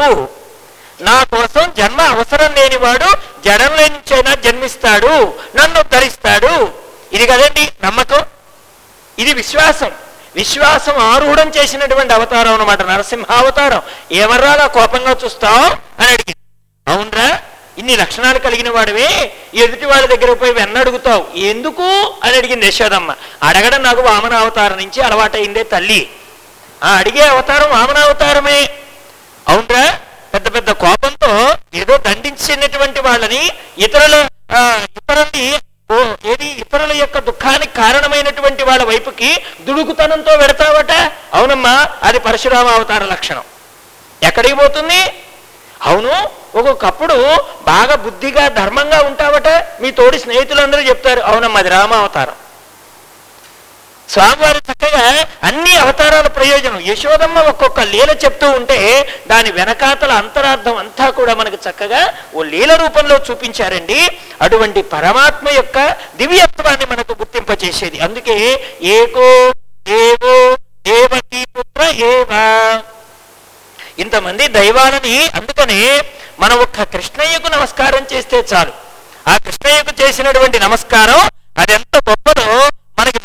నా కోసం జన్మ అవసరం లేనివాడు జడం నుంచైనా జన్మిస్తాడు నన్ను ఉద్ధరిస్తాడు ఇది కదండి నమ్మకం ఇది విశ్వాసం విశ్వాసం ఆరూఢం చేసినటువంటి అవతారం అన్నమాట నరసింహావతారం ఏమర్రా అలా కోపంగా చూస్తావు అని అడిగింది అవునరా ఇన్ని లక్షణాలు కలిగిన వాడివే ఎదుటి వాళ్ళ దగ్గర పోయి వెన్న అడుగుతావు ఎందుకు అని అడిగింది యశోదమ్మ అడగడం నాకు వామన అవతారం నుంచి అలవాటైందే తల్లి ఆ అడిగే అవతారం వామన అవతారమే అవునరా పెద్ద పెద్ద కోపంతో ఏదో దండించినటువంటి వాళ్ళని ఇతరుల ఆ, ఇతరుల్ని ఓ ఏది ఇతరుల యొక్క దుఃఖానికి కారణమైనటువంటి వాళ్ళ వైపుకి దుడుకుతనంతో వెడతావట అవునమ్మా అది పరశురామ అవతార లక్షణం ఎక్కడికి పోతుంది అవును ఒక్కొక్కప్పుడు బాగా బుద్ధిగా ధర్మంగా ఉంటావట మీ తోడి స్నేహితులందరూ చెప్తారు అవునమ్మా అది రామావతారం స్వామివారు చక్కగా అన్ని అవతారాల ప్రయోజనం యశోదమ్మ ఒక్కొక్క లీల చెప్తూ ఉంటే దాని వెనకాతల అంతరార్థం అంతా కూడా మనకు చక్కగా ఓ లీల రూపంలో చూపించారండి అటువంటి పరమాత్మ యొక్క దివ్యత్వాన్ని మనకు గుర్తింపచేసేది అందుకే ఏకో దేవో దేవకీ పుత్ర ఏవా ఇంతమంది దైవాలని అందుకనే మనం ఒక్క కృష్ణయ్యకు నమస్కారం చేస్తే చాలు ఆ కృష్ణయ్యకు చేసినటువంటి నమస్కారం అది ఎంత గొప్పదో మనకి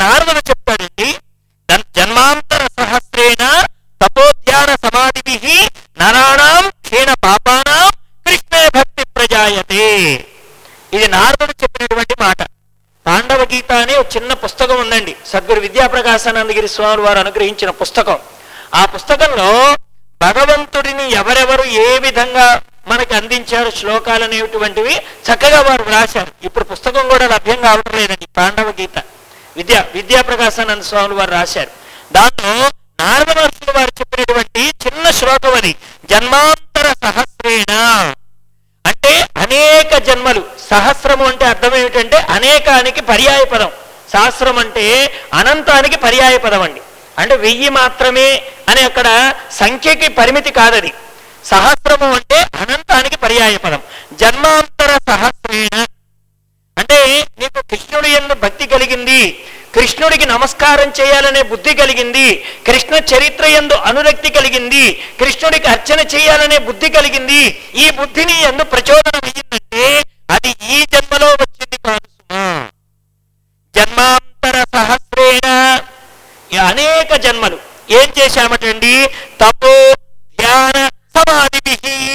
ఇది నారదుడు చెప్పినటువంటి మాట తాండవ గీత అనే ఒక చిన్న పుస్తకం ఉందండి సద్గురు విద్యాప్రకాశానందగిరి స్వామి వారు అనుగ్రహించిన పుస్తకం ఆ పుస్తకంలో భగవంతుడిని ఎవరెవరు ఏ విధంగా మనకి అందించారు శ్లోకాలు అనేటువంటివి చక్కగా వారు రాశారు ఇప్పుడు పుస్తకం కూడా లభ్యం కావడం లేదండి తాండవ గీత విద్యా విద్యాప్రకాశానంద స్వాములు వారు రాశారు దాంట్లో నారద మహర్షులు వారు చెప్పినటువంటి చిన్న శ్లోకం అది జన్మాంతర సహస్రేణ అంటే అనేక జన్మలు సహస్రము అంటే అర్థం ఏమిటంటే అనేకానికి పర్యాయ పదం సహస్రం అంటే అనంతానికి పర్యాయ పదం అండి అంటే వెయ్యి మాత్రమే అని అక్కడ సంఖ్యకి పరిమితి కాదది సహస్రము అంటే అనంతానికి పర్యాయ పదం జన్మాంతర సహస్రేణ అంటే నీకు కృష్ణుడి ఎందు భక్తి కలిగింది కృష్ణుడికి నమస్కారం చేయాలనే బుద్ధి కలిగింది కృష్ణ చరిత్ర ఎందు అనురక్తి కలిగింది కృష్ణుడికి అర్చన చేయాలనే బుద్ధి కలిగింది ఈ బుద్ధిని ఎందు ప్రచోదనం అయ్యిందంటే అది ఈ జన్మలో వచ్చింది కాదు సుమా జన్మాంతర సహస్రేణ ఈ అనేక జన్మలు ఏం చేశామటండి తపో ధ్యాన సమాధి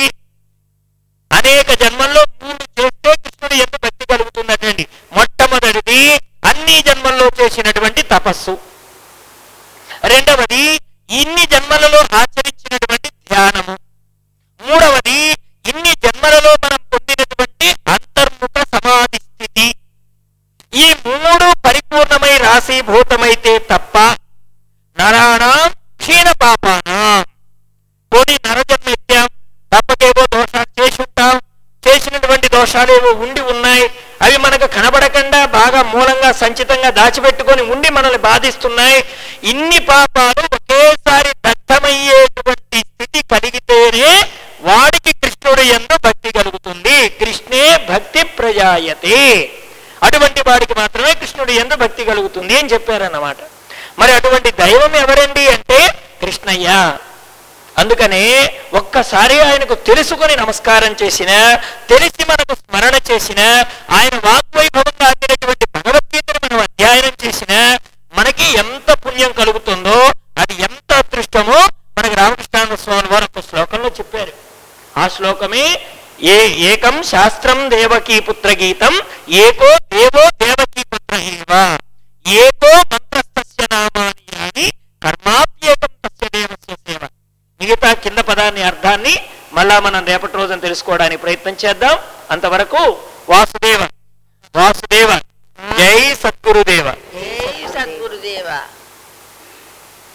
అనేక జన్మల్లో మూడు చేస్తే కృష్ణుడు ఎందుకు భక్తి కలుగుతున్నటండి మొట్టమొదటిది అన్ని జన్మల్లో చేసినటువంటి తపస్సు రెండవది ఇన్ని జన్మలలో ఆచరించినటువంటి ధ్యానము మూడవది ఇన్ని జన్మలలో మనం పొందినటువంటి అంతర్ముఖ సమాధి స్థితి ఈ మూడు పరిపూర్ణమై రాశీభూతమైతే తప్ప నరాణం క్షీణ పాపానం పోనీ నరజన్మ ఎత్తాం తప్పకేవో దోషాలు చేసి ఉంటాం చేసినటువంటి దోషాలేవో ఉండి ఉన్నాయి అవి మనకు కనబడకుండా బాగా మూలంగా సంచితంగా దాచిపెట్టుకొని ఉండి మనల్ని బాధిస్తున్నాయి ఇన్ని పాపాలు ఒకేసారి దగ్ధమయ్యేటువంటి స్థితి కలిగితేనే వాడికి కృష్ణుడు ఎందు భక్తి కలుగుతుంది కృష్ణే భక్తి ప్రజాయతే అటువంటి వాడికి మాత్రమే కృష్ణుడు ఎందు భక్తి కలుగుతుంది అని చెప్పారన్నమాట మరి అటువంటి దైవం ఎవరండి అంటే కృష్ణయ్య అందుకనే ఒక్కసారి ఆయనకు తెలుసుకొని నమస్కారం చేసిన తెలిసి మనకు స్మరణ చేసిన ఆయన వాగ్వైభవంగా అందినటువంటి భగవద్గీతను మనం అధ్యయనం చేసిన మనకి ఎంత పుణ్యం కలుగుతుందో అది ఎంత అదృష్టమో మనకి రామకృష్ణానంద స్వామి వారు ఒక శ్లోకంలో చెప్పారు ఆ శ్లోకమే ఏ ఏకం శాస్త్రం దేవకీ పుత్ర గీతం ఏకో దేవో దేవకీ పుత్ర ఏవ ఏకో మంత్రస్తస్య నామాని అని కర్మాప్యేకం తస్య దేవస్య సేవ మిగతా కింద పదాన్ని అర్థాన్ని మళ్ళా మనం రేపటి రోజున తెలుసుకోవడానికి ప్రయత్నం చేద్దాం అంతవరకు వాసుదేవ వాసుదేవ